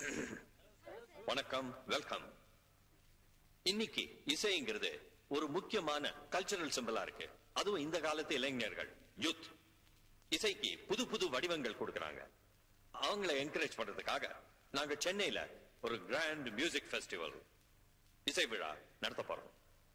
வணக்கம் வெல்கம் இன்னைக்கு இசைங்கிறது ஒரு முக்கியமான கல்ச்சரல் சிம்பலா இருக்கு அதுவும் இந்த காலத்து இளைஞர்கள் யூத் இசைக்கு புது புது வடிவங்கள் கொடுக்கறாங்க அவங்களை என்கரேஜ் பண்றதுக்காக நாங்க சென்னையில ஒரு கிராண்ட் மியூசிக் ஃபெஸ்டிவல் இசை விழா நடத்த போறோம்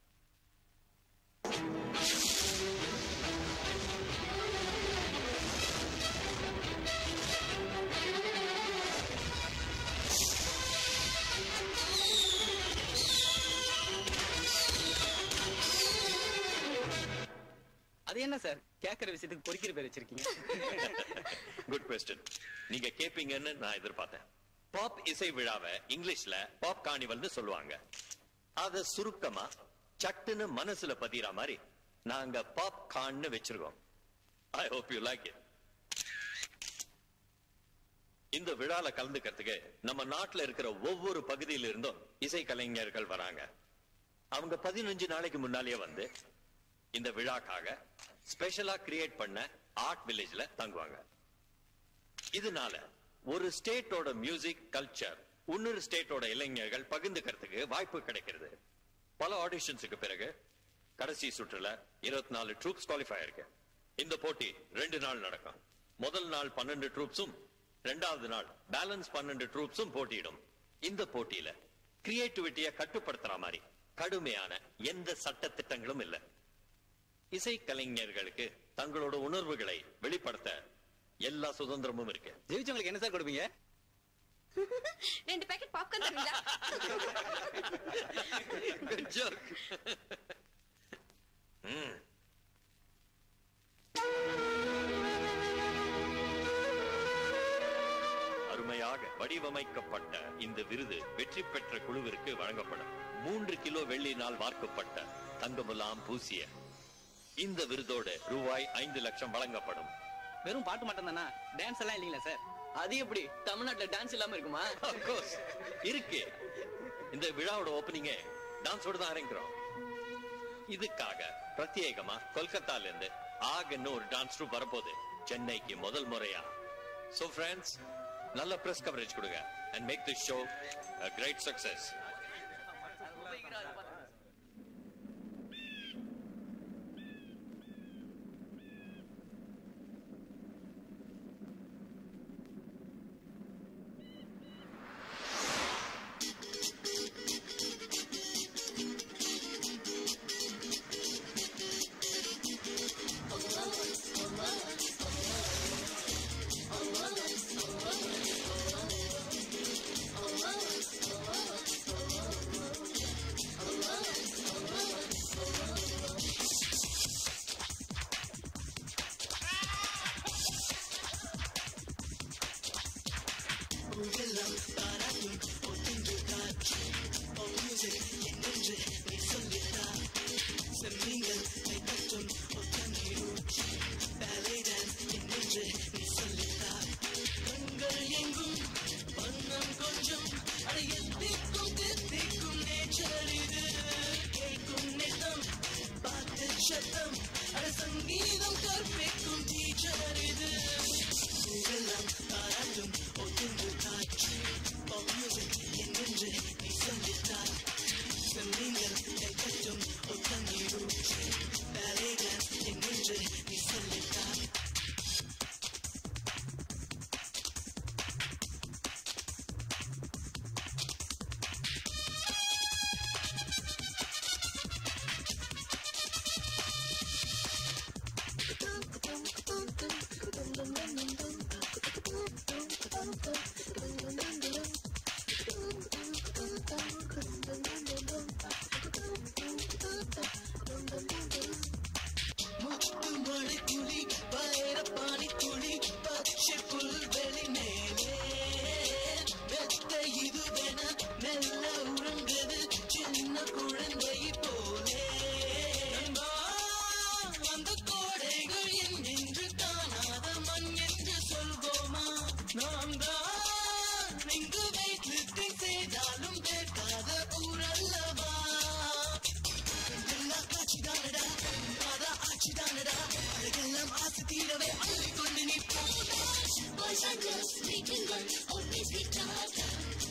அது என்ன சார் கேக்குற விஷயத்துக்கு பொறிக்கிற பேர் வச்சிருக்கீங்க குட் கொஸ்டின் நீங்க கேப்பீங்கன்னு நான் எதிர்பார்த்தேன் பாப் இசை விழாவை இங்கிலீஷ்ல பாப் கார்னிவல்னு சொல்லுவாங்க அத சுருக்கமா சட்டுன்னு மனசுல பதிகிற மாதிரி நாங்க பாப் கான்னு வச்சிருக்கோம் I hope you like it இந்த விழால கலந்துக்கிறதுக்கு நம்ம நாட்டுல இருக்கிற ஒவ்வொரு பகுதியில இருந்தும் இசை கலைஞர்கள் வராங்க அவங்க பதினஞ்சு நாளைக்கு முன்னாலேயே வந்து இந்த விழாக்காக ஸ்பெஷலா கிரியேட் பண்ண ஆர்ட் வில்லேஜ்ல தங்குவாங்க இதனால ஒரு ஸ்டேட்டோட மியூசிக் கல்ச்சர் இன்னொரு ஸ்டேட்டோட இளைஞர்கள் பகிர்ந்துக்கிறதுக்கு வாய்ப்பு கிடைக்கிறது பல ஆடிஷன்ஸுக்கு பிறகு கடைசி சுற்றுல இருபத்தி நாலு ட்ரூப்ஸ் குவாலிஃபை இருக்கு இந்த போட்டி ரெண்டு நாள் நடக்கும் முதல் நாள் பன்னெண்டு ட்ரூப்ஸும் ரெண்டாவது நாள் பேலன்ஸ் பன்னெண்டு ட்ரூப்ஸும் போட்டியிடும் இந்த போட்டியில கிரியேட்டிவிட்டியை கட்டுப்படுத்துற மாதிரி கடுமையான எந்த சட்ட திட்டங்களும் இல்லை இசை கலைஞர்களுக்கு தங்களோட உணர்வுகளை வெளிப்படுத்த எல்லா சுதந்திரமும் இருக்கு ஜெயிச்சவங்களுக்கு என்ன சார் கொடுப்பீங்க ரெண்டு பேக்கெட் பாப்கார்ன் தருவீங்களா Good joke. ம். அருமையாக வடிவமைக்கப்பட்ட இந்த விருது வெற்றி பெற்ற குழுவிற்கு வழங்கப்படும் மூன்று கிலோ வெள்ளியினால் வார்க்கப்பட்ட தங்கமுலாம் பூசிய இந்த விருதோடு ரூபாய் ஐந்து லட்சம் வழங்கப்படும் வெறும் பாட்டு மட்டும் தானா டான்ஸ் எல்லாம் இல்லீங்களா சார் அது எப்படி தமிழ்நாட்டுல டான்ஸ் இல்லாம இருக்குமா Of course. இருக்கு இந்த விழாவோட ஓப்பனிங்கே டான்ஸோட தான் ஆரம்பிக்கிறோம் இதுக்காக பிரத்யேகமா கொல்கத்தால இருந்து ஆகன்னு ஒரு டான்ஸ் ட்ரூப் வரப்போகுது சென்னைக்கு முதல் முறையா சோ ஃப்ரெண்ட்ஸ் நல்ல பிரஸ் கவரேஜ் கொடுங்க and make the show a great success Boys and girls, making girls, always be taught.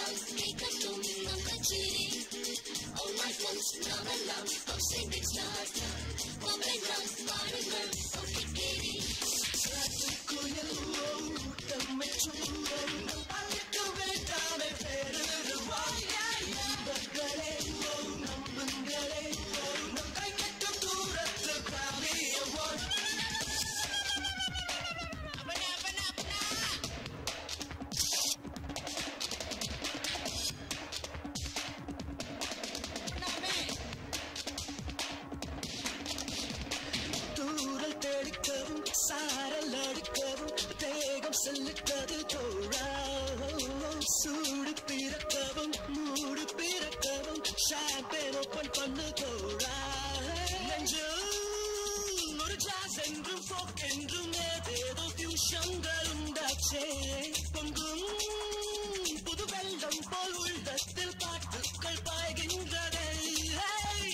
தூரல் தெளிக்கவும் சாரல் அடிக்கவும் தேகம் செல்லுகிறது தோழா சூடு பிறக்கவும் மூடு பிறக்கவும் ஷாம்பேன் ஓப்பன் பண்ணு தோழா நெஞ்சும் ஒரு ஜாஸ் என்றும் ஃபோக் என்றும் ஏதேதோ ஃபியூஷன்கள் உண்டாச்சே பொங்கும் புது வெள்ளம் போல் உள்ளத்தில் பாட்டுக்கள் பாய்கின்றதே Hey!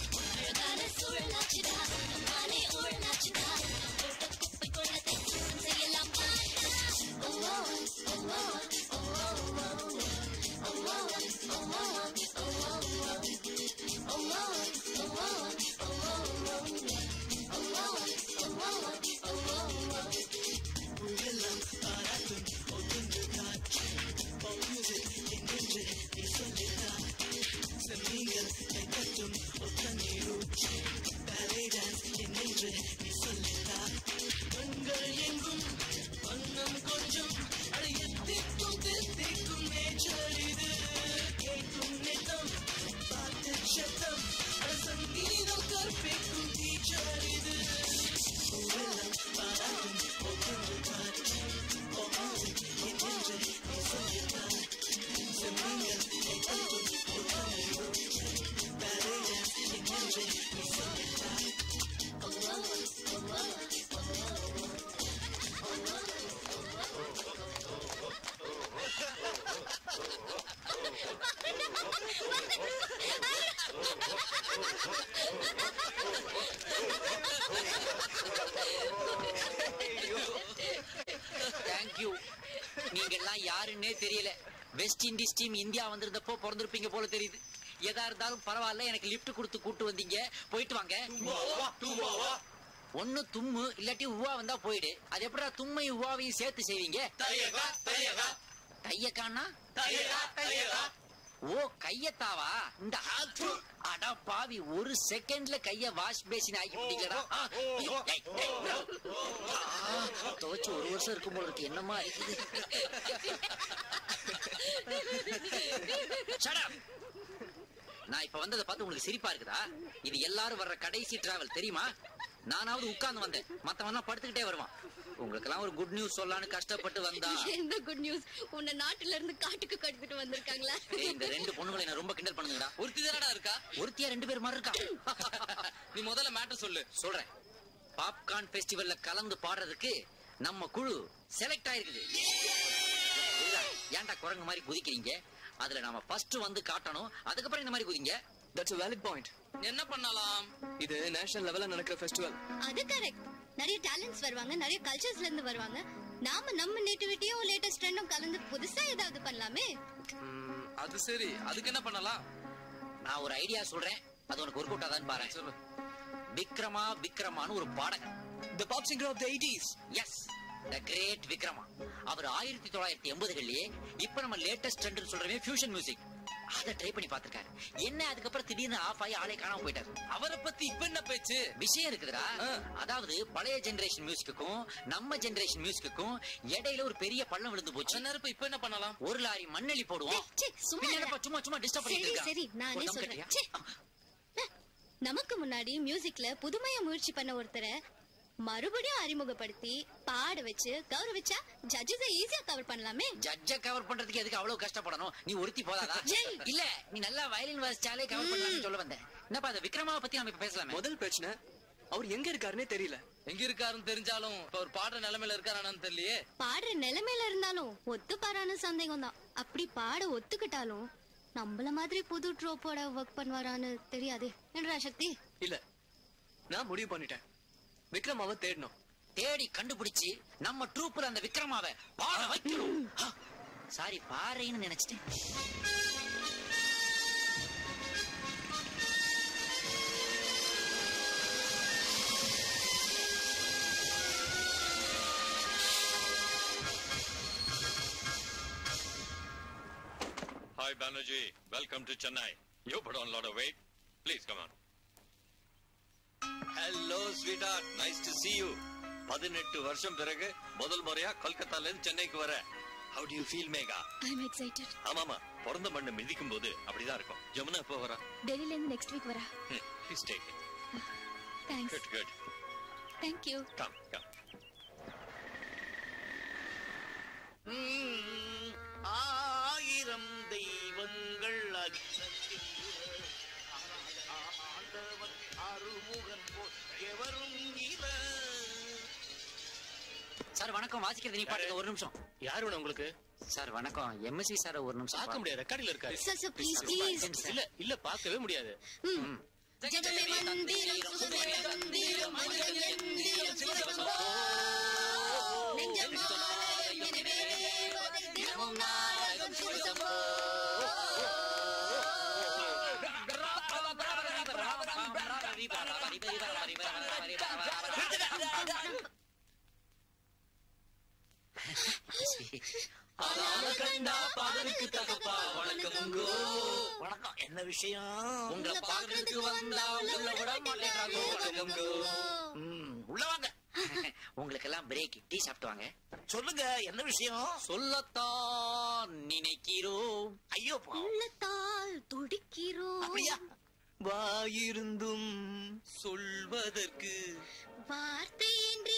தேங்க்யூ நீங்க எல்லாம் யாருன்னே தெரியல வெஸ்ட் இண்டீஸ் டீம் இந்தியா வந்திருந்தப்போ பிறந்திருப்பீங்க போல தெரியுது எதா இருந்தாலும் பரவாயில்ல எனக்கு லிஃப்ட் கொடுத்து கூட்டு வந்தீங்க போயிட்டு வாங்க ஒண்ணு தும்மு இல்லாட்டி உவா வந்தா போயிடு அது எப்படா தும்மை உவாவையும் சேர்த்து செய்வீங்க தையக்கானா ஓ கையத்தாவா இந்த ஆத்து. அட பாவி ஒரு செகண்ட்ல கைய வாஷ் பேசின் ஆக்கி விட்டீங்களா துவச்சு ஒரு வருஷம் இருக்கும் போல இருக்கு என்னமா இருக்குது Shut up. நான் இப்ப வந்ததை பார்த்து உங்களுக்கு சிரிப்பா இருக்குதா இது எல்லாரும் வர்ற கடைசி டிராவல் தெரியுமா நானாவது உட்கார்ந்து வந்தேன் மத்தவன் படுத்துக்கிட்டே வருவான் உங்களுக்கு எல்லாம் ஒரு குட் நியூஸ் சொல்லலாம்னு கஷ்டப்பட்டு வந்தா எந்த குட் நியூஸ் உன்னை நாட்டுல இருந்து காட்டுக்கு கடத்திட்டு வந்திருக்காங்களா ஏய், இந்த ரெண்டு பொண்ணுங்களை என்ன ரொம்ப கிண்டல் பண்ணுங்கடா ஒருத்தி தானடா இருக்கா ஒருத்தியா ரெண்டு பேர் மாதிரி இருக்கா நீ முதல்ல மேட்டர் சொல்லு சொல்றேன் பாப்கார்ன் ஃபெஸ்டிவல்ல கலந்து பாடுறதுக்கு நம்ம குழு செலக்ட் ஆயிருக்குது இல்ல, ஏன்டா குரங்கு மாதிரி குதிக்கிறீங்க அதுல நாம ஃபர்ஸ்ட் வந்து காட்டணும் அதுக்கப்புறம் இந்த மாதிரி குதிங்க தட்ஸ் a valid பாயிண்ட் என்ன பண்ணலாம் இது நேஷனல் லெவல்ல நடக்கிற ஃபெஸ்டிவல் அது கரெக்ட் நிறைய டேலண்ட்ஸ் வருவாங்க நிறைய கல்ச்சர்ஸ்ல இருந்து வருவாங்க நாம நம்ம நேட்டிவிட்டியும் லேட்டஸ்ட் ட்ரெண்டும் கலந்து புதுசா ஏதாவது பண்ணலாமே அது சரி அதுக்கு என்ன பண்ணலாம் நான் ஒரு ஐடியா சொல்றேன் அது உனக்கு ஒர்க் அவுட் ஆதான்னு பாரு சொல்லு விக்ரமா விக்ரமான்னு ஒரு பாடகன் the pop singer of the 80s as the great Vikrama அவர் ஆயிரத்தி தொள்ளாயிரத்தி எண்பதுகள்லயே இப்ப நம்ம லேட்டஸ்ட் ட்ரெண்ட் சொல்றவே ஃபியூஷன் மியூசிக் அத ட்ரை பண்ணி பார்த்திருக்காரு என்ன அதுக்கப்புறம் திடீர்னு ஆஃப் ஆகி ஆளே காணாம போயிட்டாரு அவரை பத்தி இப்ப என்ன பேச்சு விஷயம் இருக்குதுடா ஆ. அதாவது பழைய ஜெனரேஷன் மியூசிக்குக்கும் நம்ம ஜெனரேஷன் மியூசிக்குக்கும் இடையில ஒரு பெரிய பள்ளம் விழுந்து போச்சு கொஞ்ச நேரம் இப்ப என்ன பண்ணலாம் ஒரு லாரி மண்ணெளி போடுவோம் ஏய், சீ, சும்மா பின்ன இரு. என்னப்பா சும்மா சும்மா டிஸ்டர்ப் சரி பண்ணிட்டு சரி இருக்கா? நானே ஒரு தம் சொல்றேன் கட்டியா? ச்சே. நமக்கு முன்னாடி மியூசிக்ல புதுமையா முயற்சி பண்ண ஒருத்தரை மறுபடியும் அறிமுகப்படுத்தி பாட வச்சு கௌரவிச்சா ஜட்ஜஸ ஈஸியா கவர் பண்ணலாமே ஜட்ஜ கவர் பண்றதுக்கு எதுக்கு அவ்வளவு கஷ்டப்படணும் நீ ஒருத்தி போதாதா ஜெய். இல்ல நீ நல்லா வயலின் வாசிச்சாலே கவர் பண்ணலாம்னு சொல்ல வந்தேன் என்னப்பா அந்த விக்ரமாவை பத்தி நம்ம இப்ப பேசலாமே முதல் பிரச்சனை அவர் எங்க இருக்காருன்னே தெரியல எங்க இருக்காருன்னு தெரிஞ்சாலும் இப்ப அவர் பாடுற நிலைமையில இருக்காரானு தெரியலையே பாடுற நிலைமையில இருந்தாலும் ஒத்துப்பாரான்னு சந்தேகம் தான் அப்படி பாட ஒத்துக்கிட்டாலும் நம்மள மாதிரி புது ட்ரோப்போட ஒர்க் பண்ணுவாரான்னு தெரியாதே என்னடா சக்தி இல்ல நான் முடிவு பண்ணிட்டேன் விக்ரமாவை தேடணும் தேடி கண்டுபிடிச்சு நம்ம ட்ரூப்ல அந்த விக்ரமாவை பாட வைக்கணும் சாரி பாறைன்னு நினைச்சிட்டேன் Hi, Banerjee. Welcome to Chennai. You put on a lot of weight. Please come on. Hello, sweetheart. Nice to see you. பதினெட்டு வருஷம் பிறகு முதல் முறையா கொல்கத்தால இருந்து சென்னைக்கு வர How do you feel, Megha I am excited ஆமாமா பிறந்த மண்ணை மிதிக்கும் போது அப்படிதான் இருக்கும் ஜமுனா எப்போ வரா டெல்லில இருந்து நெக்ஸ்ட் வீக் வரா please take thanks good good thank you come come hmm, ஆயிரம் தெய்வங்கள் அச்சத்தில் ஆண்டவன் அருமுகன் போல் எவரும் இல சார் வணக்கம் வாசிக்கிறது நீ பாட்டுங்க ஒரு நிமிஷம் யார் வேணும் உங்களுக்கு சார் வணக்கம் எம்எஸ்சி சார் ஒரு நிமிஷம் பார்க்க முடியாது ரெக்கார்டில் இருக்காரு சார் சார் ப்ளீஸ் ப்ளீஸ் இல்ல இல்ல பார்க்கவே முடியாது ஜெகமே மந்திரம் சுகமே மந்திரம் மந்திரம் எந்திரம் சிவசம்போ நெஞ்சம் எனவே தினமும் நாடகம் சிவசம்போ வணக்கம் என்ன விஷயம் உங்களை பாக்குறதுக்கு வந்தா உள்ள விட மாட்டேங்கிறாங்க வணக்கம் bro. ம், உள்ள வாங்க உங்களுக்கு எல்லாம் பிரேக் டீ சாப்பிட்டு வாங்க சொல்லுங்க என்ன விஷயம் சொல்லத்தான் நினைக்கிறோம் ஐயோ பாவம். உள்ளத்தால் துடிக்கிறோம் அப்படியா வாயிருந்தும் சொல்வதற்கு வார்த்தையின்றி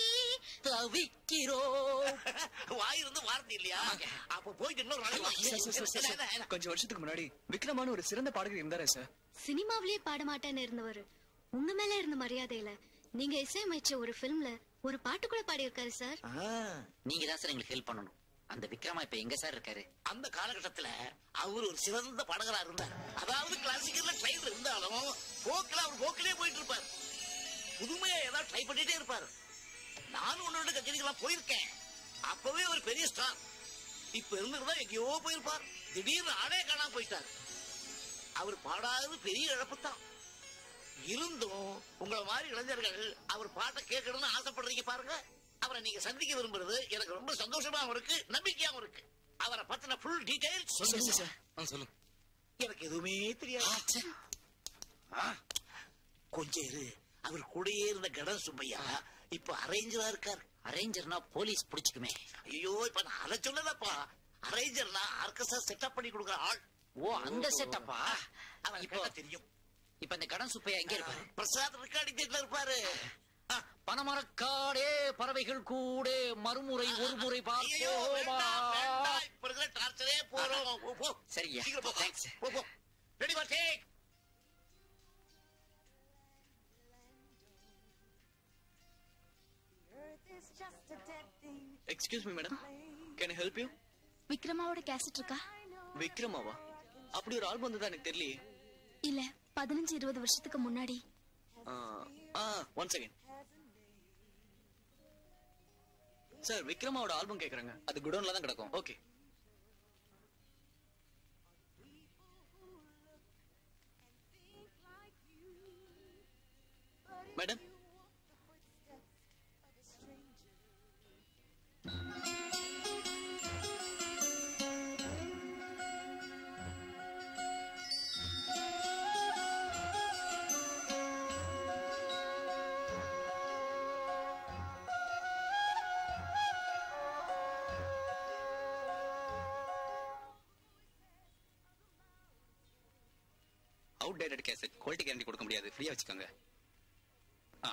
தவிக்கிறோம் வாயிருந்து வார்த்தை இல்லையா அப்ப போயிட்டு இன்னொரு நாளைக்கு வாங்க. சார், சார், சார், சார், என்ன, என்ன? சார். கொஞ்சம் வருஷத்துக்கு முன்னாடி விக்ரமான ஒரு சிறந்த பாடகர் இருந்தாரே சார் சினிமாவிலே பாட மாட்டேன்னு இருந்தவர் உங்க மேல இருந்த மரியாதையில நீங்க இசையமைச்ச ஒரு பிலிம்ல ஒரு பாட்டு கூட பாடியிருக்காரு சார் ஆ, நீங்க தான் சார் எங்களுக்கு ஹெல்ப் பண்ணணும் அந்த விக்ரமா இப்ப எங்க சார் இருக்காரு அந்த காலகட்டத்துல அவர் ஒரு சிறந்த பாடகரா இருந்தார் அதாவது கிளாசிக்கல்ல ட்ரைன்ல இருந்தாலும் போக்கில அவர் போக்கிலே போயிட்டு இருப்பார் புதுமையா ஏதாவது ட்ரை பண்ணிட்டே இருப்பார் நானும் ஒன்னோட கச்சேரிக்கெல்லாம் போயிருக்கேன் அப்பவே ஒரு பெரிய ஸ்டார் இப்ப இருந்திருந்தா எங்கேயோ போயிருப்பார் திடீர்னு ஆளே காணாம போயிட்டார் அவர் பாடாதது பெரிய இழப்பு தான் இருந்தும் உங்களை மாதிரி இளைஞர்கள் அவர் பாட்டை கேட்கணும்னு ஆசைப்படுறீங்க பாருங்க அவரை நீங்க சந்திக்க விரும்புறது எனக்கு ரொம்ப சந்தோஷமாவும் இருக்கு நம்பிக்கையாவும் இருக்கு அவரை பத்தின ஃபுல் டீடைல்ஸ் சொல்லுங்க சார் ஆ, சொல்லுங்க எனக்கு எதுவுமே தெரியாது ஆ, கொஞ்சம் இரு அவர் கூடயே இருந்த கடன் சுப்பையா இப்ப அரேஞ்சரா இருக்கார் அரேஞ்சர்னா போலீஸ் புடிச்சுக்குமே ஐயோ இப்ப நான் அதை சொல்லலப்பா அரேஞ்சர்னா ஆர்கஸ்ட்ரா செட்டப் பண்ணி கொடுக்குற ஆள் ஓ அந்த செட்டப்பா அவன் இப்போ கேட்டா தெரியும் இப்ப இந்த கடன் சுப்பையா எங்க இருப்பாரு பிரசாத் ரெக்கார்டிங் தேட்டர்ல இருப்பாரு ஆ, பணமரக்காடே பறவைகள் கூட மறுமுறை ஒரு முறை ஐயையோ, பார்ப்போமா வேண்டாம், வேண்டாம். இப்ப இருக்கிற டார்ச்சரே போறோம் போ, போ. சரிங்க. சீக்கிரம் போ. Thanks. போ, போ. Ready for take. Excuse me madam can help you விக்ரமாவோட கேசட் இருக்கா விக்ரமாவா அப்படி ஒரு ஆல்பம் வந்ததா எனக்கு தெரியலையே இல்ல பதினஞ்சு இருபது வருஷத்துக்கு முன்னாடி ஆ ஒன் செகண்ட் சார் விக்ரமாவோட ஆல்பம் கேக்குறாங்க அது குடோன்ல தான் கிடக்கும் okay madam out dated cassette quality guarantee கொடுக்க முடியாது ஃப்ரீயா வச்சுக்கோங்க ஆ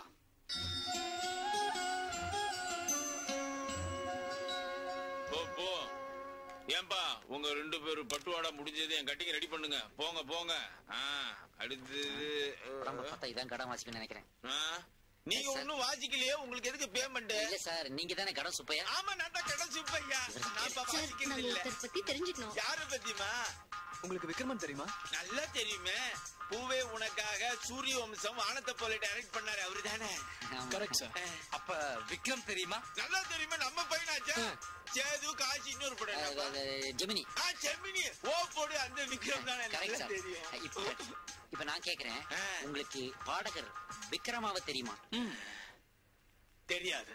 போ போ ஏன்பா உங்க ரெண்டு பேரும் பட்டுவாடா முடிஞ்சது என் கட்டிங் ரெடி பண்ணுங்க போங்க போங்க ஆ, அடுத்தது உடம்ப பார்த்தா இதான் கடன் வாசிப்பேன்னு நினைக்கிறேன் ஆ, நீங்க Yes, sir. ஒண்ணும் வாசிக்கலையே உங்களுக்கு எதுக்கு பேமெண்ட் இல்ல சார் நீங்க தானே கடன் சுப்பையா ஆமா நான் தான் கடன் சுப்பையா நான் சார் வாசிக்கிறது நாங்க இல்ல ஒருத்தர் பத்தி தெரிஞ்சுக்கணும் யார பத்திமா உங்களுக்கு விக்ரமன் தெரியுமா நல்லா தெரியுமே பூவே உனக்காக சூரிய வம்சம் வானத்தை போல டைரக்ட் பண்ணாரு அவரு தானே கரெக்ட் சார் அப்ப விக்ரம் தெரியுமா நல்லா தெரியுமே நம்ம பையனாச்சா சேது காசி இன்னொரு படம் என்னப்பா? ஜெமினி ஆ, ஜெமினி ஓ போடு அந்த விக்ரம் தானே கரெக்ட் நல்லா சார் தெரியும் இப்ப இப்ப நான் கேக்குறேன் ஆ. உங்களுக்கு பாடகர் விக்ரமாவை தெரியுமா தெரியாது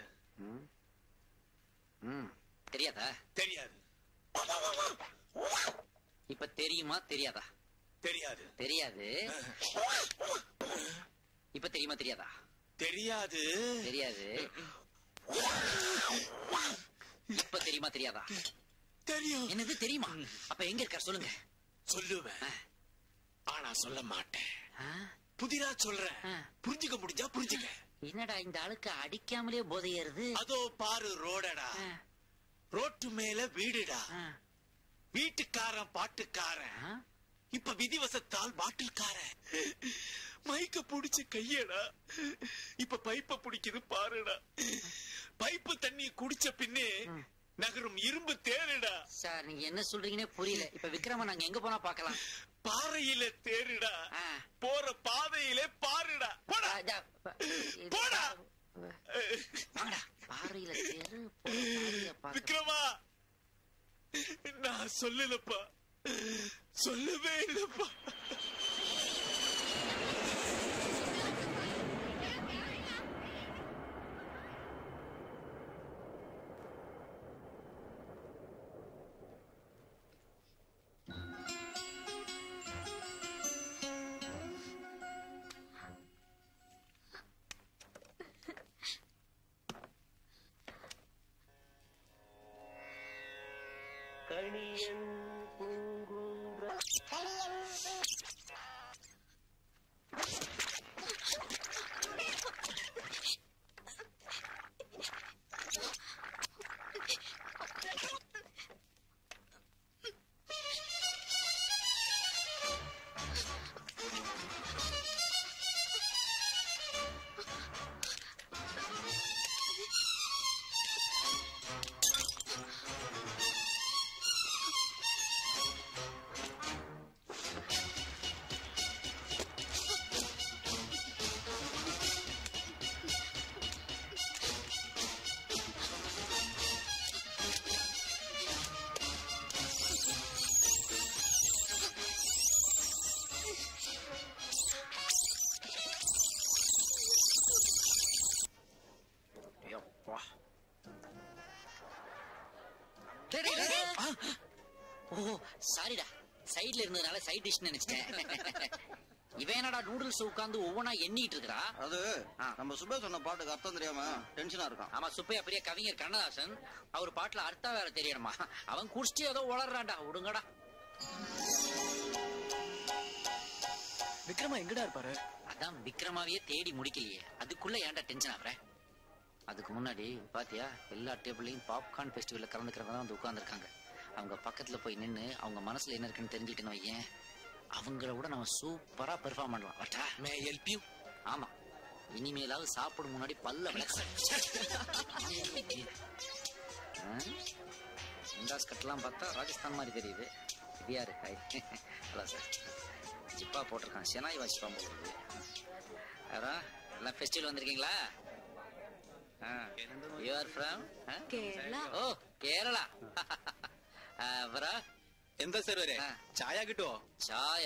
ம் தெரியாதா தெரியாது இப்ப தெரியுமா தெரியாதா தெரியாது தெரியாது இப்ப தெரியுமா தெரியாதா தெரியாது தெரியாது இப்ப தெரியுமா தெரியாதா தெரியும் என்னது தெரியுமா அப்ப எங்க இருக்கார் சொல்லுங்க சொல்லுவேன் ஆனா சொல்ல மாட்டேன் ஆ? புதிரா சொல்றேன் ஆ. புரிஞ்சுக்க முடிஞ்சா புரிஞ்சுக்க என்னடா இந்த ஆளுக்கு அடிக்காமலே போதை ஏறுது அதோ பாரு ரோடடா ஆ, ரோட்டு மேல வீடுடா ஆ, வீட்டுக்காரன் பாட்டுக்காரன் ஆ? இப்ப விதிவசத்தால் பாட்டில்காரன் மைக்க புடிச்ச கையடா இப்ப பைப்ப பிடிக்குது பாருடா பைப்பு தண்ணி குடிச்ச பின்னே நகரும் இரும்பு தேருடா சார் நீங்க என்ன சொல்றீங்கன்னே புரியல இப்ப விக்ரம நாங்க எங்க போனா பாக்கலாம் பாறையில தேருடா ஆ. போற பாதையிலே பாருடா போடா போடா வாங்கடா பாறையில தேரு போற பாதையில பார்க்க. விக்ரமா நான் சொல்லலப்பா சொல்லவே இல்லப்பா யப்பா. டேய், டேய், டேய். ஆ. ஓ சாரிடா சைடுல இருந்ததுனால சைட் டிஷ் நினைச்சிட்டேன் இவன் என்னடா நூடுல்ஸ் உட்கார்ந்து ஒவ்வொன்னா எண்ணிட்டு இருக்கா அது நம்ம சுபே சொன்ன பாட்டுக்கு அர்த்தம் தெரியாம டென்ஷனா இருக்கான் ஆமா சுப்பையா பெரிய கவிஞர் கண்ணதாசன் அவர் பாட்டுல அர்த்தம் வேற தெரியணுமா அவன் குடிச்சிட்டு ஏதோ உளறான்டா விடுங்கடா விக்ரமா எங்கடா இருப்பாரு அதான் விக்ரமாவையே தேடி முடிக்கலையே அதுக்குள்ள ஏன்டா டென்ஷன் ஆகுற அதுக்கு முன்னாடி பாத்தியா எல்லா டேபிள்லயும் பாப்கார்ன் ஃபெஸ்டிவல்ல கலந்துக்கிறவங்க தான் வந்து உட்கார்ந்துருக்காங்க அவங்க பக்கத்துல போய் நின்னு அவங்க மனசுல என்ன இருக்குன்னு தெரிஞ்சுக்கிட்டு வையேன் அவங்கள விட நம்ம சூப்பரா பெர்ஃபார்ம் பண்ணலாம் வட்டா மே ஹெல்ப் யூ ஆமா இனிமேலாவது சாப்பிடும் முன்னாடி பல்ல விளக்க இண்டாஸ் கட்டெல்லாம் பார்த்தா ராஜஸ்தான் மாதிரி தெரியுது இது யாரு ஹாய் ஹலோ சார் ஜிப்பா போட்டிருக்கான் செனாய் வாசிப்பா போடுறது அதான் எல்லாம் ஃபெஸ்டிவல் வந்திருக்கீங்களா யூ ஆர் ஃப்ரம் കേരള ഓ കേരള അപ്പുறம் എന്താ സാർ വരെ ആ. ചായ കിട്ടുവോ சாயா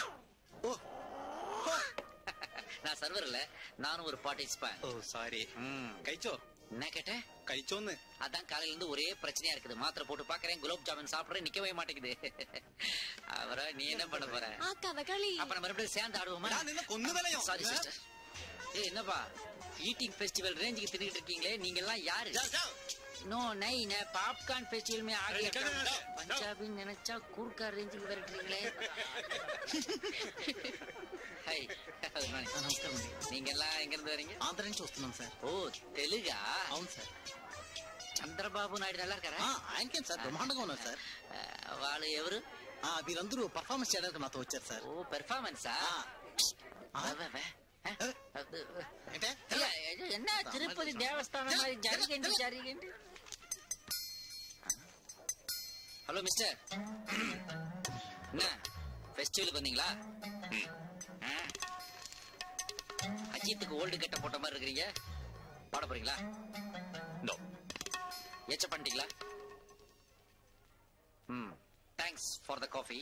நான் சர்வர் இல்ல நானும் ஒரு பார்ட்டிசிபேன் ഓ സാരി ம். കഴിച്ചോ என்ன கேட்டேன் കഴിച്ചോന്ന് அதான் காலையில இருந்து ஒரே பிரச்சனையா இருக்குது மாத்திரை போட்டு பாக்குறேன் குலோப் ஜாமுன் சாப்பிடுறேன் நிக்கவே மாட்டேங்குது அப்புறம் நீ என்ன பண்ண போற ആ കഥകളി அப்ப நம்ம மறுபடியும் சேர்ந்து ஆடுவோமா ഞാൻ നിന്നെ കൊന്നുകളയോ சாரி சிஸ்டர் ஏய் என்னப்பா ஈட்டிங் ஃபெஸ்டிவல் ரேஞ்சுக்கு தின்னுட்டு இருக்கீங்களே நீங்க எல்லாம் யாரு நோ நை நே பாப்கார்ன் ஃபெஸ்டிவல் மே ஆகி பஞ்சாபி நினைச்சா கூர்க்கா ரேஞ்சுக்கு விரட்டுறீங்களே ஹை నమస్కారం అండి நீங்க எல்லாம் எங்க இருந்து வரீங்க ఆంధ్ర నుంచి వస్తున్నాం సార్ ஓ தெலுங்கா అవును సార్ చంద్రబాబు నాయుడు நல்லா இருக்காరా ఆ, ఆయనకేం సార్ బ్రహ్మాండంగా ఉన్నారు సార్ ఆ, వాళ్ళు ఎవరు ఆ, వీరందరూ పర్ఫార్మెన్స్ చేయడానికి నాతో వచ్చారు సార్ ఓ పెర్ఫార్మెన్సా ఆ. ఏంటే? என்ன திருப்பதி தேவஸ்தானம் மாதிரி ஜரிகண்டி ஜரிகண்டி ஹலோ மிஸ்டர் என்ன ஃபெஸ்டிவலுக்கு வந்தீங்களா ஆ. அஜித்துக்கு ஓல்டு கட்ட போட்ட மாதிரி இருக்கிறீங்க பாட போறீங்களா நோ ஏச்ச பண்ணிட்டீங்களா ம் தேங்க்ஸ் ஃபார் த காஃபி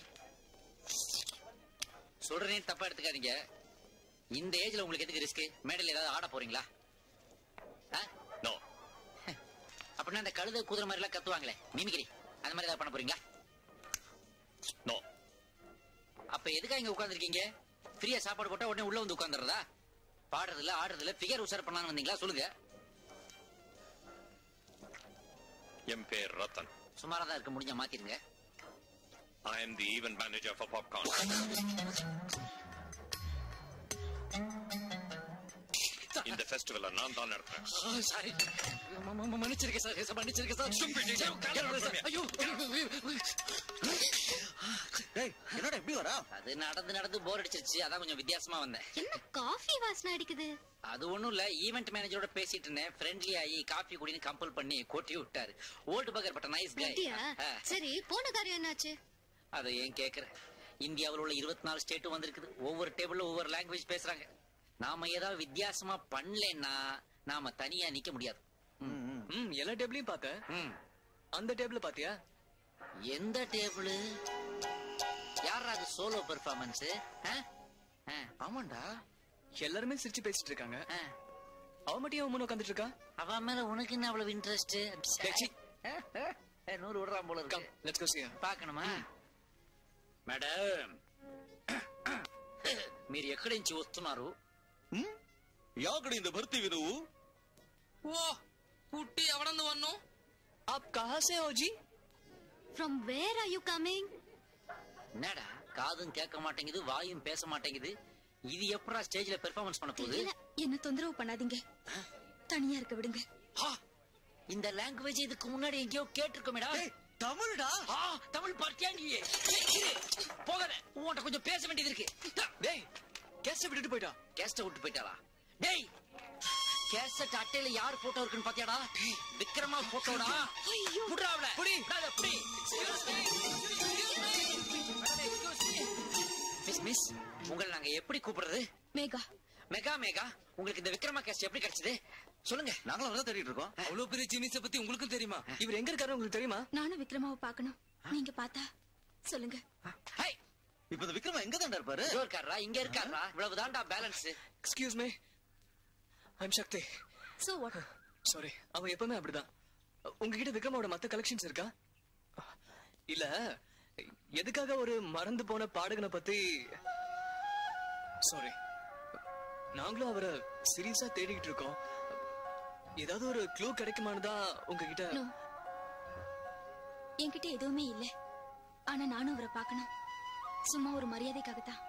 சொல்றேனே தப்பா எடுத்துக்காதீங்க இந்த ஏஜ்ல உங்களுக்கு எதுக்கு ரிஸ்க் மேடையில் ஏதாவது ஆட போறீங்களா ஆ? நோ அப்படின்னா அந்த கழுதை குதிரை மாதிரி எல்லாம் கத்துவாங்களே மிமிக்ரி அந்த மாதிரி ஏதாவது பண்ண போறீங்களா நோ அப்ப எதுக்காக இங்க உட்கார்ந்திருக்கீங்க ஃப்ரீயா சாப்பாடு போட்டா உடனே உள்ள வந்து உட்கார்ந்துறதா பாடுறதுல ஆடுறதுல ஃபிகர் உசார் பண்ணலாம்னு வந்தீங்களா சொல்லுங்க என் பேர் ரத்தன் சுமாரா தான் இருக்க முடிஞ்சா மாத்திருங்க I am the event manager for popcorn இந்த ஃபெஸ்டிவலை நான் தான் நடத்துறேன் சாரி மன்னிச்சிருக்கேன் சார் மன்னிச்சிருக்கேன் சார் ஐயோ டேய் என்னடா எப்படி வரா அது நடந்து நடந்து போர் அடிச்சிருச்சு அதான் கொஞ்சம் வித்தியாசமா வந்தேன் என்ன காஃபி வாசனை அடிக்குது அது ஒண்ணும் இல்ல ஈவென்ட் மேனேஜரோட பேசிட்டு இருந்தேன் ஃப்ரெண்ட்லி ஆகி காஃபி குடின்னு கம்பல் பண்ணி கொட்டி விட்டாரு ஓல்டு பகர் பட்ட நைஸ் அப்படியா கை சரி போன காரியம் என்னாச்சு அதை ஏன் கேக்குற இந்தியாவில் உள்ள இருபத்தி நாலு ஸ்டேட்டும் வந்திருக்குது ஒவ்வொரு டேபிள்ல ஒவ்வொரு லாங்குவேஜ் பேசுறாங்க நாம ஏதாவது வித்தியாசமா பண்ணலன்னா நாம தனியா நிக்க முடியாது ம் எல்லா டேபிளையும் பார்த்தேன் ம். அந்த டேபிள் பாத்தியா எந்த டேபிள் யாரா அது சோலோ பெர்ஃபார்மன்ஸ் ஆமாண்டா எல்லாருமே சிரிச்சு பேசிட்டு இருக்காங்க அவ மட்டும் ஏன் முன்ன உட்காந்துட்டு இருக்கா அவன் மேல உனக்கு என்ன அவ்வளவு இன்ட்ரெஸ்ட் டேய், சீ. நூறு விடுறான் போல கம் இருக்கு லெட்ஸ் கோ see her. పాకనమా మేడం మీరు ఎక్కడి నుంచి వస్తున్నారు ಯಾಕಡೆ ಇಂದ ಬರ್ತೀವಿ ನಾವು ఓ పుట్టి ఎవడందు వన్ను आप कहां से हो जी from where are you coming என்னடா காதும் கேட்க மாட்டேங்குது வாயும் பேச மாட்டேங்குது இது எப்படா ஸ்டேஜ்ல பெர்ஃபார்மன்ஸ் பண்ண போகுது என்ன தொந்தரவு பண்ணாதீங்க தனியா இருக்க விடுங்க ஹா, இந்த லாங்குவேஜ் இதுக்கு முன்னாடி எங்கேயோ கேட்டிருக்கோமேடா தமிழ்டா ஆ, தமிழ் பார்த்தியா நீ போகாத உன்கிட்ட கொஞ்சம் பேச வேண்டியது இருக்கு டேய் கேஸ்ட விட்டுட்டு போயிட்டா கேஸ்ட விட்டு போயிட்டாளா டேய் கேசட் அட்டையில யார் போட்டோ இருக்குன்னு பாத்தியாடா விக்ரமா போட்டோடா புடுறா அவள புடி புடி மிஸ் மிஸ் உங்களை நாங்க எப்படி கூப்பிடுறது மேகா மெகா மேகா உங்களுக்கு இந்த விக்ரமா கேஸ்ட் எப்படி கிடைச்சது சொல்லுங்க நாங்களும் அவரை தேடிட்டு இருக்கோம் அவ்வளவு பெரிய ஜீனியஸ பத்தி உங்களுக்கும் தெரியுமா இவர் எங்க இருக்காரு உங்களுக்கு தெரியுமா நானும் விக்ரமாவை பார்க்கணும் நீங்க பார்த்தா சொல்லுங்க ஹை இப்ப இந்த விக்ரமா எங்க தாண்டா இருப்பாரு இதோ இருக்காரா இங்க இருக்காரா இவ்வளவுதான்டா balance excuse me I'm Shakti so what sorry அவன் எப்பவுமே அப்படிதான் உங்ககிட்ட விக்ரமோட மத்த கலெக்ஷன்ஸ் இருக்கா இல்ல எதுக்காக ஒரு மறந்து போன பாடகனை பத்தி சாரி நாங்களும் அவரை சீரியஸா தேடிக்கிட்டு இருக்கோம் ஏதாவது ஒரு க்ளூ கிடைக்குமான்னு தான் உங்ககிட்ட நோ என்கிட்ட எதுவுமே இல்ல ஆனா நானும் அவரை பார்க்கணும் சும்மா ஒரு மரியாதைக்காகத்தான்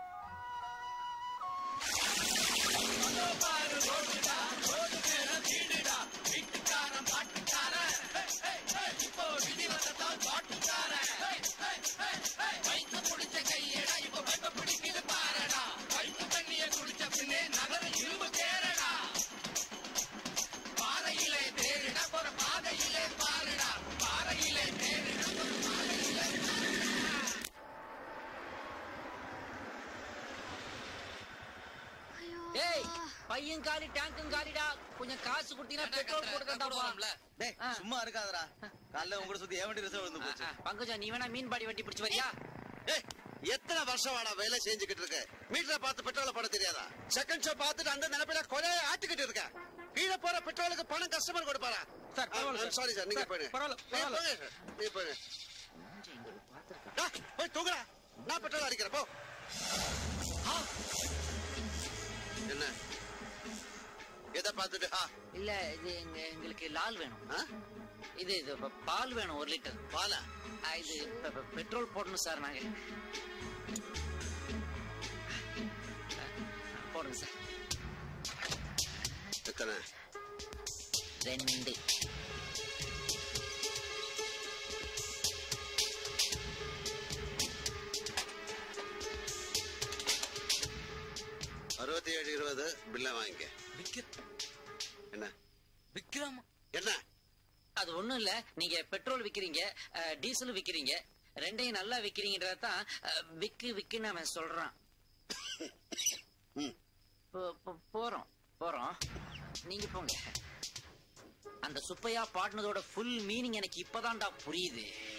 ஏய் பையன் காலி டேங்கும் காலிடா கொஞ்சம் காசு கொடுத்தீங்கன்னா பெட்ரோல் போட்டுக்கட்டாப்பா டேய் சும்மா இருக்காதடா காலைல உங்க சுத்தி ஏன் வண்டி ரிசர்வ் வந்து போச்சு பங்கஜா நீ வேணா மீன் பாடி வட்டி பிடிச்சு வரியா ஏய், எத்தனை வருஷம் வாடா வேலை செஞ்சுக்கிட்டு இருக்க மீட்டரை பார்த்து பெட்ரோல போட தெரியாதா செகண்ட் ஷோ பார்த்துட்டு அந்த நினைப்பில கொலையை ஆட்டிக்கிட்டு இருக்க கீழே போற பெட்ரோலுக்கு பணம் கஸ்டமர் கொடுப்பாரா சார், பரவாயில்ல சார். சாரி சார் நீங்க சார், போயிடுங்க பரவாயில்ல, நீங்க பரவாயில்ல. போங்க சார், நீங்க போயிடுங்க ஆ, போய் தூங்குடா நான் பெட்ரோல் அடிக்கிறேன் போ ஆ. என்ன எதை பார்த்துட்டு ஆ இல்ல இது எங்க எங்களுக்கு லால் வேணும் ஆ? இது இது ப- பால் வேணும் ஒரு லிட்டர் பாலா ஆ, இது பெ- பெ- பெட்ரோல் போடணும் சார் நாங்க ஆ, போடுங்க சார் எத்தனை ரெண்டு அறுபத்தி ஏழு இருபது பில்ல வாங்கிக்க என்ன விக்ரம் என்ன அது ஒண்ணும் இல்ல நீங்க பெட்ரோல் விக்கிறீங்க அஹ், டீசல் விக்கிறீங்க ரெண்டையும் நல்லா விக்கிறீங்கன்றதான் விக்கு விக்குன்னு அவன் சொல்றான் ம். போ- போ- போறோம் போறோம் நீங்க போங்க அந்த சுப்பையா பாடினதோட ஃபுல் மீனிங் எனக்கு இப்பதான்டா புரியுது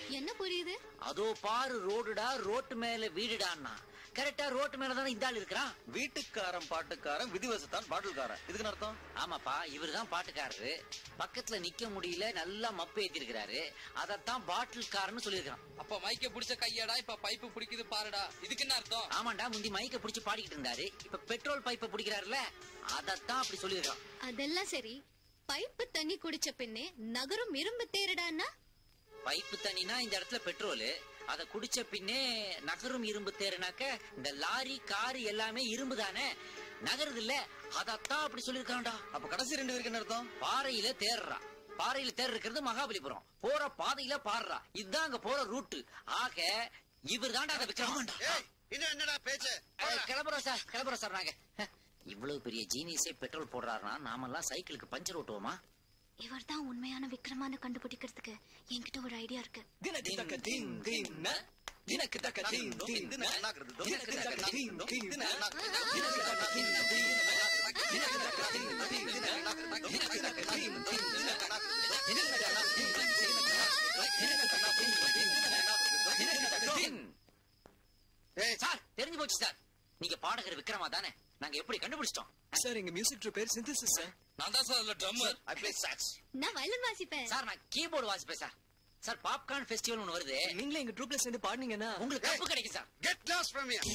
என்ன புரியுது அதோ பாரு ரோடுடா ரோட்டு மேல வீடுடான்னா கரெக்டா ரோட்டு மேல தானே இந்த ஆள் இருக்கிறான் வீட்டுக்காரன் பாட்டுக்காரன் விதிவசத்தான் பாட்டில்காரன் இதுக்கு அர்த்தம் ஆமாப்பா இவர்தான் பாட்டுக்காரரு பக்கத்துல நிக்க முடியல நல்லா மப்பு ஏத்திருக்கிறாரு அதத்தான் பாட்டில்காரன்னு சொல்லியிருக்கான் அப்ப மைக்க பிடிச்ச கையாடா இப்ப பைப்பு பிடிக்குது பாருடா இதுக்கு என்ன அர்த்தம் ஆமாண்டா முந்தி மைக்க பிடிச்சு பாடிக்கிட்டு இருந்தாரு இப்ப பெட்ரோல் பைப்பை பிடிக்கிறாருல அதத்தான் அப்படி சொல்லியிருக்கான் அதெல்லாம் சரி பைப்பு தண்ணி குடிச்ச பின்னே நகரும் இரும்பு தேரடான்னா பைப்பு தண்ணினா இந்த இடத்துல பெட்ரோல் அத குடிச்ச பின்னே நகரும் இரும்பு தேருனாக்க இந்த லாரி காரு எல்லாமே இரும்பு தானே நகருது இல்ல அதத்தான் அப்படி சொல்லிருக்கான்டா அப்ப கடைசி ரெண்டு பேருக்கு என்ன அர்த்தம் பாறையில தேர்றா பாறையில தேர் இருக்கிறது மகாபலிபுரம் போற பாதையில பாடுறா இதுதான் அங்க போற ரூட் ஆக இவர் தான்டா அதை விக்ரமாண்டா ஏய் இன்னும் என்னடா பேச்சு கிளம்புறோம் சார் கிளம்புறோம் சார் நாங்க ஹ, இவ்வளவு பெரிய ஜீனியஸே பெட்ரோல் போடுறாருன்னா நாமெல்லாம் சைக்கிளுக்கு பஞ்சர் ஓட்டுவோமா இவர் தான் உண்மையான விக்ரமான கண்டுபிடிக்கிறதுக்கு என்கிட்ட ஒரு ஐடியா இருக்கு தினக்கு தக்க தீம் தீம்னா தினக்கு தக்க தீம் தீம்னா தினக்கு தக்க தீம் தீம்னா தினக்கு தக்க தீம் தீம்னா தினக்கு தக்க தீம் தீம்னா தினக்கு தக்க தீம் தீம்னா தினக்கு தக்க தீம் தீம்னா தினக்கு தக்க தீம் தீம்னா தினக்கு தக்க தீம் ஏய் சார் தெரிஞ்சு போச்சு சார் நீங்க பாடகர் விக்ரமா தானே நாங்க எப்படி கண்டுபிடிச்சிட்டோம் சார் எங்க மியூசிக் ட்ரூப் பேர் சிந்தசிஸ் சார் நான் தான் சார் அதுல ட்ரம்மர் ஐ பிளே சாக்ஸ் நான் வயலின் வாசிப்பேன் சார் நான் கீபோர்டு வாசிப்பேன் சார் சார் பாப்கார்ன் ஃபெஸ்டிவல் ஒன்று வருது நீங்களே எங்க ட்ரூப்ல சேர்ந்து பாடுனீங்கன்னா உங்களுக்கு கப்பு கிடைக்கும் sir get lost from here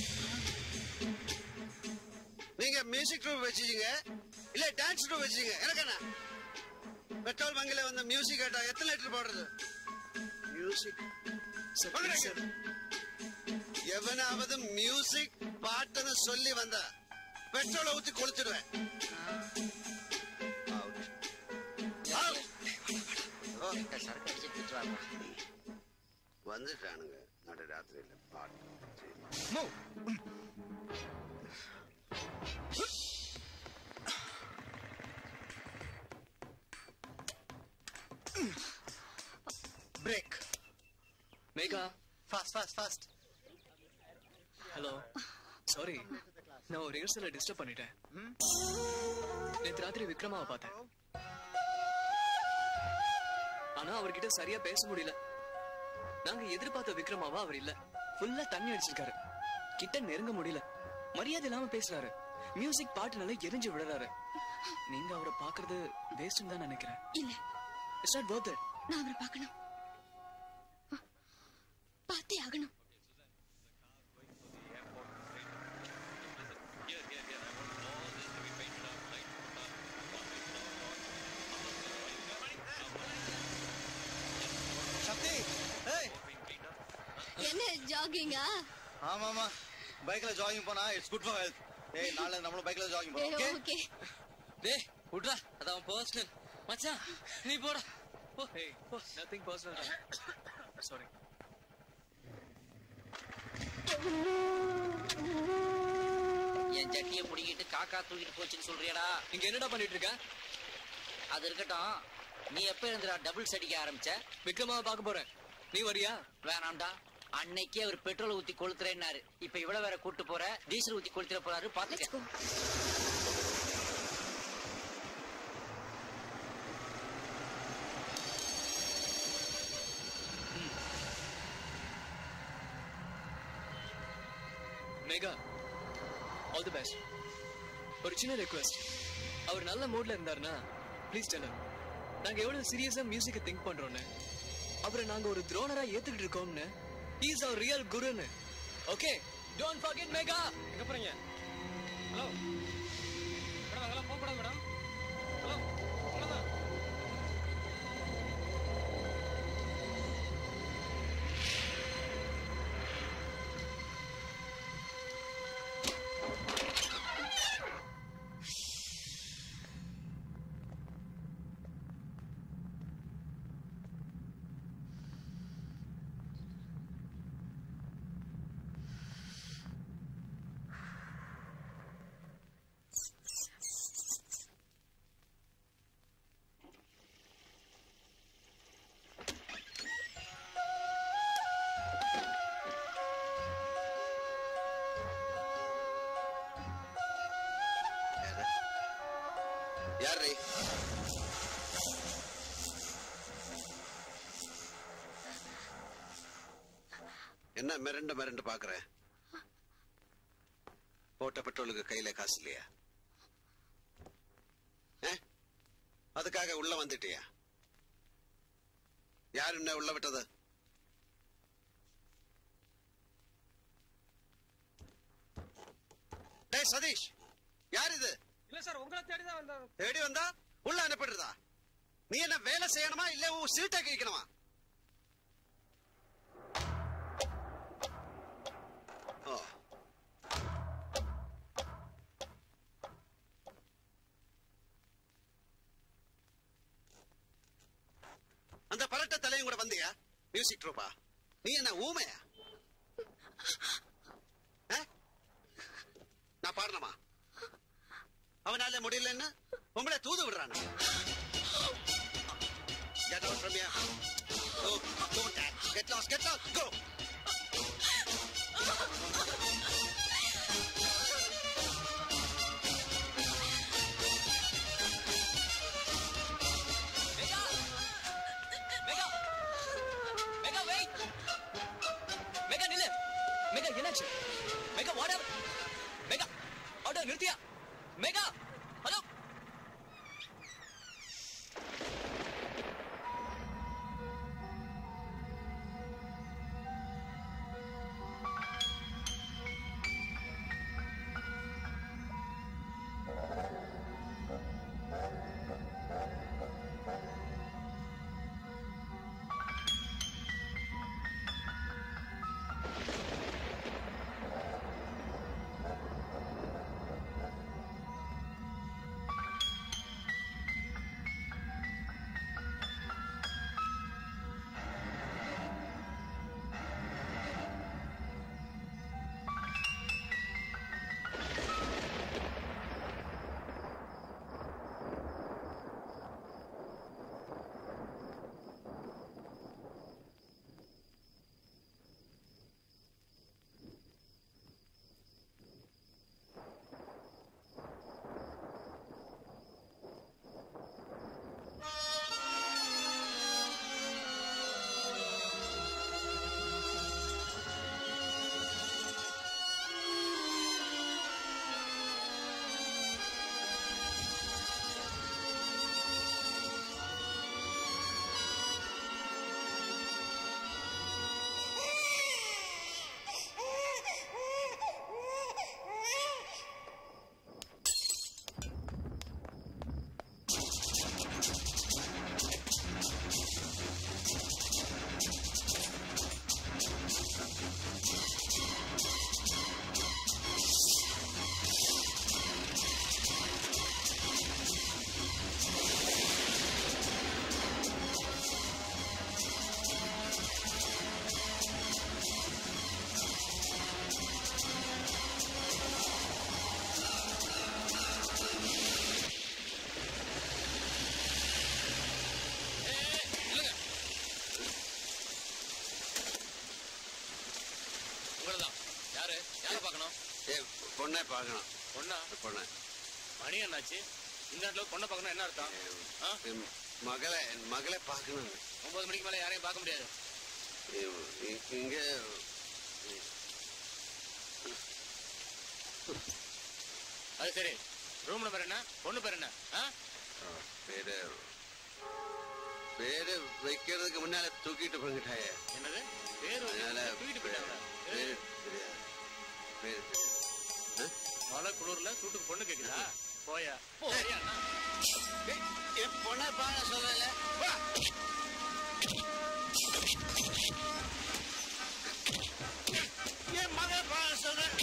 நீங்க மியூசிக் ட்ரூப் வச்சிருக்கீங்க இல்ல டான்ஸ் ட்ரூப் வச்சிருக்கீங்க எனக்கு என்ன பெட்ரோல் பங்கில வந்து மியூசிக் கேட்டா எத்தனை லிட்டர் போடுறது மியூசிக் சார் please சார் எவனாவது மியூசிக் பாட்டுன்னு சொல்லி வந்த பெட்ரோலை ஊத்தி கொளுத்திடுவேன் Out. Out. சரக்கு அடிச்சு திட்டுறாங்க வந்துட்டானுங்க நடு ராத்திரியில பாட்டு break Megha fast fast fast hello sorry நான் ஒரு ரிஹர்சலை டிஸ்டர்ப் பண்ணிட்டேன் நேத்து ராத்திரி விக்ரமாவை பார்த்தேன் ஆனா அவர்கிட்ட சரியா பேச முடியல நாங்க எதிர்பார்த்த விக்ரமாவா அவர் இல்ல ஃபுல்லா தண்ணி அடிச்சிருக்காரு கிட்ட நெருங்க முடியல மரியாதை இல்லாம பேசுறாரு மியூசிக் பாட்டுனால எரிஞ்சு விடுறாரு நீங்க அவரை பாக்குறது வேஸ்ட்னு தான் நினைக்கிறேன் இல்ல இட்ஸ் நாட் worth it நான் அவரை பார்க்கணும் பார்த்தே ஆகணும் சக்தி ஏய் என்ன ஜாகிங்கா ஆமா ஆமா பைக்ல ஜாகிங் போனா இட்ஸ் குட் ஃபார் ஹெல்த் ஏய் நாளை நம்மளும் பைக்ல ஜாகிங் போறோம் ஓகே ஓகே டேய் விட்றா அது அவன் பர்சனல் மச்சான் நீ போடா போ Hey, nothing personal. Sorry. என் ஜட்டியை பிடிக்கிட்டு காக்கா தூக்கிட்டு போச்சுன்னு சொல்றியடா இங்க என்னடா பண்ணிட்டு இருக்க அது இருக்கட்டும் நீ எப்ப இருந்துடா டபுள்ஸ் அடிக்க ஆரம்பிச்ச விக்ரமாவை பார்க்க போறேன் நீ வரியா வேணாம்டா அன்னைக்கே அவர் பெட்ரோல் ஊத்தி கொளுத்துறேன்னாரு இப்ப இவ்வளவு வேற கூட்டு போற டீசல் ஊத்தி கொளுத்துற போறாரு பாத்துக்க Let's go. Megha all the best ஒரு சின்ன ரெக்வெஸ்ட் அவர் நல்ல மூட்ல இருந்தாருன்னா ப்ளீஸ் டெல் நாங்க எவ்வளவு சீரியஸா மியூசிக்கை திங்க் பண்றோம்னு அவரை நாங்க ஒரு துரோணரா ஏத்துக்கிட்டு இருக்கோம்னு இஸ் அவர் ரியல் குருன்னு ஓகே டோன்ட் ஃபர்கெட் மேகா எங்க போறீங்க ஹலோ மேடம் அங்கெல்லாம் போக கூடாது மேடம் ஹலோ அவ்வளவுதான் யாரு என்ன மிரண்டு மிரண்டு பாக்குற போட்ட பெட்ரோலுக்கு கையில காசு இல்லையா ஆ? அதுக்காக உள்ள வந்துட்டியா யார் என்ன உள்ள விட்டது டேய் சதீஷ் யார் இது இல்ல சார் உங்களை தேடி தான் வந்தோம் தேடி வந்தா உள்ள அனுப்பிடுறதா நீ என்ன வேலை செய்யணுமா இல்ல உன் சீட்டை கிழிக்கணுமா ஓ அந்த பரட்ட தலையும் கூட வந்தியா மியூசிக் ட்ரூப்பா நீ என்ன ஊமையா ஆ? நான் பாடணுமா அவனால முடியலன்னு உங்களை தூது விடுறானா Get out from here. Go, go, Dad. Get lost, get lost, go. Megha Megha wait Megha நில்லு மெகா என்னாச்சு மெகா வாட் மெகா ஆட்டோ நிறுத்தியா மெகா ஹலோ உங்களதான் யாரு யார பார்க்கணும் ஏ பொண்ணை பார்க்கணும் பொண்ணா பொண்ணை மணி என்னாச்சு இந்த நேரத்துல பொண்ணை பார்க்கணும் என்ன அர்த்தம் ஆ? என் மகளை என் மகளை பார்க்கணும் ஒன்பது மணிக்கு மேல யாரையும் பார்க்க முடியாது இ- இ- இங்க அது சரி ரூம் நம்பர் என்ன பொண்ணு பேர் என்ன ஆ? பேரு பேரு வைக்கிறதுக்கு முன்னால தூக்கிட்டு போங்கிட்டாய என்னது பேர் வந்து அதனால தூக்கிட்டு போயிட்டாங்க பேரு தெரியாது பேரு தெரியாது ஆ? மழை குளிர்ல சூட்டுக்கு பொண்ணு கேக்குதா போயா சரியா அண்ணா? ஏய், என் பொண்ணை பார்க்க சொல்லல வா. என் மகளை பார்க்க சொல்றேன்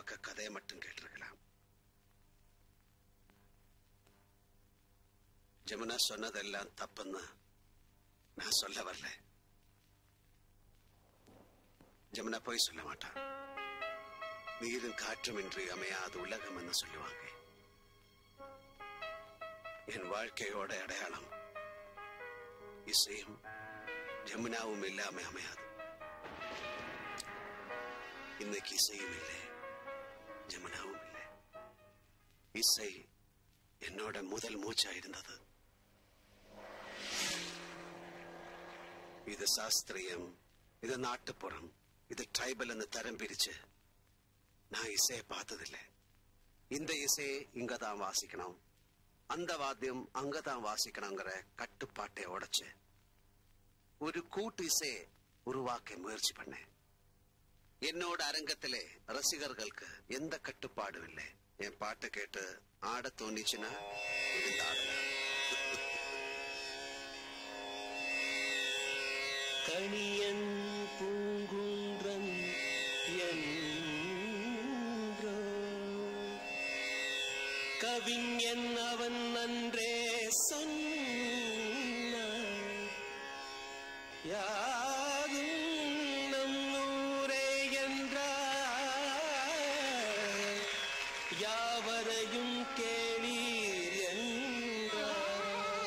பக்க கதையை மட்டும் கேட்டிருக்கலாம் ஜமுனா சொன்னதெல்லாம் தப்புன்னு நான் சொல்ல வரல ஜமுனா போய் சொல்ல மாட்டான் நீரும் காற்றும் இன்றி அமையாத உலகம் என்று சொல்லுவாங்க என் வாழ்க்கையோட அடையாளம் இசையும் ஜமுனாவும் இல்லாம அமையாது இன்னைக்கு இசையும் இல்லை ஜமுனாவும் இல்லை இசை என்னோட முதல் மூச்சா இருந்தது இது சாஸ்திரியம் இது நாட்டுப்புறம் இது ட்ரைபல் தரம் பிரிச்சு நான் இசையை பார்த்ததில்லை இந்த இசையை இங்க தான் வாசிக்கணும் அந்த வாத்தியம் அங்கதான் வாசிக்கணுங்கிற கட்டுப்பாட்டை உடைச்சு ஒரு கூட்டு இசையை உருவாக்க முயற்சி பண்ணேன் என்னோட அரங்கத்திலே ரசிகர்களுக்கு எந்த கட்டுப்பாடும் இல்லை என் பாட்டை கேட்டு ஆட தோணிச்சுன்னா எழுந்து ஆடலாம் கணியன் பூங்குன்றன் என்றோ கவிஞன் அவன் நன்றே சொன்னான் யாரும் நம் ஊரே என்றார் யாவரையும் கேளீர் என்றார்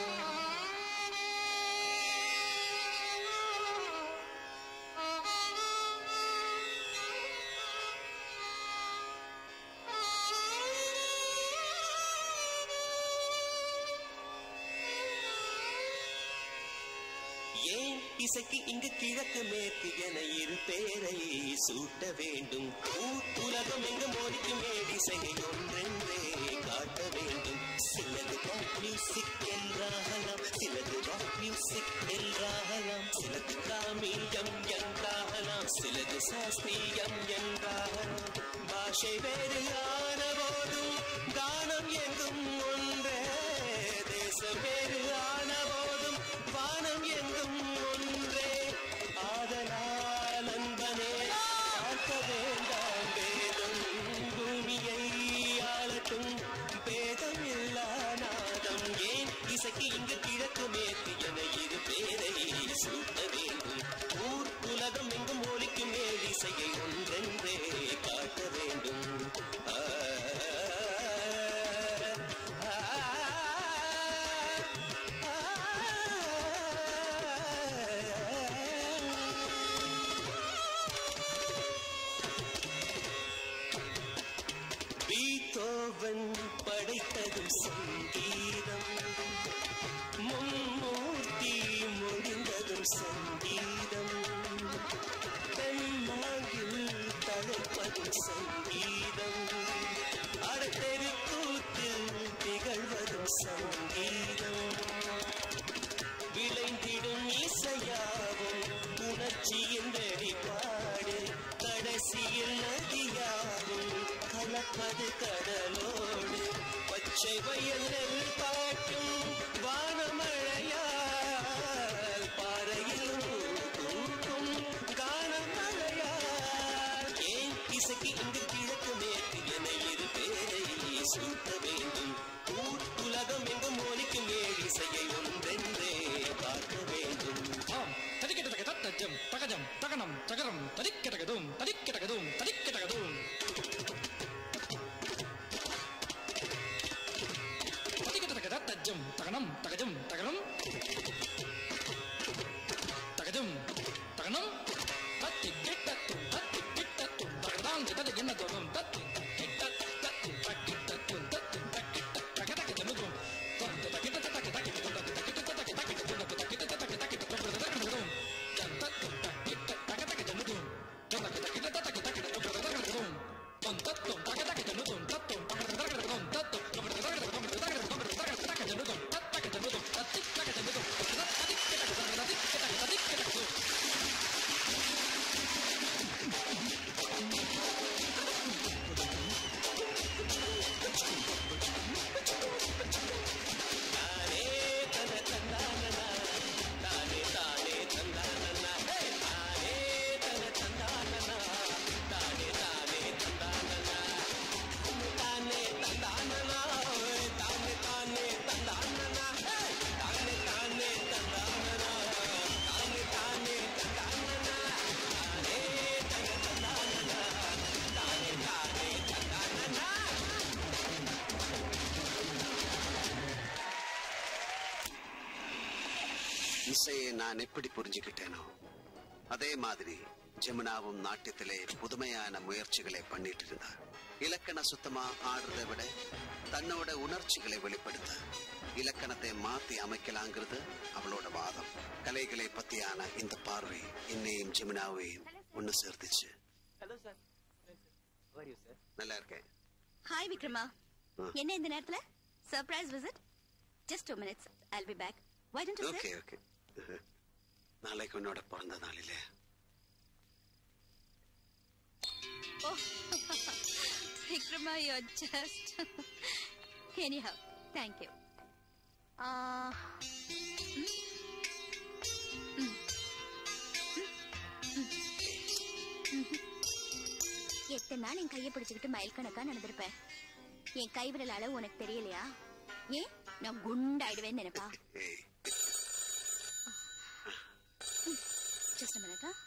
ஏன் இசைக்கு இங்கு கிழக்கு மேற்கு என இரு பேரை சூட்ட வேண்டும் ஊர் உலகம் எங்கு மோதிக்கும் மேடிசையை ஒன்றென்றே காட்ட வேண்டும் சிலது ராக் மியூசிக் என்றாகலாம் சிலது ராக் மியூசிக் என்றாகலாம் சிலது காமியம் என்றாகலாம் சிலது சாஸ்திரியம் என்றாகலாம் பாஷை வேறு ஆன போதும் கானம் எங்கும் ஒன்றே தேசம் வேறு ஆன போதும் வானம் எங்கும் ஒன்றே ஆதலால் அன்பனே பார்க்க வேண்டாம் வேதம் பூமியை ஆளட்டும் பேதம் இல்லா நாதம் ஏன் இசைக்கு இங்கு கிழக்கு மேற்கு என இரு பேரை சூட்ட வேண்டும் ஊர் உலகம் எங்கும் ஒலிக்கும் மேலிசையை ஒன்றென்றே காட்ட வேண்டும் ஆ, ஆ, பீத்தோவன் படைத்ததும் சங்கீதம் மும்மூர்த்தி முடிந்ததும் சங்கீதம் தென்னாங்கில் தழைப்பதும் சங்கீதம் அடத்தெருக்கூத்தில் திகழ்வதும் சங்கீதம் விளைந்திடும் இசையாவும் உணர்ச்சியின் வெளிப்பாடு கடைசியில் நதியாவும் கலப்பது கடலோடு பச்சை வயல் நெல் பாட்டும் வானமழையால் பாறையில் பூக்கும் கானமழையால் ஏன் இசைக்கு இங்கு கிழக்கு மேற்கு என இரு பேரை சூட்ட வேண்டும் ஊர் உலகம் எங்கும் ஒலிக்கும் ஏழிசையை ஒன்றென்றே பார்க்க வேண்டும் ஆம் தடிக்கெட்டக தத்தஜம் தகஜம் தகனம் தகரம் தடிக்கெட்டகதும் தடிக்கெட்டகதும் தடிக்கெட்டகதும் தடிக்கெட்டக தத்தஜம் தகனம் தகஜம் தகனம் தகஜம் தகனம் தத்தி கெட்டத்தும் தத்தி கெட்டத்தும் தகதாம் தது என்ன தோறும் தத்தி கெட்ட தத்து தக்கி தத்தும் தத்து தக்கி தகதக ஜனுகும் தொந்த தக்கிட்ட தக்கி தக்கி தொந்த தக்கிட்ட தக்கி தக்கி தொந்த தக்கிட்ட தக்கி தக்கி தொந்த தக்கி ஜந்தத்து தக்கிட்ட தகதக ஜனுகும் தொந்த தக்கிட்ட தக்கி தக்கி தொந்த தக்கி ஜனுகும் தொந்தத்தும் தகதக ஜனுகும் தத்தும் தகதக ஜனுகும் தத்தும் தகதக ஜனுகும் தகதக ஜனுகும் தத்தக ஜனுகும் தத்திக்க இசையை நான் எப்படி புரிஞ்சுக்கிட்டேனோ அதே மாதிரி ஜெமுனாவும் நாட்டியத்திலே புதுமையான முயற்சிகளை பண்ணிட்டு இருந்தார் இலக்கண சுத்தமா ஆடுறதை விட தன்னோட உணர்ச்சிகளை வெளிப்படுத்த இலக்கணத்தை மாத்தி அமைக்கலாங்கிறது அவளோட வாதம் கலைகளை பத்தியான இந்த பார்வை என்னையும் ஜெமுனாவையும் ஒண்ணு சேர்த்துச்சு ஹலோ சார் சார் சார் நல்லா இருக்கேன் ஹாய் விக்ரமா ஆ. என்ன இந்த நேரத்துல surprise visit just two minutes I'll be back why don't you okay okay நாளைக்கு உன்னோட பிறந்த நாள் இல்லையா Oh, Vikrama, you're just. Anyhow, thank you. Uh, mm, mm, mm, mm, mhm. எத்தனை நாள் என் கையை பிடிச்சுக்கிட்டு மைல் கணக்கா நடந்திருப்பேன் என் கை விரல் அளவு உனக்கு தெரியலையா ஏன் நான் குண்டாயிடுவேன்னு நினைப்பா ஏய் जस्ट मिनट हाँ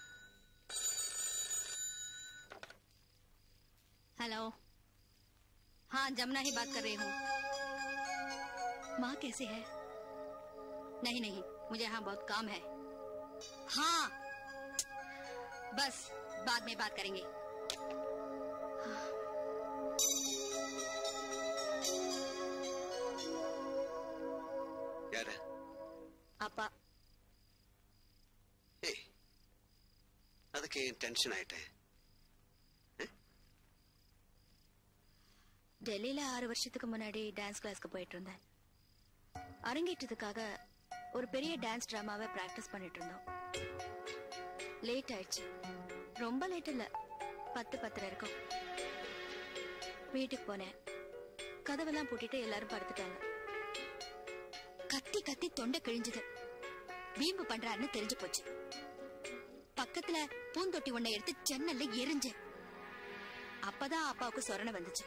हेलो हाँ जमुना ही बात कर रही हूँ माँ कैसे है नहीं नहीं मुझे यहाँ बहुत काम है हाँ बस बाद में बात करेंगे யாரு அப்பா ஏய் அதுக்கு ஏன் டென்ஷன் ஆயிட்டேன் டெல்லியில ஆறு வருஷத்துக்கு முன்னாடி டான்ஸ் கிளாஸ்க்கு போயிட்டு இருந்தேன் அரங்கேற்றத்துக்காக ஒரு பெரிய டான்ஸ் டிராமாவை பிராக்டிஸ் பண்ணிட்டு இருந்தோம் லேட் ஆயிடுச்சு ரொம்ப லேட் இல்ல பத்து பத்தரை இருக்கும் வீட்டுக்கு போனேன் கதவெல்லாம் பூட்டிட்டு எல்லாரும் படுத்துட்டாங்க கத்தி கத்தி தொண்டை கிழிஞ்சது வீம்பு பண்றாருன்னு தெரிஞ்சு போச்சு பக்கத்துல பூந்தொட்டி ஒண்ணை எடுத்து ஜன்னல்ல எரிஞ்சேன் அப்பதான் அப்பாவுக்கு சொரணை வந்துச்சு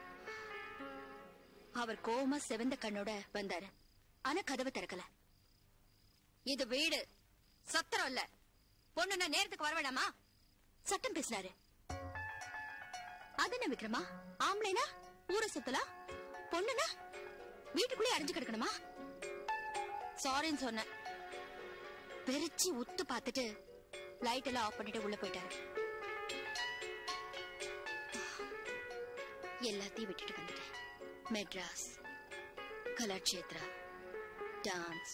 அவர் கோவமா செவந்த கண்ணோட வந்தாரு ஆனா கதவை திறக்கல இது வீடு சத்திரம் இல்ல பொண்ணுன்னா நேரத்துக்கு வர வேணாமா சட்டம் பேசினாரு அது என்ன விக்ரமா ஆம்பளைனா ஊரை சுத்தலாம் பொண்ணுனா வீட்டுக்குள்ளே அடைஞ்சு கிடக்கணுமா சாரின்னு சொன்னேன் வெறிச்சு உத்து பார்த்துட்டு லைட் எல்லாம் ஆஃப் பண்ணிட்டு உள்ள போயிட்டாரு எல்லாத்தையும் விட்டுட்டு வந்துட்டேன் மெட்ராஸ் கலாட்சேத்ரா டான்ஸ்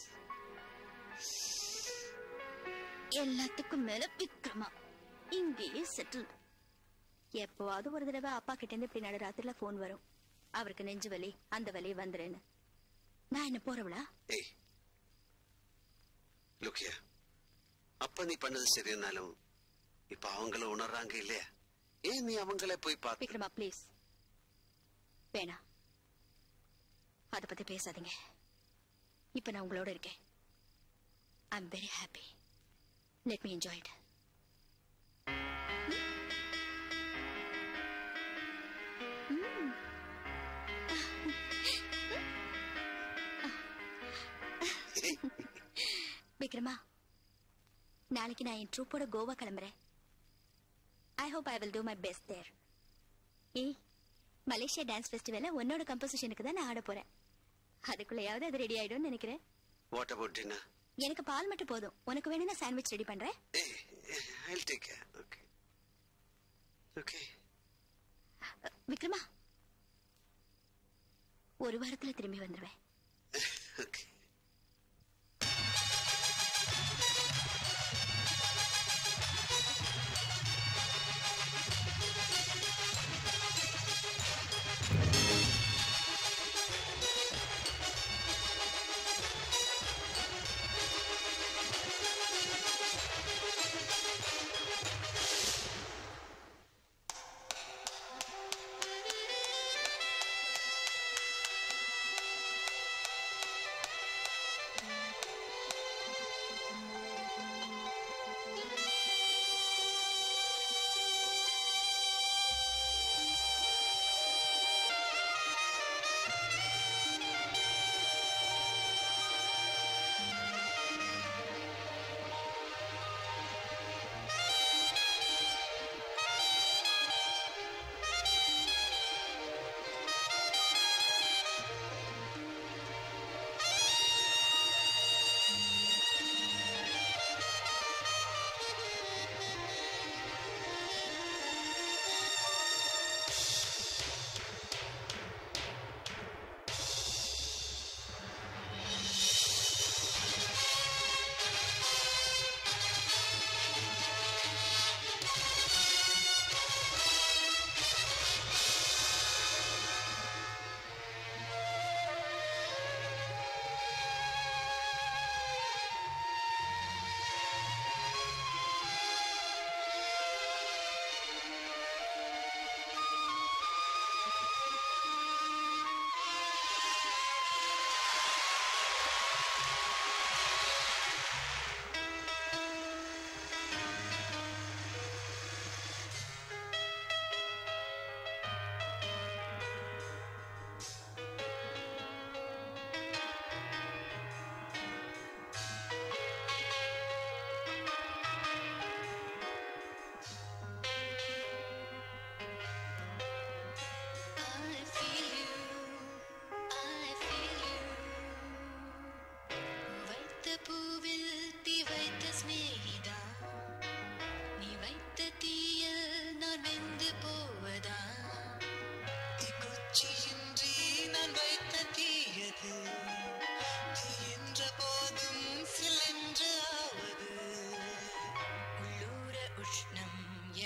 எல்லாத்துக்கும் மேல விக்ரமா இங்கேயே செட்டில் எப்பவாவது ஒரு தடவை அப்பா கிட்ட இருந்து இப்படி நடு ராத்திரில போன் வரும் அவருக்கு நெஞ்சு வலி அந்த வலி வந்துருன்னு நான் என்ன போறவளா ஏய் லுக்கியா அப்ப நீ பண்ணது சரினாலும் இப்ப அவங்கள உணர்றாங்க இல்லையா ஏன் நீ அவங்கள போய் பார்த்து விக்ரமா ப்ளீஸ் வேணாம் அத பத்தி பேசாதீங்க இப்ப நான் உங்களோட இருக்கேன் I am very happy let me enjoy it Vikrama நாளைக்கு நான் என் ட்ரூப்போட கோவா கிளம்புறேன் I hope I will do my best there ஏய் மலேசியா டான்ஸ் ஃபெஸ்டிவல்ல உன்னோட கம்போசிஷனுக்கு தான் நான் ஆட போறேன் அதுக்குள்ளயாவது அது ரெடி ஆயிடும்னு நினைக்கிறேன் வாட் அபவுட் டின்னர் எனக்கு பால் மட்டும் போதும் உனக்கு வேணும்னா சாண்ட்விச் ரெடி பண்றேன் I'll take care okay okay Vikrama ஒரு வாரத்துல திரும்பி வந்துருவேன் ஓகே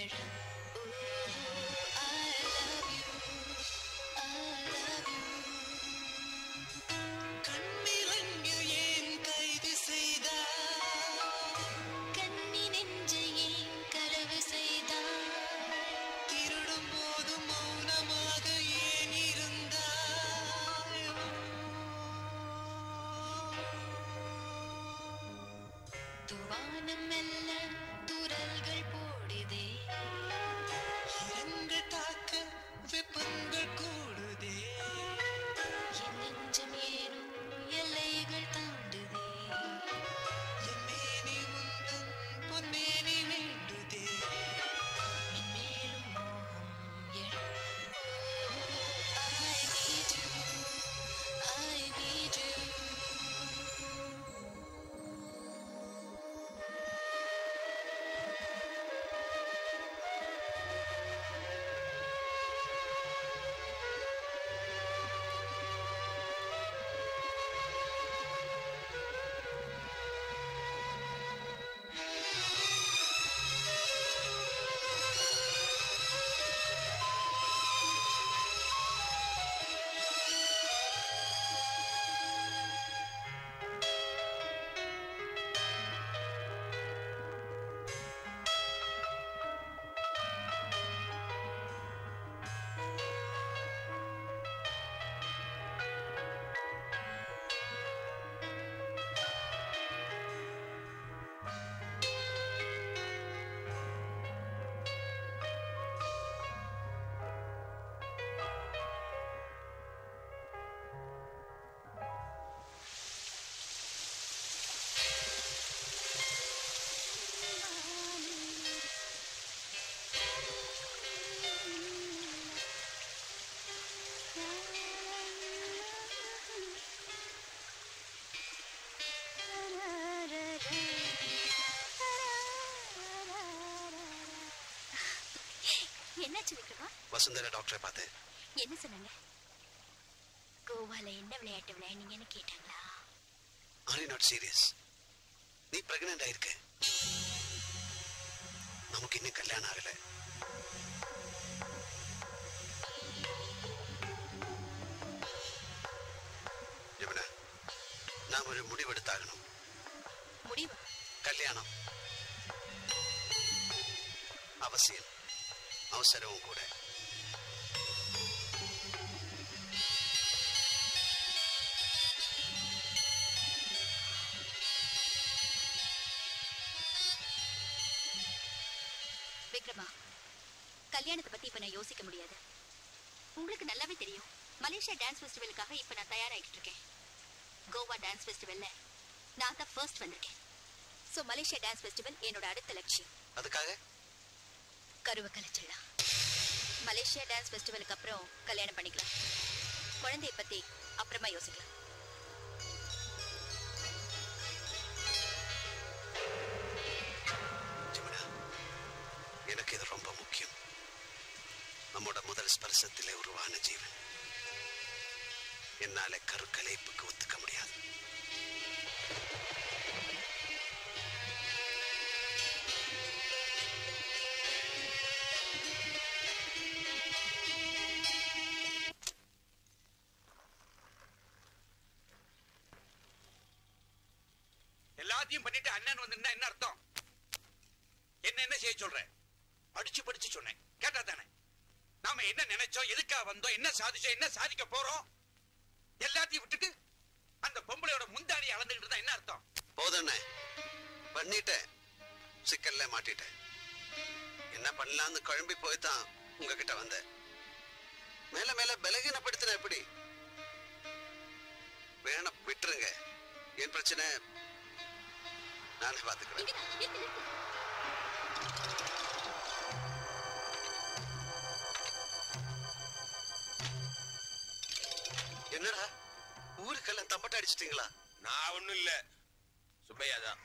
கண்ணிரங்கில் ஏன் கைது செய்தார் கண்ணி நெஞ்சை ஏன் களவு செய்தாய் திருடும் போது மௌனமாக ஏன் இருந்தாய் துவானம் மெல்ல துரல்கள் போடுதே இரங்கள் தாக்க வெப்பங்கள் கூடுதே என் நெஞ்சம் ஏனோ எல்லைகள் தாண்டுதே என் மேனி உந்தன் பொன்னேனி வேண்டுதே மென்மேலும் மோகம் எழும். I need you. I need you. என்னாச்சு விக்ரமா வசுந்தரா டாக்டரை பார்த்தேன் என்ன சொன்னாங்க கோவால என்ன விளையாட்டு விளையாடுனீங்கன்னு கேட்டாங்களா ஆர் நாட் சீரியஸ் நீ பிரெக்னென்ட் ஆயிருக்க நமக்கு இன்னும் கல்யாணம் ஆகல ஜமுனா நாம் ஒரு முடிவெடுத்தாகணும் முடிவு கல்யாணம் அவசியம் அவசரமும் கூட விக்ரமா கல்யாணத்தை பத்தி இப்ப நான் யோசிக்க முடியாது உங்களுக்கு நல்லாவே தெரியும் மலேசியா டான்ஸ் ஃபெஸ்டிவலுக்காக இப்ப நான் தயாராகிட்டு இருக்கேன் கோவா டான்ஸ் ஃபெஸ்டிவல்ல நான் தான் ஃபர்ஸ்ட் வந்திருக்கேன் ஸோ மலேசியா டான்ஸ் ஃபெஸ்டிவல் என்னோட அடுத்த லட்சியம் அதுக்காக கருவை கலைச்சிடலாம் மலேசியா டான்ஸ் ஃபெஸ்டிவலுக்கு அப்புறம் கல்யாணம் பண்ணிக்கலாம் குழந்தைய பத்தி அப்புறமா யோசிக்கலாம் ஜமுனா எனக்கு இது ரொம்ப முக்கியம் நம்மோட முதல் ஸ்பர்சத்திலே உருவான ஜீவன் என்னால கருக்கலைப்புக்கு ஒத்துக்க முடியாது எல்லாத்தையும் பண்ணிட்டு அண்ணன் வந்திருந்தா என்ன அர்த்தம் என்ன என்ன செய்ய சொல்ற படிச்சு படிச்சு சொன்னேன் கேட்டா தானே நாம என்ன நினைச்சோம் எதுக்காக வந்தோம் என்ன சாதிச்சோம் என்ன சாதிக்க போறோம் எல்லாத்தையும் விட்டுட்டு அந்த பொம்பளையோட முந்தாடி அளந்துகிட்டு இருந்தா என்ன அர்த்தம் போதண்ணே பண்ணிட்டேன் சிக்கல்ல மாட்டிட்டேன் என்ன பண்ணலாம்னு குழம்பி போய் தான் உங்ககிட்ட வந்தேன் மேல மேல பலகீனப்படுத்தின எப்படி வேணா விட்டுருங்க என் பிரச்சனை நானே பாத்துக்கிறேன் என்னடா ஊருக்கெல்லாம் தம்பட்ட அடிச்சிட்டீங்களா நான் ஒண்ணும் இல்ல சுப்பையா தான்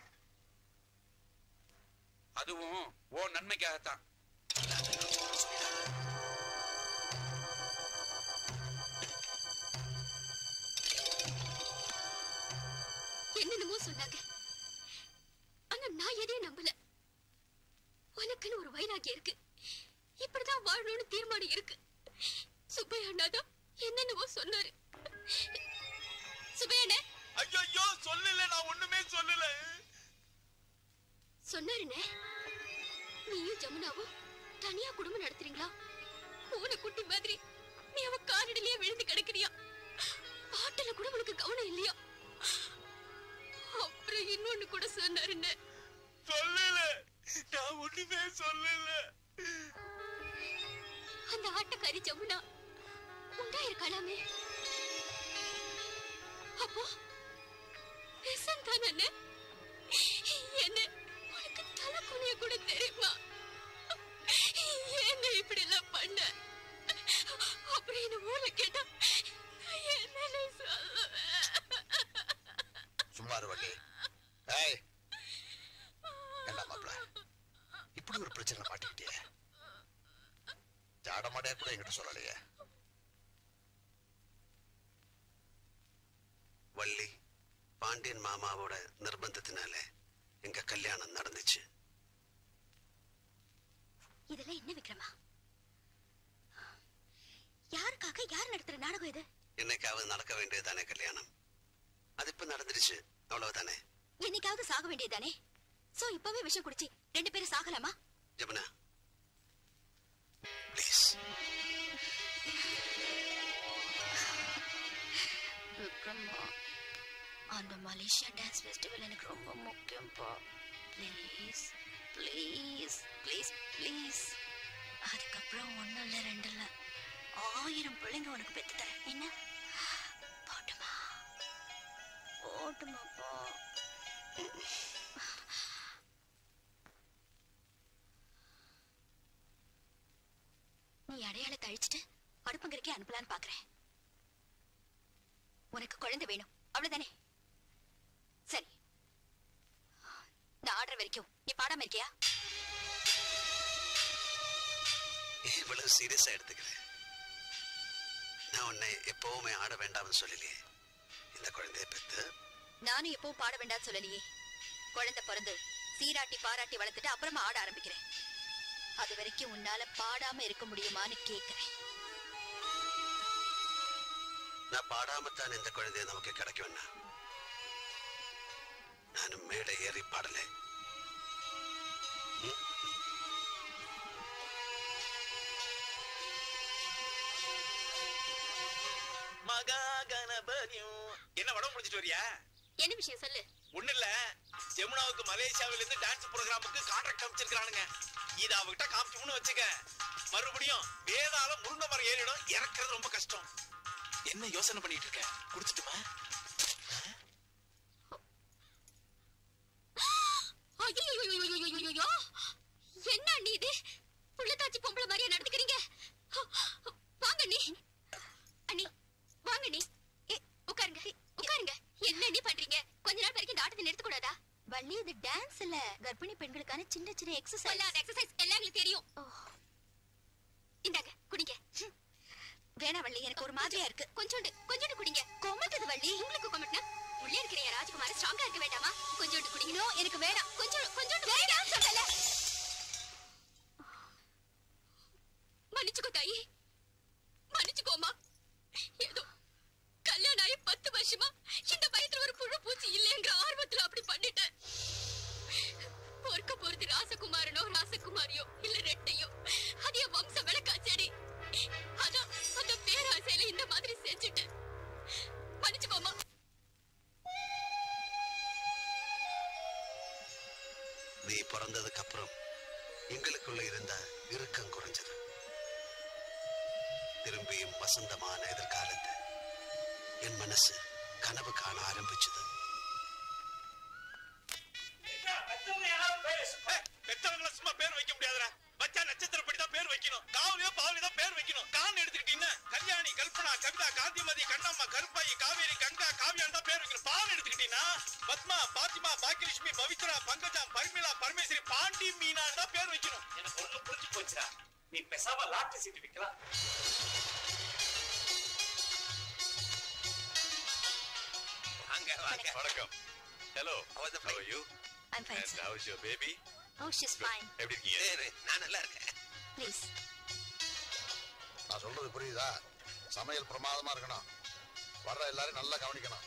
அதுவும் ஓ நன்மைக்காகத்தான் என்னென்னமோ சொன்னாங்க ஆனா நான் எதையும் நம்பல உனக்குன்னு ஒரு வைராக்கியம் இருக்கு இப்படிதான் வாழணும்னு தீர்மானம் இருக்கு சுப்பையா அண்ணாதான் என்னென்னவோ சொன்னாரு சுப்பையா அண்ணே ஐயோ சொல்லல நான் ஒண்ணுமே சொல்லல சொன்னாருண்ணே நீயும் ஜமுனாவும் தனியா குடும்பம் நடத்துறீங்களா பூனை குட்டி மாதிரி நீ அவ காரடிலேயே விழுந்து கிடக்குறியா பாட்டுல கூட உனக்கு கவனம் இல்லையா அப்புறம் இன்னொன்னு கூட சொன்னாருண்ணே சொல்லல நான் ஒண்ணுமே சொல்லல அந்த ஆட்டக்காரி ஜமுனா உண்டா இருக்கலாமே அப்போ விஷம் தானே என்ன உனக்கு தலை குனிய கூட தெரியுமா என்ன இப்படி எல்லாம் பண்ண அப்படின்னு ஊர்ல கேட்டா என்ன சொல்லுவேன் சும்மா இரு வள்ளி ஏய் என்ன மாப்பிள இப்படி ஒரு பிரச்சனை மாட்டிக்கிட்டியே ஜாட மாடையா கூட என்கிட்ட சொல்லலையே வள்ளி பாண்டியன் மாமாவோட நிர்பந்தத்தினால எங்க கல்யாணம் நடந்துச்சு இதெல்லாம் என்ன விக்ரமா யாருக்காக யார் நடத்துற நாடகம் இது என்னைக்காவது நடக்க வேண்டியதுதானே கல்யாணம் அது இப்ப நடந்துருச்சு அவ்வளவுதானே என்னைக்காவது சாக வேண்டியதானே சோ இப்பவே விஷம் குடிச்சு ரெண்டு பேரும் சாகலாமா ஜமுனா ப்ளீஸ் விக்ரமா அந்த மலேசியா டான்ஸ் ஃபெஸ்டிவல் எனக்கு ரொம்ப முக்கியம்ப்பா ப்ளீஸ் ப்ளீஸ் ப்ளீஸ் ப்ளீஸ் அதுக்கப்புறம் ஒன்றும் இல்லை ரெண்டு இல்லை ஆயிரம் பிள்ளைங்க உனக்கு பெற்று தரேன் என்ன போட்டுமா போட்டுமாப்பா நீ அடையாளத்தை அழிச்சிட்டு அடுப்பங்கரைக்கே அனுப்பலான்னு பாக்குறேன் உனக்கு குழந்தை வேணும் அவ்வளவுதானே சரி நான் ஆடுற வரைக்கும் நீ பாடாம இருக்கியா இவ்வளவு சீரியஸா எடுத்துக்கிறேன் நான் உன்னை எப்பவுமே ஆட வேண்டாம்னு சொல்லலையே இந்த குழந்தைய பெத்து நானும் எப்பவும் பாட வேண்டாம்னு சொல்லலையே குழந்தை பிறந்து சீராட்டி பாராட்டி வளர்த்துட்டு அப்புறமா ஆட ஆரம்பிக்கிறேன் அது வரைக்கும் உன்னால பாடாம இருக்க முடியுமான்னு கேக்குறேன் நான் பாடாமத்தான் இந்த குழந்தைய நமக்கு கிடைக்கும்னா நானும் மேடை ஏறி பாடல மகா கணபதியும் என்ன வடம் முடிச்சிட்டு வரியா என்ன விஷயம் சொல்லு ஒண்ணு இல்ல ஜமுனாவுக்கு மலேசியாவில இருந்து டான்ஸ் ப்ரோக்ராமுக்கு கான்ட்ராக்ட் அமைச்சிருக்கானுங்க இத அவகிட்ட காமிச்சோம்னு வச்சுக்க மறுபடியும் வேதாளம் முருங்கை மரம் ஏறிடும் இறக்குறது ரொம்ப கஷ்டம் என்ன யோசனை பண்ணிட்டு இருக்க குடிச்சிட்டுமா ஐயோ என்ன அண்ணி இது புள்ளத்தாச்சி பொம்பளை மாதிரியா நடந்துக்கிறீங்க வாங்க அண்ணி அண்ணி வாங்க அண்ணி ஏ, உட்காருங்க உட்காருங்க என்ன அண்ணி பண்றீங்க கொஞ்ச நாள் வரைக்கும் இந்த ஆட்டத்தை நிறுத்த கூடாதா வள்ளி இது டான்ஸ் இல்ல கர்ப்பிணி பெண்களுக்கான சின்ன சின்ன எக்ஸசைஸ் அந்த எக்ஸசைஸ் எல்லாம் எங்களுக்கு தெரியும் இந்தாங்க குடிங்க வேணா வள்ளி எனக்கு ஒரு மாதிரியா இருக்கு கொஞ்சோண்டு கொஞ்சோண்டு குடிங்க கொமட்டது வள்ளி உங்களுக்கு கொமட்டினா உள்ளே இருக்கிற ராஜகுமார ஸ்ட்ராங்கா இருக்க வேண்டாமா கொஞ்சோண்டு குடிங்க எனக்கு வேணாம் கொஞ்சம் கொஞ்சோண்டு வேண்டாம் சொல்லல மன்னிச்சுக்கோ தாயி மன்னிச்சுக்கோமா ஏதோ கல்யாணம் ஆகி பத்து வருஷமா இந்த வயத்துல ஒரு புழு பூச்சி இல்லைங்கிற ஆர்வத்துல அப்படி பண்ணிட்டேன் பொறுக்க போறது ராசகுமாரனோ ராசகுமாரியோ இல்ல ரெட்டையோ அது என் வம்ச விளக்கா செடி அதான் அந்த பேராசையில இந்த மாதிரி செஞ்சுட்டேன் மன்னிச்சுக்கோமா நீ பிறந்ததுக்கு அப்புறம் எங்களுக்குள்ள இருந்த இறுக்கம் குறைஞ்சது திரும்பியும் வசந்தமான எதிர்காலத்தை என் மனசு கனவு காண ஆரம்பிச்சது பெத்தவங்கள சும்மா பேர் வைக்க முடியாதுடா வச்சா நட்சத்திரப்படி தான் பேர் வைக்கணும் காவலியோ பாவலி தான் பேர் வைக்கணும் கான் எடுத்துக்கிட்டீங்கன்னா கல்யாணி கல்பனா கவிதா காந்திமதி கண்ணம்மா கருப்பாயி காவேரி கங்கா காவியான் தான் பேர் வைக்கணும் பாவல் எடுத்துக்கிட்டீங்கன்னா பத்மா பாத்திமா பாக்கியலட்சுமி பவித்ரா பங்கஜா பர்மிளா பரமேஸ்வரி பாண்டி மீனா தான் பேர் வைக்கணும் எனக்கு ஒண்ணு புரிஞ்சு போச்சுடா நீ பெசாம லாட்டரி சீட்டு விற்கலாம் வாங்க வாங்க வணக்கம் hello how are you I'm fine, and sir. how is your baby Oh, she's fine. எப்படி இருக்கீங்க நான் நல்லா இருக்கேன் ப்ளீஸ் நான் சொல்றது புரியுதா சமையல் பிரமாதமா இருக்கணும் வர்ற எல்லாரும் நல்லா கவனிக்கணும்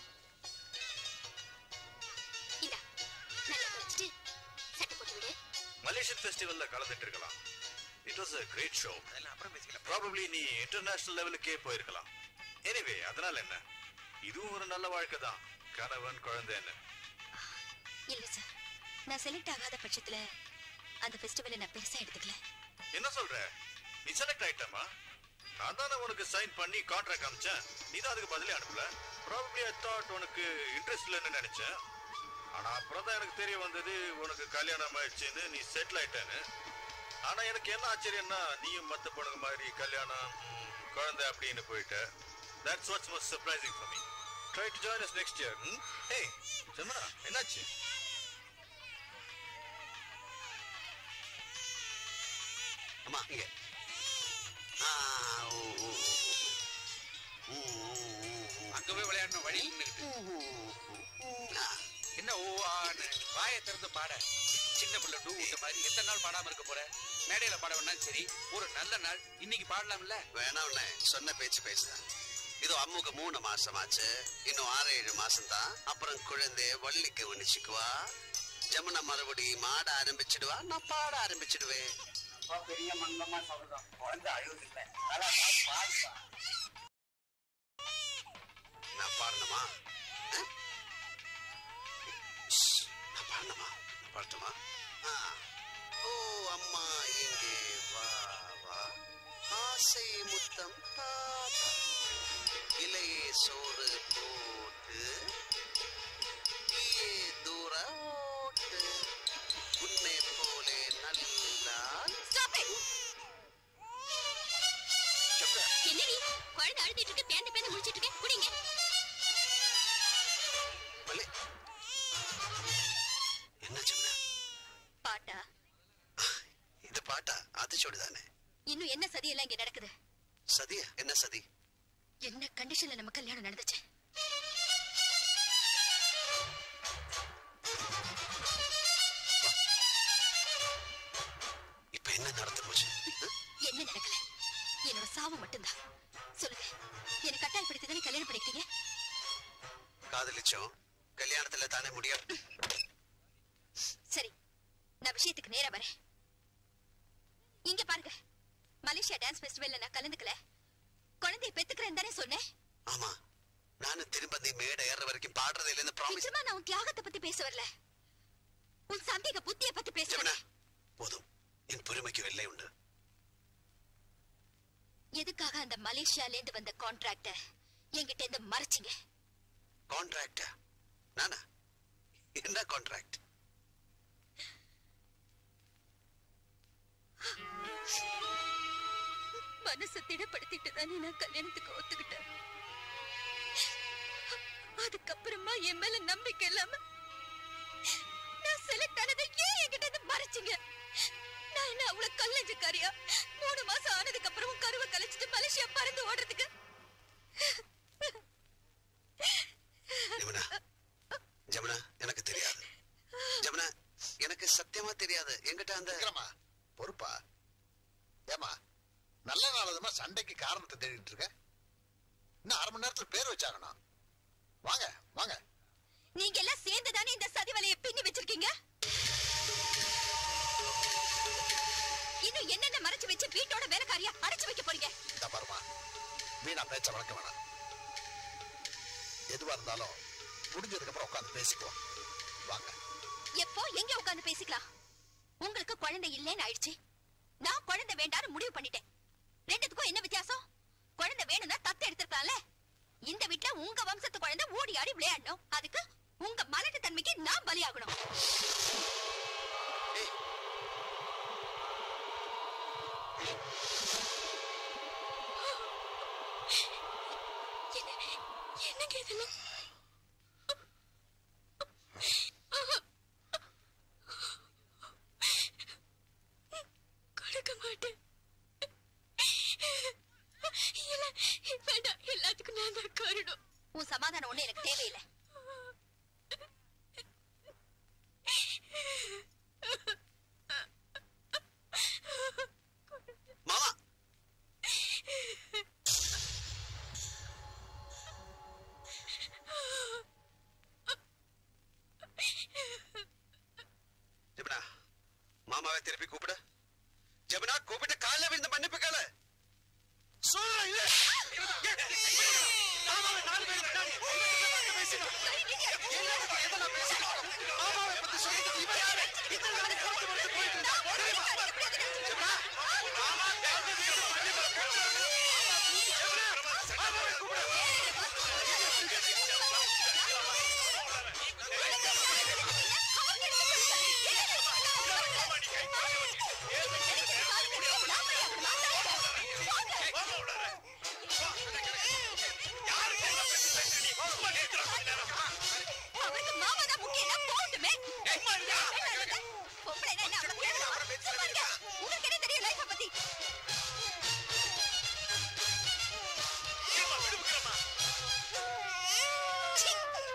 இந்தா நல்லா வச்சுட்டு சட்டை போட்டு விடு மலேசியன் ஃபெஸ்டிவல்ல கலந்துட்டு இருக்கலாம் it was a great show அப்புறம் பேசிக்கலாம் ப்ராபப்ளி நீ இன்டர்நேஷனல் லெவலுக்கே போயிருக்கலாம் எனிவே அதனால என்ன இதுவும் ஒரு நல்ல வாழ்க்கை தான் கணவன் குழந்தைன்னு இல்ல சார் நான் செலக்ட் ஆகாத பட்சத்துல அந்த ஃபெஸ்டிவலை நான் பெருசா எடுத்துக்கல என்ன சொல்ற நீ செலக்ட் ஆயிட்டமா நான் தானே உனக்கு சைன் பண்ணி கான்ட்ராக்ட் அமிச்சேன் நீ தான் அதுக்கு பதிலே அனுப்பல ப்ராபப்ளி ஐ தாட் உனக்கு இன்ட்ரெஸ்ட் இல்லைன்னு நினைச்சேன் ஆனா அப்புறம் தான் எனக்கு தெரிய வந்தது உனக்கு கல்யாணம் ஆயிடுச்சுன்னு நீ செட்டில் ஆயிட்டேன்னு ஆனா எனக்கு என்ன ஆச்சரியம்னா நீயும் மத்த பொண்ணுங்க மாதிரி கல்யாணம் ம், குழந்தை அப்படின்னு போயிட்ட that's what's most surprising for me try to join us next year hey Jamuna என்னாச்சு அம்மா இங்க ஆ, ஓ, ஓ, ஓ. அங்க போய் விளையாடணும் வழி நின்னுக்கிட்டு என்ன ஓ ஆன்னு வாயை திறந்து பாட சின்ன பிள்ளை டூ விட்ட மாதிரி எத்தனை நாள் பாடாம இருக்க போற மேடையில பாட வேணாலும் சரி ஒரு நல்ல நாள் இன்னைக்கு பாடலாம்ல வேணாம்ண்ணே சொன்ன பேச்சு பேசுறேன் இதோ அம்முக்கு மூணு மாசமாச்சு இன்னும் ஆறு ஏழு மாசம் தான் அப்புறம் குழந்தைய வள்ளிக்கு ஒனிச்சுக்குவா ஜமுனா மறுபடி மாட ஆரம்பிச்சிடுவா நான் பாட ஆரம்பிச்சிடுவேன் பெரிய மங்கம்மா சொல்றோம் குழந்தை அழுகுது நல்லா பாடுப்பா நான் பாடணுமா ஆ? ஷ், நான் பாடணுமா நான் பாடட்டுமா ஆ. ஓ அம்மா இங்கே வா வா ஆசை முத்தம் தாத்தா இலையே சோறு போட்டு நீயே தூர ஓட்டு உன்னை போலே நல்லால் என்னடி குழந்தை அழுதிட்டு இருக்கு பேந்து பேந்து முடிச்சிட்டு இருக்கேன் குடிங்க மல்லி என்ன சொன்ன பாட்டா இது பாட்டா ஆத்திச்சோடு தானே இன்னும் என்ன சதியெல்லாம் இங்க நடக்குது சதியா என்ன சதி என்ன கண்டிஷன்ல நம்ம கல்யாணம் நடந்துச்சு இப்ப என்ன நடந்து போச்சு என்ன நடக்கல என்னோட சாவு மட்டும்தான் சொல்லுங்க என்ன கட்டாயப்படுத்தி தானே கல்யாணம் பண்ணிக்கிட்டீங்க காதலிச்சோம் கல்யாணத்துல தானே முடியும் சரி நான் விஷயத்துக்கு நேரா வரேன் இங்க பாருங்க மலேசியா டான்ஸ் ஃபெஸ்டிவல்ல நான் கலந்துக்கல குழந்தைய பெத்துக்கிறேன் தானே சொன்னேன் ஆமா நானும் திரும்ப நீ மேடை ஏற வரைக்கும் பாடுறது இல்லைன்னு ப்ராமிஸ் நிஜமா நான் உன் தியாகத்தை பத்தி பேச வரல உன் சந்தேக புத்திய பத்தி பேச வரல போதும் என் பொறுமைக்கு வெள்ளை உண்டு எதுக்காக அந்த மலேசியால இருந்து வந்த கான்ட்ராக்ட என்கிட்ட இருந்து மறைச்சிங்க கான்ட்ராக்டா நானா என்ன கான்ட்ராக்ட் மனசை திடப்படுத்திட்டு தானே நான் கல்யாணத்துக்கு ஒத்துக்கிட்டேன் அதுக்கப்புறமா என் மேல நம்பிக்கை இல்லாம நான் செலக்ட் ஆனதை ஏன் என்கிட்ட இருந்து மறைச்சிங்க நான் என்ன அவ்வளவு கல்லஞ்சக்காரியா மூணு மாசம் ஆனதுக்கு அப்புறமும் கருவை கலைச்சிட்டு மலேசியா பறந்து ஓடுறதுக்கு ஜமுனா ஜமுனா எனக்கு தெரியாது ஜமுனா எனக்கு சத்தியமா தெரியாது என்கிட்ட அந்த விக்ரமா பொறுப்பா ஏமா நல்ல நாளதுமா சண்டைக்கு காரணத்தை தேடிட்டு இருக்க இன்னும் அரை மணி நேரத்துல பேர் வச்சாகணும் வாங்க வாங்க நீங்க எல்லாம் சேர்ந்து தானே இந்த சதி வலையை பின்னி வச்சிருக்கீங்க இன்னும் என்னென்ன மறைச்சு வச்சு வீட்டோட வேலைக்காரியா அடைச்சு வைக்க போறீங்க இந்த பாருமா வீணா பேச்ச வளர்க்க வேணாம் எதுவா இருந்தாலும் முடிஞ்சதுக்கு அப்புறம் உட்காந்து பேசிக்குவோம் வாங்க எப்போ எங்க உட்கார்ந்து பேசிக்கலாம் உங்களுக்கு குழந்தை இல்லைன்னு ஆயிடுச்சு நான் குழந்தை வேண்டாம்னு முடிவு பண்ணிட்டேன் ரெண்டுத்துக்கும் என்ன வித்தியாசம் குழந்தை வேணும்னா தத்து எடுத்திருக்கலாம்ல இந்த வீட்ல உங்க வம்சத்து குழந்தை ஓடி ஆடி விளையாடணும் அதுக்கு உங்க மலட்டு தன்மைக்கு நான் பலியாகணும் என்னங்க இதெல்லாம் கொடுக்க மாட்டேன் இல்ல, வேண்டாம் எல்லாத்துக்கும் நான் தான் காரணம் உன் சமாதானம் ஒண்ணு எனக்கு தேவையில்லை திருப்பி கூப்பிடு ஜமுனா கூப்பிட்டு காலைல விழுந்து மன்னிப்பு கேளு சொல்ல இல்ல மாமாவை நாலு பேர் முன்னாடி இவன் பேசினான். எல்லாரும் எதெல்லாம் பேசினான்? மாமாவை பத்தி சொல்லிட்டு இவன் யாரு? இத்தனை நாள் போட்டு வந்து போயிட்டு இருந்தா. தெரியுமா? ஜமுனா, மாமா காலைல விழுந்து மன்னிப்பு கேளு. ஜமுனா, மாமாவை கூப்பிடு. அவருக்கு மாமா தான் முக்கியம் போட்டுமே பொம்பளை என்ன அவ்வளவு கேவலமா? சும்மா இருங்க. உங்களுக்கு என்ன தெரியும் லைஃப பத்தி சீ.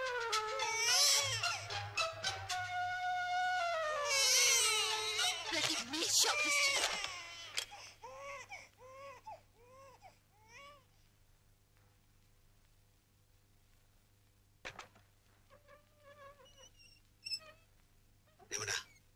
Bloody me, chauvinist. நிமிடா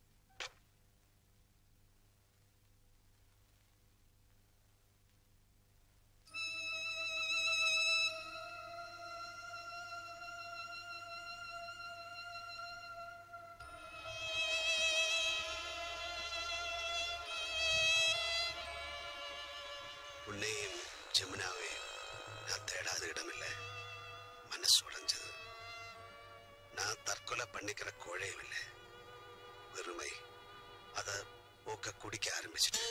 உன்னையும் ஜமுனாவையும் நான் தேடாத இடமில்லை மனசு உடைஞ்சது நான் தற்கொலை பண்ணிக்கிற கோழையும் இல்லை வெறுமை அத ஊக்க குடிக்க ஆரம்பிச்சிட்டு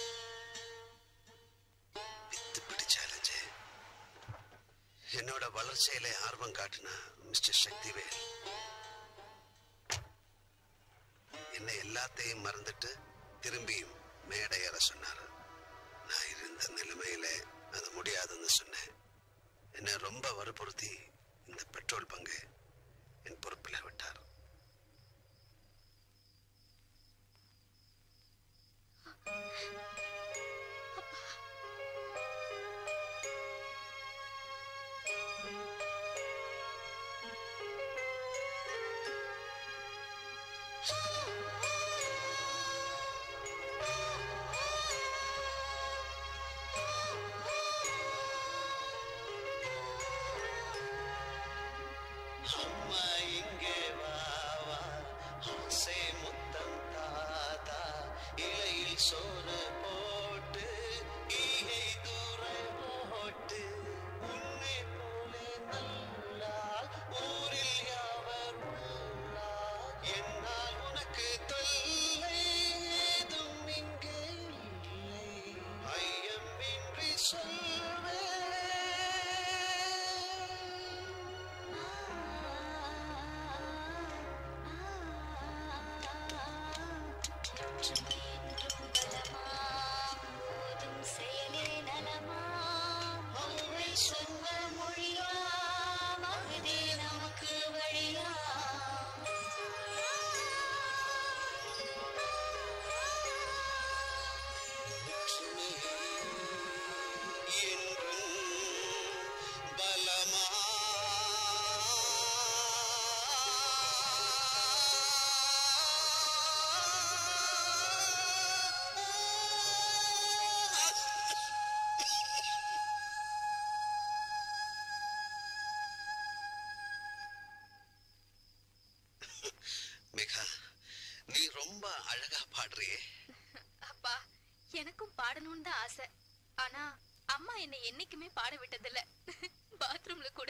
வித்து பிடிச்சாலஞ்சு என்னோட வளர்ச்சியில ஆர்வம் காட்டின மிஸ்டர் சக்திவேல் என்னை எல்லாத்தையும் மறந்துட்டு திரும்பியும் மேடை ஏற சொன்னாரு நான் இருந்த நிலைமையில அது முடியாதுன்னு சொன்னேன் என்னை ரொம்ப வற்புறுத்தி இந்த பெட்ரோல் பங்கு என் பொறுப்பில் விட்டார் அம்மா இங்கே வா வா ஆசை முத்தம் தாத்தா இலையில் சோறு போட்டு ஈகை தூரம் போட்டு உன்னை போலே நல்லால் ஊரில் யாவர் உள்ளார். என்னால் உனக்கு தொல்லை ஏதும் இங்கே இல்லை ஐயமின்றி சொல்வேன் போதும் செயலே நலமா அவை சொன்ன மொழியா மகுதே நமக்கு வழியா பலமா மேகா நீ ரொம்ப அழகா பாடுறியே அப்பா எனக்கும் பாடணும்னு தான் ஆசை ஆனா அம்மா என்னை என்னைக்குமே பாட விட்டதில்ல பாத்ரூம்ல கூட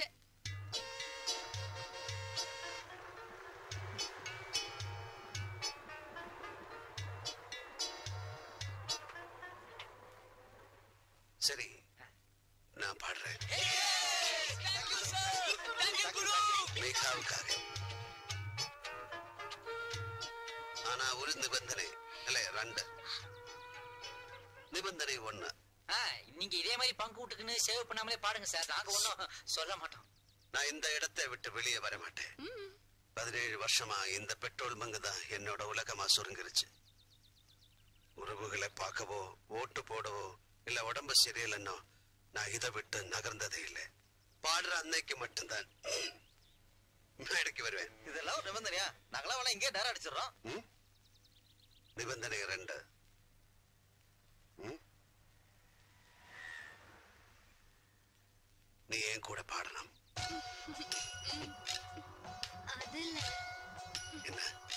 சரி நான் பாடுறேன் மேகாவுக்காக ஆனா ஒரு நிபந்தனை இல்ல ரெண்டு நிபந்தனை ஒண்ணு ஆ, நீங்க இதே மாதிரி பங்கு விட்டுக்குன்னு சேவ் பண்ணாமலே பாடுங்க சார் நாங்க ஒன்றும் சொல்ல மாட்டோம் நான் இந்த இடத்தை விட்டு வெளியே வர மாட்டேன் பதினேழு வருஷமா இந்த பெட்ரோல் பங்கு தான் என்னோட உலகமா சுருங்கிருச்சு உறவுகளை பார்க்கவோ ஓட்டு போடவோ இல்ல உடம்பு சரியில்லைன்னோ நான் இதை விட்டு நகர்ந்ததே இல்லை பாடுற அன்னைக்கு மட்டும்தான் மேடைக்கு வருவேன் இதெல்லாம் ஒரு நிபந்தனையா நாங்களாம் வேணா இங்கே நேரம் அடிச்சிடறோம் ம்? நிபந்தனை ரெண்டு என் கூட பாடணும் அது இல்ல என்ன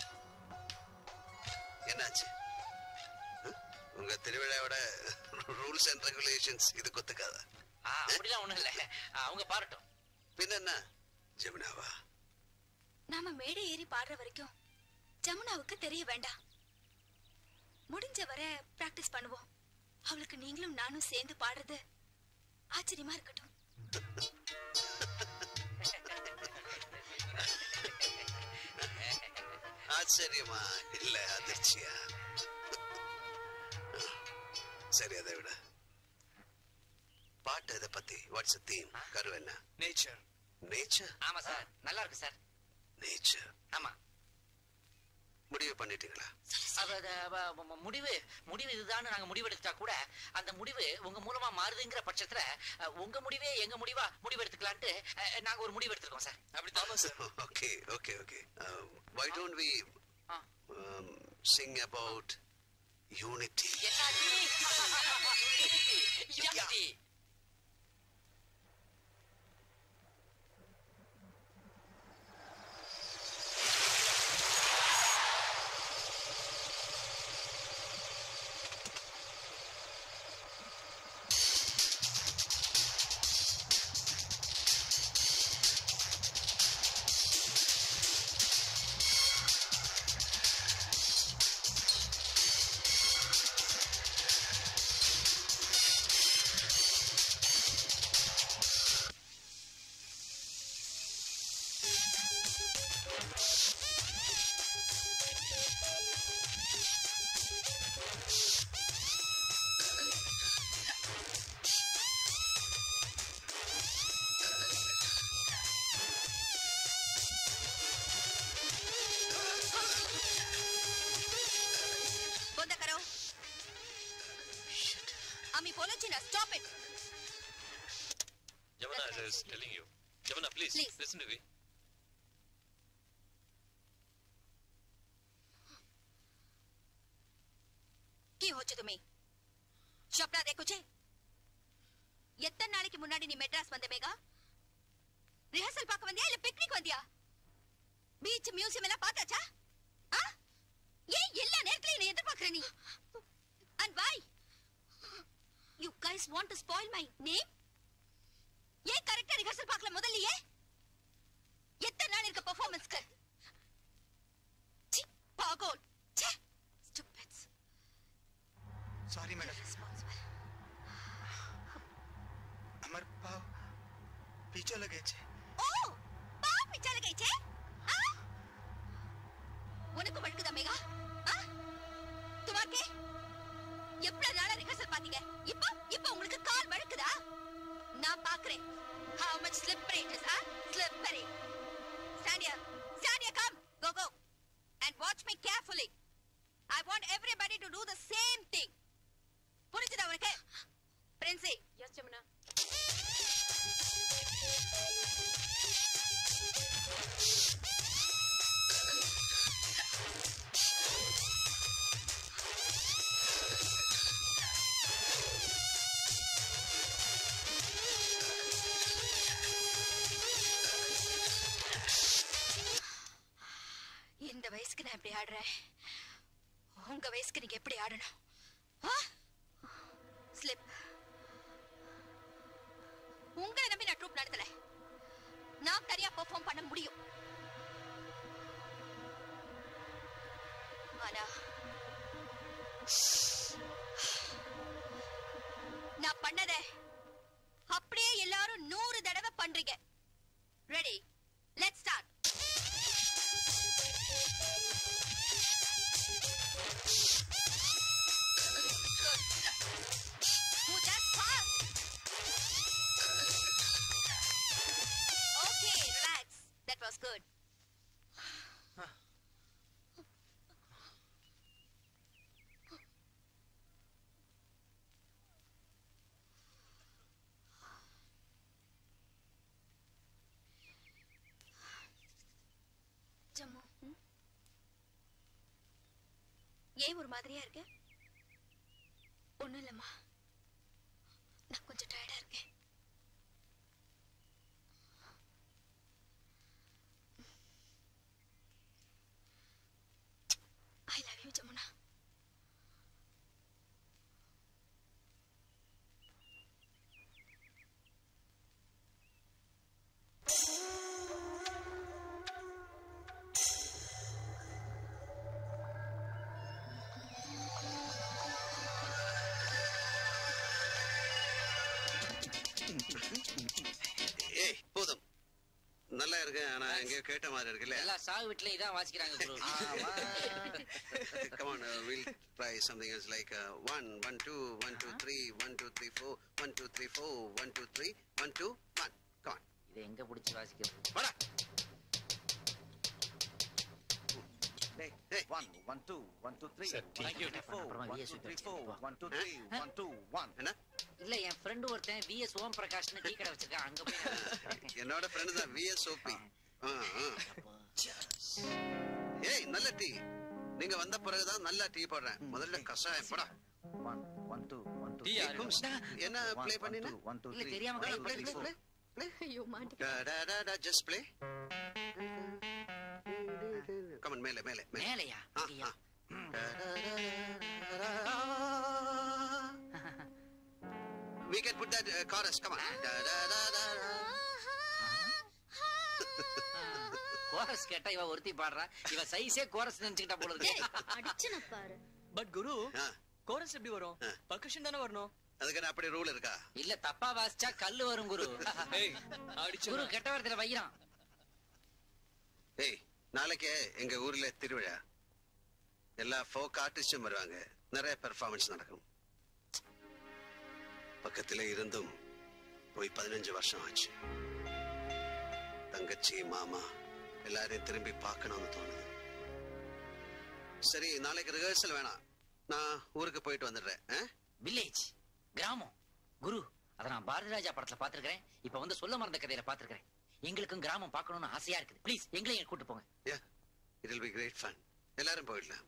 என்னாச்சு அஹ்? உங்க திருவிழாவோட ரூல்ஸ் அண்ட் ரெகுலேஷன்ஸ் இது கொத்துக்காதா ஆ, அப்படிலாம் ஒண்ணும் இல்ல அவங்க பாடட்டும் பின்ன என்ன ஜெமினாவா நாம மேடை ஏறி பாடுற வரைக்கும் ஜமுனாவுக்கு தெரிய வேண்டாம் முடிஞ்ச வரை பிராக்டிஸ் பண்ணுவோம் அவளுக்கு நீங்களும் நானும் சேர்ந்து பாடுறது ஆச்சரியமா இருக்கட்டும் ஆச்சரியமா இல்ல அதிர்ச்சியா சரி அதை விட பாட்டு இதை பத்தி வாட்ஸ் தீம் கரு என்ன நேச்சர் நேச்சர் ஆமா சார் நல்லா இருக்கு சார் நேச்சர் ஆமா முடிவு பண்ணிட்டீங்களா அது, அது, அவ- ம- ம- முடிவு முடிவு இதுதான் நாங்க முடிவெடுத்தா கூட அந்த முடிவு உங்க மூலமா மாறுதுங்கிற பட்சத்துல அஹ், உங்க முடிவே எங்க முடிவா முடிவெடுத்துக்கலான்ட்டு அஹ், நாங்க ஒரு முடிவு எடுத்திருக்கோம் சார் அப்படித்தான் sir okay okay okay why don't we sing about unity Unity. बंद करो আমি বলেছি না stop it Jamuna is telling you. Jamuna, please, Please. listen to me. কি হচ্ছে তুমি স্বপ্না দেখুছে எத்தனை நாளைக்கு முன்னாடி நீ மெட்ராஸ் வந்த மேகா ரிஹர்சல் பார்க்க வந்தியா இல்ல பிக்னிக் வந்தியா பீச் மியூசியம் எல்லாம் பார்த்தாச்சா ஆ? ஏன் எல்லா நேரத்துலயும் நீ எதிர்பார்க்கற நீ and why you guys want to spoil my name ஏன் கரெக்டா ரிஹர்சல் பார்க்கல முதல்லயே எத்தனை நாள் இருக்க பெர்ஃபார்மன்ஸ்க்கு சி பாகோல் ச்சே ஸ்டூபிட்ஸ் सॉरी मैडम अमर पाव पीछे लगे छे ஓ பாப் பிச்சால கைச்சே ஆ உனக்கு வழுக்குதா மேகா ஆ துமாக்கே எவ்வளவு நாளா ரிஹர்சல் பாத்தீங்க இப்போ இப்போ உங்களுக்கு கால் வழுக்குதா நான் பாக்குறேன் how much slippery it is ah slippery stand here stand here come go go and watch me carefully i want everybody to do the same thing புரிஞ்சுதா உனக்கு பிரின்சி எஸ் ஜமுனா இந்த வயசுக்கு நான் இப்படி ஆடுறேன் உங்க வயசுக்கு நீங்க எப்படி ஆடணும் ஸ்லிப் உங்களை நம்பி நான் ட்ரூப் நடத்தல நான் தனியா பெர்ஃபார்ம் பண்ண முடியும் ஆனா நான் பண்ணத அப்படியே எல்லாரும் நூறு தடவை பண்றீங்க ready let's start Move that fast. Okay, relax. That was good. Jammu ஏன் ஒரு மாதிரியா இருக்கு ஒண்ணும் இல்லம்மா நான் கொஞ்சம் டயர்டா இருக்கேன் ஏய் போதும் நல்லா இருக்கு ஆனா எங்கேயோ கேட்ட மாதிரி இருக்குல்ல எல்லா சாவு வீட்டுல இதான் வாசிக்கிறாங்க குரு come on uh, we'll try something else like uh, one one two one two three one two three four one two three four one two three one two one come on இதை எங்க பிடிச்சி வாசிக்கிறது வாடா Hey, one, one, two, one, two, three, Sir, one, thank you. two, three, four, அப்புறமா one, VS two, three, வச்சு four, வா. one, two, three, one, two, one. என்ன இல்ல என் ஃப்ரெண்டு ஒருத்தன் விஎஸ் ஓம் பிரகாஷ்னு டீ கடை வச்சிருக்கான் அங்க போய் நான் என்னோட ஃப்ரெண்ட் தான் விஎஸ்ஓபி ஏய் நல்ல டீ நீங்க வந்த பிறகுதான் நல்ல டீ போடுறேன் முதல்ல கஷாயம் போடா One, one, two, one, two, tea three, யாரு? one, என்ன one, play one, பண்ணின? two, one, two, இல்ல three, தெரியாம one, play, two, play, three, play, four. play. ஐயோ மாட்டி Da, da, da, da, just play. Come on, மேலே மேலே மேலே மேலையா ஆ, ஆ. Da, da, da, da, da. We can put that uh, chorus. Come on. Da, da, da, da, da. Chorus கேட்டா இவ ஒருத்தி பாடுறா இவ சைஸே கோரஸ் நினைச்சுக்கிட்டா போல இருக்கு அடிச்சுன பாரு பட் குரு ஆ, கோரஸ் எப்படி வரும் பர்கஷன் தானே வரணும் அதுக்கு என்ன அப்படி ரூல் இருக்கா இல்ல தப்பா வாசிச்சா கல்லு வரும் குரு ஏய் அடிச்சு குரு கெட்ட வார்த்தையில வைக்கிறான் ஏய் நாளைக்கு எங்க ஊர்ல திருவிழா எல்லா ஃபோக் ஆர்டிஸ்டும் வருவாங்க நிறைய பெர்ஃபார்மன்ஸ் நடக்கும் பக்கத்துல இருந்தும் போய் பதினஞ்சு வருஷம் ஆச்சு தங்கச்சி மாமா எல்லாரையும் திரும்பி பார்க்கணும்னு தோணுது சரி நாளைக்கு ரிஹர்சல் வேணாம் நான் ஊருக்கு போயிட்டு வந்துடுறேன் ஆ? வில்லேஜ் கிராமம் குரு அத நான் பாரதி ராஜா படத்துல பாத்துருக்கேன் இப்ப வந்து சொல்ல மறந்த கதையில பாத்துருக்கேன் எங்களுக்கும் கிராமம் பார்க்கணும்னு ஆசையா இருக்குது ப்ளீஸ் எங்களையும் கூட்டு போங்க Yeah, it'll be great fun. எல்லாரும் போயிடலாம்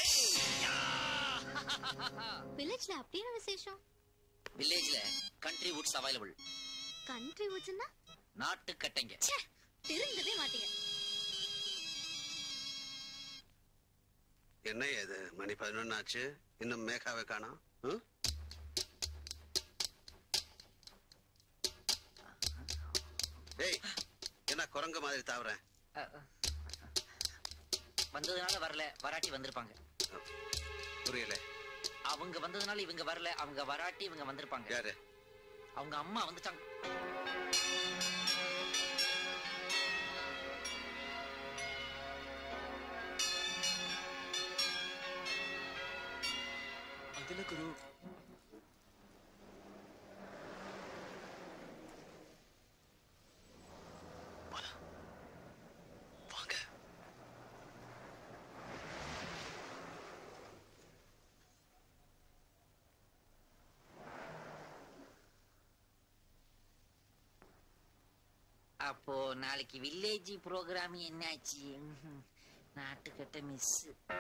வில்லேஜ்ல அப்படியே விசேஷம் வில்லேஜ்ல கண்ட்ரி வுட்ஸ் அவைலபிள் கண்ட்ரி ஊச்சுன்னா நாட்டு கட்டைங்க திருந்தவே மாட்டீங்க என்ன இது மணி பதினொன்னு ஆச்சு இன்னும் மேகாவை காணோம் ம்? ஏய் என்ன குரங்கு மாதிரி தாவறேன் வந்ததுனால வரல வராட்டி வந்திருப்பாங்க புரியல அவங்க வந்ததுனால இவங்க வரல அவங்க வராட்டி இவங்க வந்திருப்பாங்க யாரு அவங்க அம்மா வந்துட்டாங்க அதுல குரு அப்போ நாளைக்கு வில்லேஜ் ப்ரோக்ராம் என்னாச்சு ம்ஹும். நாட்டுக்கட்ட மிஸ்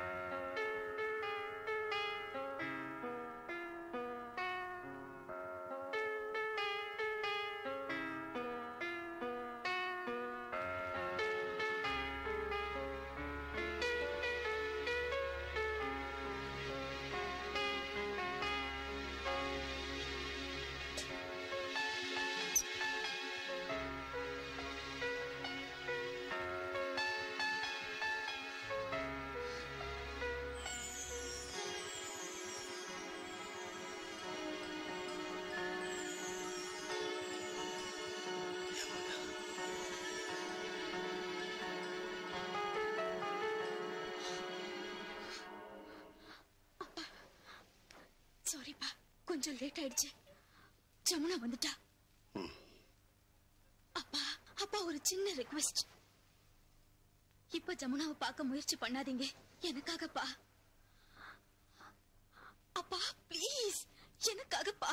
சாரிப்பா கொஞ்சம் லேட் ஆயிடுச்சு ஜமுனா வந்துட்டா அப்பா அப்பா ஒரு சின்ன ரெக்வெஸ்ட் இப்ப ஜமுனாவை பார்க்க முயற்சி பண்ணாதீங்க எனக்காகப்பா அப்பா ப்ளீஸ் எனக்காகப்பா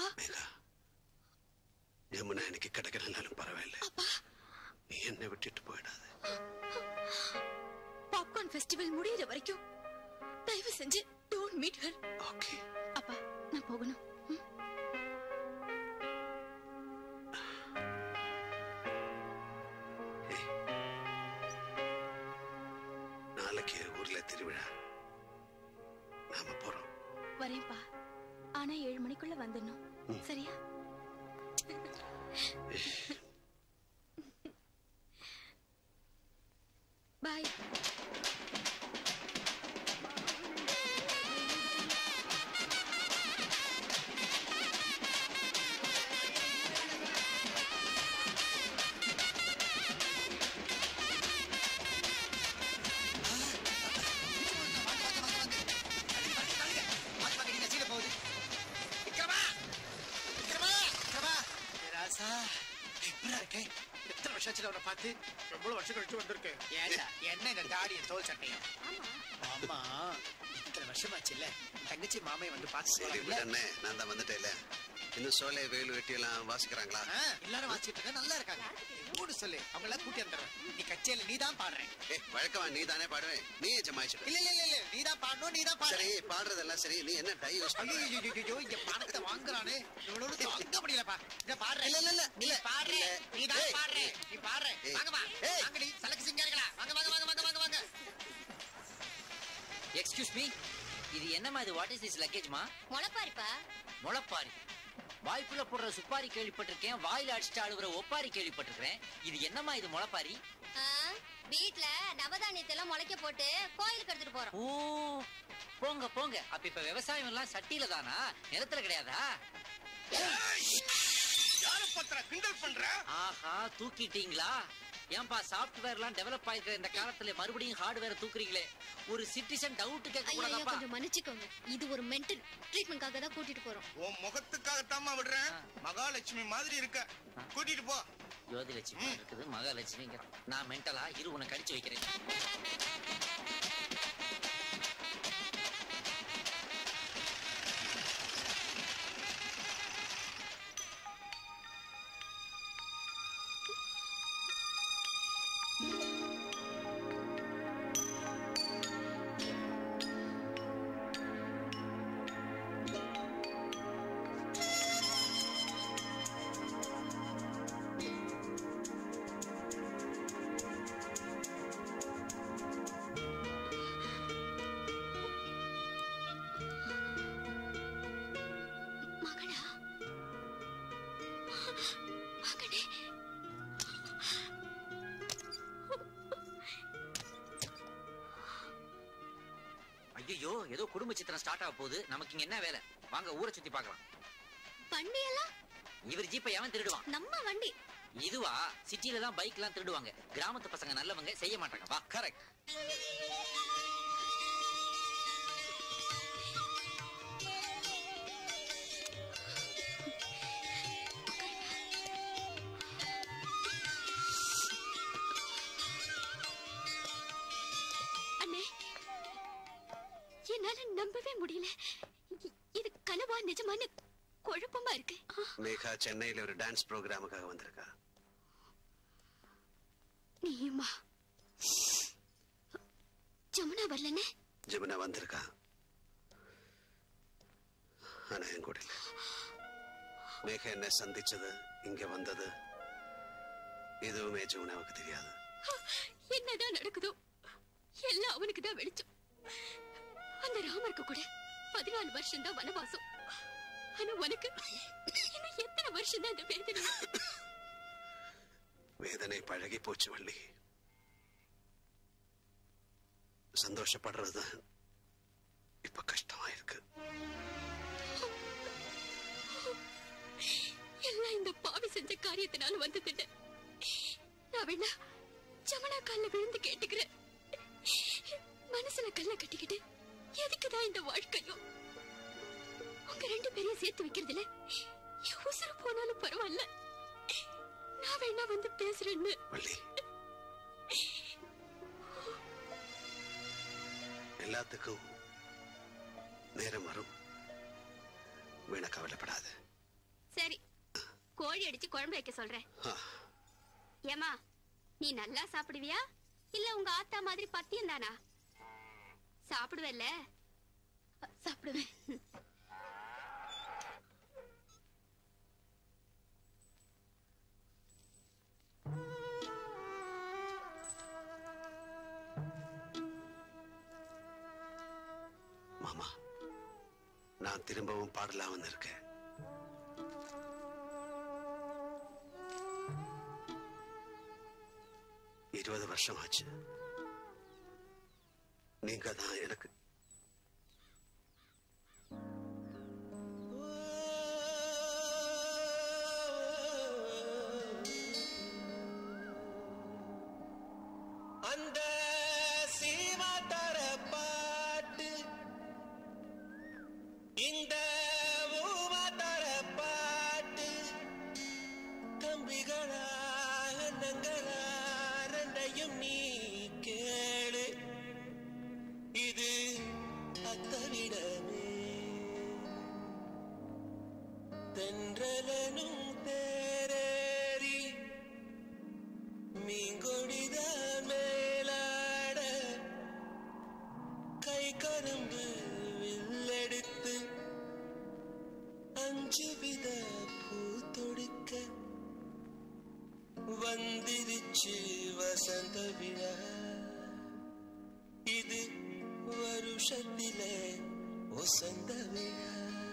யமுனா எனக்கு கிடைக்கலனாலும் பரவாயில்ல நீ என்னை விட்டுட்டு போயிடாத பாப்கார்ன் ஃபெஸ்டிவல் முடியிற வரைக்கும் தயவு செஞ்சு டோன்ட் மீட் ஹர் ஓகே அப்பா நான் போகணும் ம்? நாளைக்கு ஊர்ல திருவிழா நாம போறோம் வரேன்ப்பா ஆனா ஏழு மணிக்குள்ள வந்துடணும் சரியா பாய் ஏய் டேய், எத்தனை வருஷம் ஆச்சு அவனை பார்த்து எவ்வளவு வருஷம் கழிச்சு வந்திருக்கு ஏண்டா என்ன இந்த தாடியும் தோல் சட்டையும் ஆமா இத்தனை வருஷமாச்சு இல்ல தங்கச்சி மாமையை வந்து பார்த்து சரி போறாங்கல்ல? விடண்ணே நான் தான் வந்துட்டேன்ல இன்னும் சோலை வெயில் வெட்டி எல்லாம் வாசிக்கிறாங்களா ஆ, எல்லாரும் வாசிட்டு இருக்க நல்லா இருக்காங்க மூடு சொல்லு அவங்க எல்லாம் கூட்டி வந்துடுறேன் நீ கச்சேரியில நீ தான் பாடுறேன் ஏ வழக்கமா நீ தானே பாடுவேன் நீ ஜமாயிச்சுட்ட இல்ல இல்ல இல்ல இல்ல நீ தான் பாடணும் நீ தான் சரி பாடு பாடுறதெல்லாம் சரி நீ என்ன டை யூஸ் ஐயோ ஐயோ, ஐயோ, ஐயோ, இங்க பணத்தை வாங்குறானே இவ்வளவு தாங்க முடியலப்பா இத பாடுற இல்ல, இல்ல, இல்ல, நீ இல்ல, பாடுற இல்ல. நீ தான் ஏய். பாடுற நீ பாடுற ஏய். வாங்க வா ஏய். வாங்கடி சலக்கு சிங்காரிகளா வாங்க வாங்க வாங்க வாங்க வாங்க வாங்க எக்ஸ்கியூஸ் மீ இது என்னம்மா இது வாட் இஸ் திஸ் லக்கேஜ்மா முளைப்பாரிப்பா முளப்பாரி வாய்க்குள்ள போடுற சுப்பாரி கேள்விப்பட்டிருக்கேன் வாயில அடிச்சுட்டு அழுவுற ஒப்பாரி கேள்விப்பட்டிருக்கிறேன் இது என்னம்மா இது முளப்பாரி வீட்ல நவதானியத்தை எல்லாம் முளைக்க போட்டு கோயிலுக்கு எடுத்துட்டு போறோம் ஓ போங்க போங்க அப்ப இப்ப விவசாயம் எல்லாம் சட்டியில தானா நிலத்துல கிடையாதா யார பத்திர கிண்டல் பண்ற ஆஹா தூக்கிட்டீங்களா ஏன்பா சாஃப்ட்வேர்லாம் டெவலப் ஆயிருக்கிற இந்த காலத்துல மறுபடியும் ஹார்ட்வேர் தூக்குறீங்களே ஒரு சிட்டிசன் டவுட் கேட்க ஐயோ கூடாதாப்பா கொஞ்சம் மன்னிச்சுக்கோங்க இது ஒரு மென்டல் ட்ரீட்மெண்ட்காக தான் கூட்டிட்டு போறோம் உன் முகத்துக்காகத்தாம்மா விடுறேன் மகாலட்சுமி மாதிரி இருக்க கூட்டிட்டு போ ஜோதிலட்சுமி இருக்குது மகாலட்சுமிங்க நான் மென்டலா இரு உன்னை கடிச்சு வைக்கிறேன் மகளா மகனே ஐயோ ஏதோ குடும்ப சித்திரம் ஸ்டார்ட் ஆக போகுது நமக்கு இங்க என்ன வேலை வாங்க ஊரை சுத்தி பார்க்கலாம் வண்டியெல்லாம் இவர் ஜீப்பை எவன் திருடுவான் நம்ம வண்டி இதுவா சிட்டில தான் பைக் எல்லாம் திருடுவாங்க கிராமத்து பசங்க நல்லவங்க செய்ய மாட்டாங்க வா கரெக்ட் அண்ணே என்னால நம்பவே முடியல இ- இது கனவா நிஜமான குழப்பமா இருக்கு ஆ, மேகா சென்னையில ஒரு டான்ஸ் ப்ரோக்ராமுக்காக வந்திருக்கா நீயுமா ஜமுனா வரலன்னு ஜமுனா வந்திருக்கா ஆனா என் கூட இல்ல மேகா என்ன சந்திச்சது இங்க வந்தது எதுவுமே ஜமுனாவுக்கு தெரியாது என்னதான் நடக்குதோ எல்லாம் அவனுக்கு தான் வெளிச்சம் அந்த ராமருக்கு கூட பதினாலு வருஷம் தான் வனவாசம் ஆனா உனக்கு இன்னும் எத்தனை வருஷம் தான் இந்த வேதனை வேதனை பழகி போச்சு வள்ளி சந்தோஷப்படுறதுதான் இப்ப கஷ்டமா இருக்கு எல்லாம் இந்த பாவி செஞ்ச காரியத்தினால வந்தது நான் வேணா ஜமனா கால்ல விழுந்து கேட்டுக்கிறேன் மனசுல கல்ல கட்டிக்கிட்டு எதுக்குதான் இந்த வாழ்க்கையும் உங்க ரெண்டு பேரையும் சேர்த்து வைக்கிறதுல என் உசுறு போனாலும் பரவாயில்ல நான் வேணா வந்து பேசுறேன்னு வள்ளி எல்லாத்துக்கும் நேரம் வரும் வீண கவலைப்படாத சரி கோழி அடிச்சு குழம்பு வைக்க சொல்றேன் ஆ, ஏமா நீ நல்லா சாப்பிடுவியா இல்ல உங்க ஆத்தா மாதிரி பத்தியம் தானா சாப்பிடுவல்ல சாப்பிடுவேன் மாமா நான் திரும்பவும் பாடலாம் வந்திருக்கேன் இருபது வருஷம் ஆச்சு நீங்க தான் எனக்கு அந்த சீமா தர பாட்டு இந்த ஊமா தர பாட்டு கம்பிகளா தென்றலனும் தேரேறி மீங்கொடிதான் மேலாட கை கரும்பு வில்லெடுத்து அஞ்சு வித பூ தொடுக்க வந்திருச்சு வசந்த விழா இது வருஷத்திலே வசந்த விழா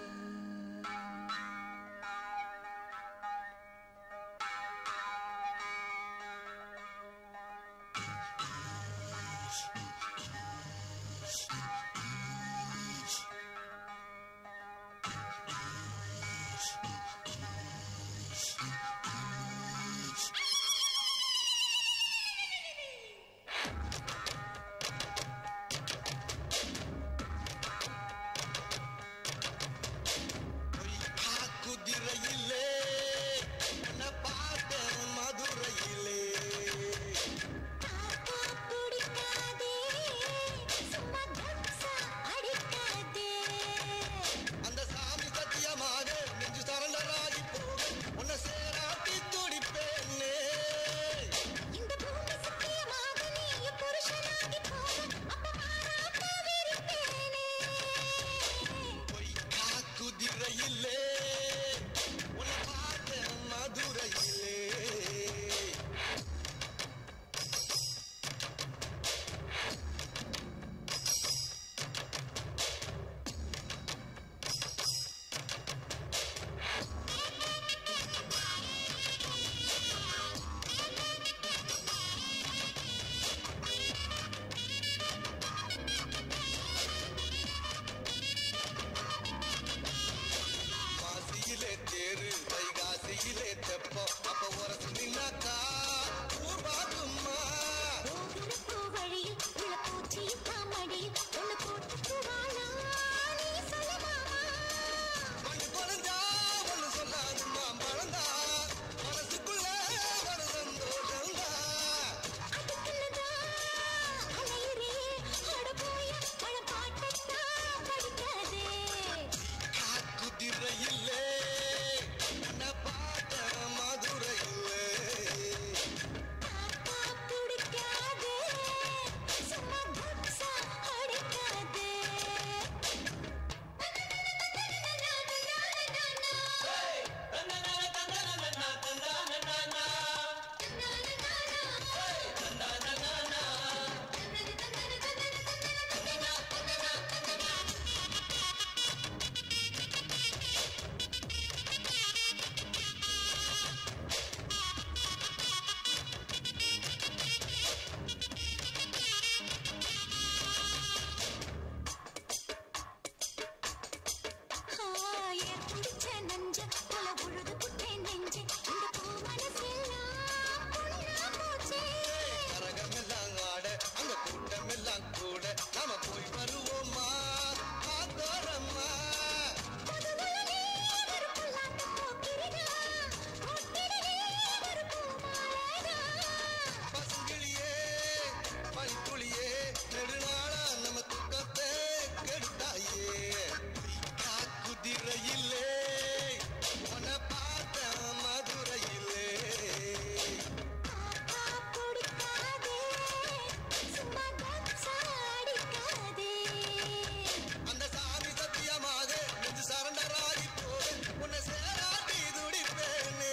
குதிரையிலே உன்னை பார்த்தேன் மதுரையிலே அந்த சாமி சத்தியமாக நெஞ்சு சரண்டராகி போக உன்னை சேராட்டி துடிப்பேனே பொய்க்கா குதிரையிலே உன்னை பார்த்தேன் மதுரையிலே மாசியிலே தேரு வைகாசியிலே தெப்பம் அப்ப உரசு நின்னாக்கா ஊர் பாக்குமா மண்ணு குறைஞ்சா ஒண்ணு சொல்லாதுமா பழந்தா மனசுக்குள்ள ஒரு சந்தோஷம்தா குதிரையிலே உன்னை பார்த்தேன் மதுரையிலே கரகமெல்லாம் ஆட அங்க கூட்டமெல்லாம் கூட நாம போய் வருவோமா ஆத்தோரம்மா பசுங்கிளியே பனித்துளியே நெடுநாளா நம்ம துக்கத்தை கெடுத்தாயே குதிரையிலே உன்னை பார்த்த மதுரையிலே அந்த சாமி சத்தியமாக நெஞ்சு சரண்டராகி போக உன்னை சேராட்டி துடிப்பேனே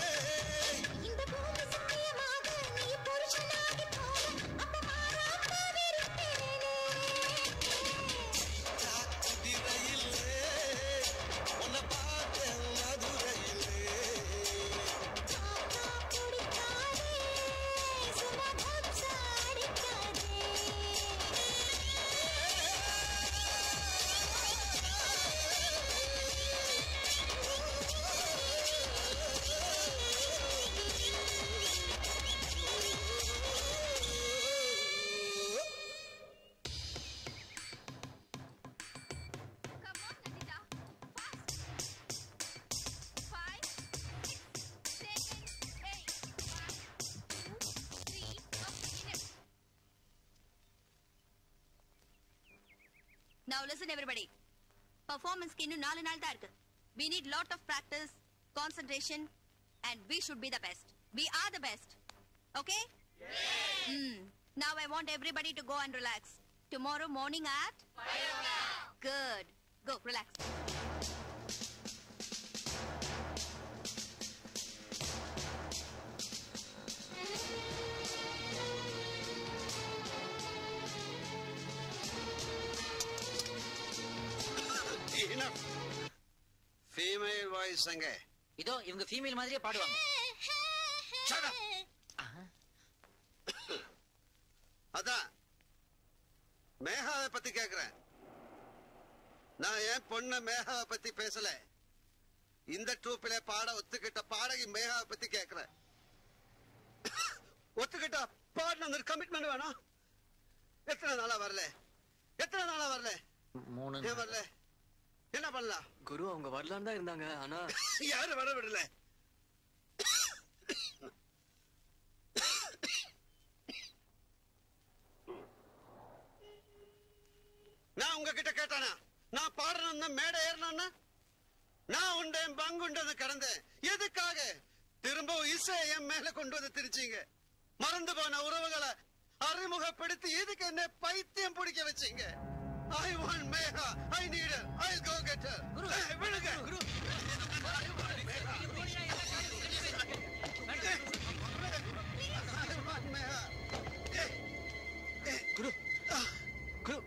குதிரையிலே உன்னை பார்த்தேன் மதுரையிலே Now listen everybody. பர்ஃபார்மன்ஸ்க்கு இன்னும் நாலு நாள் தான் இருக்கு We need lot of practice, concentration, and we should be the best. We are the best. Okay? Hmm. Now I want everybody to go and relax. Tomorrow morning at? Good. Go, relax. Female voice அங்க இதோ இவங்க female மாதிரியே பாடுவாங்க அதான் மேகாவை பத்தி கேக்குறேன் நான் ஏன் பொண்ணு மேகாவை பத்தி பேசல இந்த ட்ரூப்பில பாட ஒத்துக்கிட்ட பாடகி மேகாவை பத்தி கேக்குறேன் ஒத்துக்கிட்டா பாடின கமிட்மெண்ட் வேணும் எத்தனை நாளா வரல எத்தனை நாளா வரல மூணு ஏன் வரல என்ன பண்ணலாம் குரு அவங்க வரலான்னு தான் இருந்தாங்க ஆனா யாரு வர விடல நான் உங்ககிட்ட கேட்டானா நான் பாடணும்னா மேடை ஏறணும்னா நான் உண்டேன் பங்குண்டது கடந்தேன் எதுக்காக திரும்ப இசை என் மேல கொண்டு வந்து திரிச்சீங்க மறந்து போன உறவுகளை அறிமுகப்படுத்தி எதுக்கு என்ன பைத்தியம் பிடிக்க வச்சீங்க I want Megha I need I go get விழுங்க குரு குரு குரு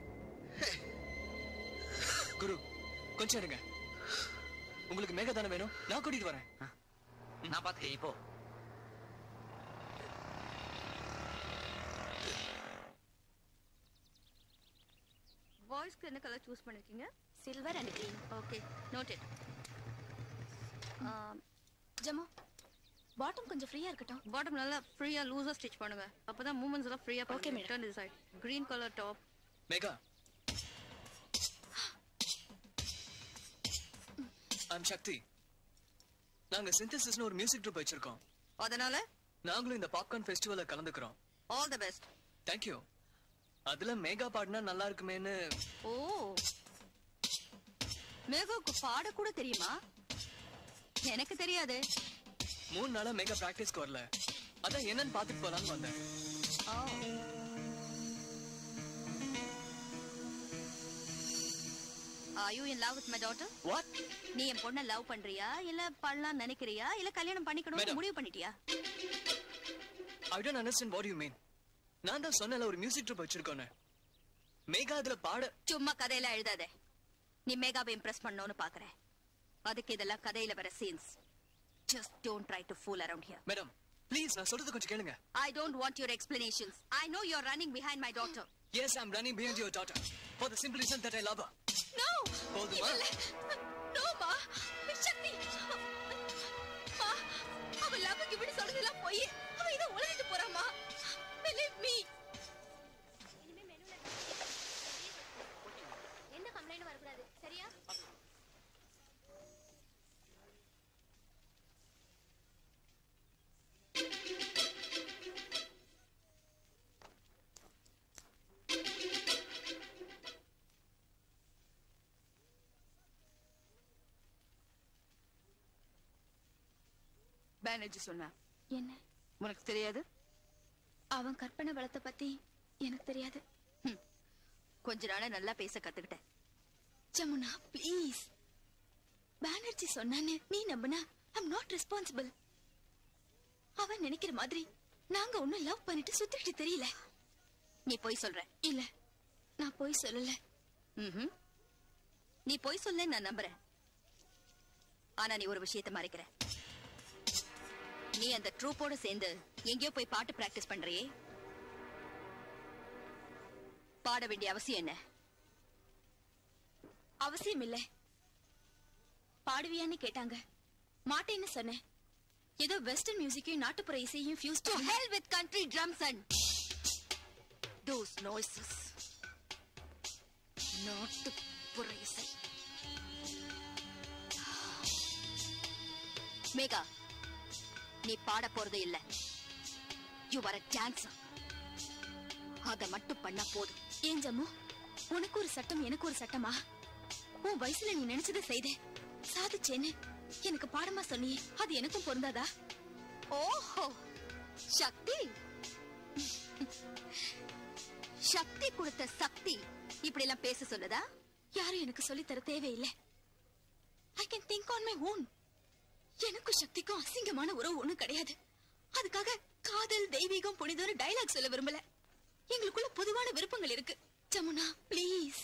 குரு கொஞ்சம் இருங்க உங்களுக்கு மேகா தானே வேணும் நான் கூட்டிட்டு வரேன் நான் பாத்துக்கிறேன் இப்போ பாய்ஸ்க்கு என்ன கலர் சூஸ் பண்ணிருக்கீங்க silver and green okay noted ஜமோ பாட்டம் கொஞ்சம் ஃப்ரீயா இருக்கட்டும் பாட்டம் நல்லா ஃப்ரீயா லூசா ஸ்டிச் பண்ணுங்க அப்பதான் மூமெண்ட்ஸ் எல்லாம் ஃப்ரீயா okay madam turn decide green colour top Megha I'm Shakti நாங்க சிந்தசிஸ்னு ஒரு மியூசிக் குரூப் வச்சிருக்கோம் அதனால நாங்களும் இந்த பாப்கார்ன் ஃபெஸ்டிவல்ல கலந்துக்கிறோம் ஆல் தி பெஸ்ட் தேங்க்யூ அதுல மேகா பாடினா நல்லா இருக்குமேன்னு ஓ மேகாவுக்கு பாட கூட தெரியுமா எனக்கு தெரியாது மூணு நாளா மேகா பிராக்டிஸ்க்கு வரல அதான் என்னன்னு பாத்துட்டு போலான்னு வந்தேன் Are you in love with my daughter? What? நீ என் பொண்ண லவ் பண்றியா இல்ல பண்ணலாம் நினைக்கிறியா இல்ல கல்யாணம் பண்ணிக்கணும் Madam. முடிவு பண்ணிட்டியா I don't understand what you mean நான் தான் சொன்னல ஒரு மியூசிக் ட்ரூப் வச்சிருக்கோன்னு மேகா அதுல பாட சும்மா கதையில எழுதாத நீ மேகாவை இம்ப்ரெஸ் பண்ணணும்னு பாக்குறேன் அதுக்கு இதெல்லாம் கதையில வர scenes just don't try to fool around here madam please நான் சொல்றது கொஞ்சம் கேளுங்க I don't want your explanations. I know you're running behind my daughter. Yes, I'm running behind your daughter for the simple reason that I love her. No! போதுமா No, மா சக்தி மா அவ லவ்வுக்கு இப்படி சொல்றதெல்லாம் போய் அவ இதை உலகிட்டு போறாமா Believe me. எந்த கம்ப்ளைண்ட் வரக்கூடாது சரியா பேனர்ஜி சொன்னா என்ன உனக்கு தெரியாது அவன் கற்பனை வளத்தை பத்தி எனக்கு தெரியாது கொஞ்ச நாளா நல்லா பேச கத்துக்கிட்டேன் ஜமுனா ப்ளீஸ் பானர்ஜி சொன்னான்னு நீ நம்புனா ஐம் நாட் ரெஸ்பான்சிபிள் அவன் நினைக்கிற மாதிரி நாங்க ஒன்னும் லவ் பண்ணிட்டு சுத்திட்டு தெரியல நீ போய் சொல்ற இல்ல நான் போய் சொல்லல ம்ஹும். நீ போய் சொல்ல நான் நம்புறேன் ஆனா நீ ஒரு விஷயத்தை மறைக்கிற நீ அந்த ட்ரூப்போட சேர்ந்து எங்கேயோ போய் பாட்டு பிராக்டிஸ் பண்றியே பாட வேண்டிய அவசியம் என்ன அவசியம் இல்ல பாடுவியான்னு கேட்டாங்க மாட்டேன்னு சொன்னேன் ஏதோ வெஸ்டர்ன் மியூசிக்கையும் நாட்டுப்புற இசையும் fuse To hell with country drums and those noises. நாட்டுப்புற இசை மேகா நீ பாட போறது இல்ல யூ வர டான்ஸர் அத மட்டும் பண்ணா போதும் ஏன் ஜம்மு உனக்கு ஒரு சட்டம் எனக்கு ஒரு சட்டமா உன் வயசுல நீ நினைச்சதை செய்த சாதிச்சேன்னு எனக்கு பாடமா சொன்னியே அது எனக்கும் பொருந்தாதா ஓஹோ சக்தி சக்தி கொடுத்த சக்தி இப்படி எல்லாம் பேச சொல்லுதா யாரும் எனக்கு சொல்லித் தர தேவையில்லை I can think on my own எனக்கும் சக்திக்கும் அசிங்கமான உறவு ஒண்ணும் கிடையாது அதுக்காக காதல் தெய்வீகம் புனிதம்னு டயலாக் சொல்ல விரும்பல எங்களுக்குள்ள பொதுவான விருப்பங்கள் இருக்கு ஜமுனா ப்ளீஸ்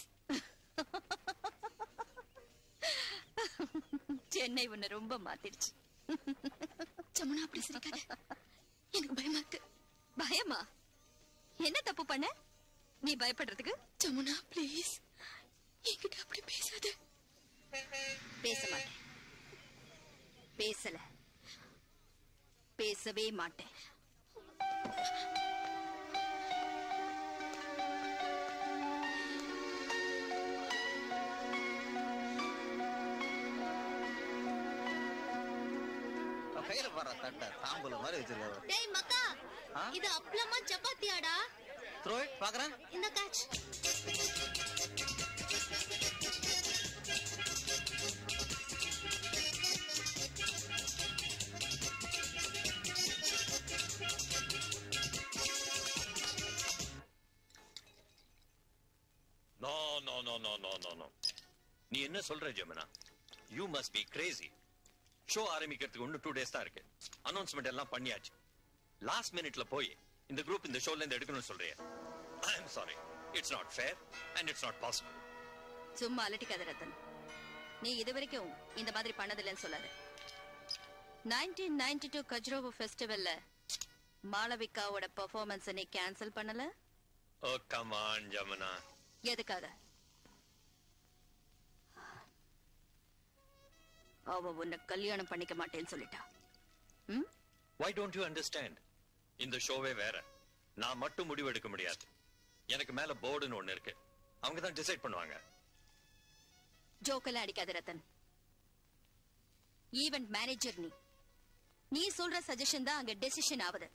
சென்னை உன்னை ரொம்ப மாத்திடுச்சு ஜமுனா அப்படி சிரிக்காத எனக்கு பயமா இருக்கு பயமா என்ன தப்பு பண்ண நீ பயப்படுறதுக்கு ஜமுனா ப்ளீஸ் என்கிட்ட அப்படி பேசாத பேச மாட்டேன் பேசல பேசவே மாட்டேன் கையில போடுற தட்டை தாம்பூல மாதிரி வச்சிருக்காரு டேய் மக்கா ஆ? இது அப்பளமா சப்பாத்தியாடா த்ரோ இட் பாக்குறேன் இந்த catch no no no no no no no நீ என்ன சொல்ற Jemina you must be crazy show ஆரம்பிக்கிறதுக்கு இன்னும் டூ டேஸ் தான் இருக்கு அனௌன்ஸ்மெண்ட் எல்லாம் பண்ணியாச்சு லாஸ்ட் மினிட்ல போய் இந்த குரூப் இந்த ஷோல இருந்து எடுக்கணும்னு சொல்றியா I am sorry it's not fair and it's not possible சும்மா அலட்டிக்காத ரத்தன் நீ இதுவரைக்கும் இந்த மாதிரி பண்ணதில்லைன்னு சொல்லாத நைன்டீன் நைன்டி டூ கஜ்ரோவோ ஃபெஸ்டிவல்ல மாளவிகாவோட பெர்ஃபார்மன்ஸ் நீ கேன்சல் பண்ணல ஓ கமான் ஜமுனா எதுக்காக அவ உன்னை கல்யாணம் பண்ணிக்க மாட்டேன்னு சொல்லிட்டா ம் வை டோன்ட் யூ அண்டர்ஸ்டாண்ட் இந்த ஷோவே வேற நான் மட்டும் முடிவு எடுக்க முடியாது எனக்கு மேல போர்டுன்னு ஒண்ணு இருக்கு அவங்க தான் டிசைட் பண்ணுவாங்க ஜோக்கெல்லாம் அடிக்காத ரத்தன் ஈவென்ட் மேனேஜர் நீ நீ சொல்ற சஜஷன் தான் அங்க டெசிஷன் ஆகுது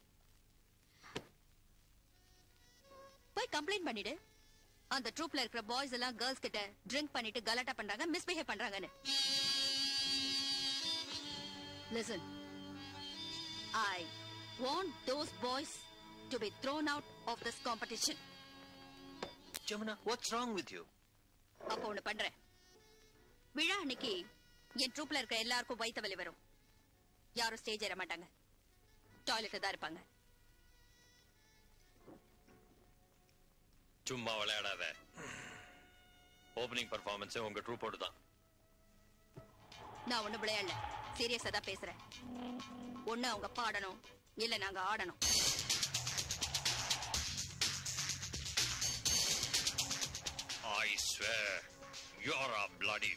போய் கம்ப்ளைண்ட் பண்ணிடு அந்த ட்ரூப்ல இருக்கிற பாய்ஸ் எல்லாம் கேர்ள்ஸ் கிட்ட ட்ரிங்க் பண்ணிட்டு கலாட்டா பண்றாங்க மிஸ்பிஹேவ் பண்றாங்கன்னு listen I want those boys to be thrown out of this competition Jamuna what's wrong with you அப்போ ஒண்ணு பண்றேன் விழா அன்னைக்கு என் ட்ரூப்ல இருக்கிற எல்லாருக்கும் வயித்த வலி வரும் யாரும் ஸ்டேஜ் ஏற மாட்டாங்க டாய்லெட்ல தான் இருப்பாங்க சும்மா விளையாடாத ஓபனிங் பர்ஃபார்மன்ஸ் உங்க ட்ரூப்போடு தான் நான் ஒண்ணு விளையாடல சீரியஸா தான் பேசுறேன் ஒண்ணு அவங்க பாடணும் இல்ல நாங்க ஆடணும் I swear, you're a bloody.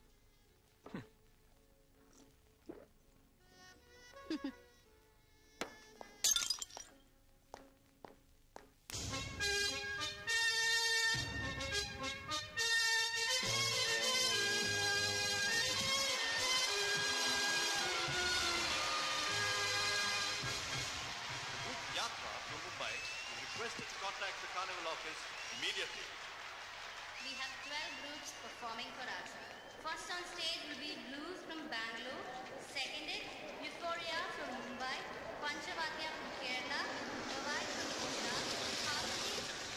Yatra from Mumbai is requested to contact the carnival office immediately. We have 12 groups performing for us. First on stage will be Blues from Bangalore. Second is Euphoria from Mumbai. Panchavatya from Kerala. Mumbai from Gujarat. Harmony.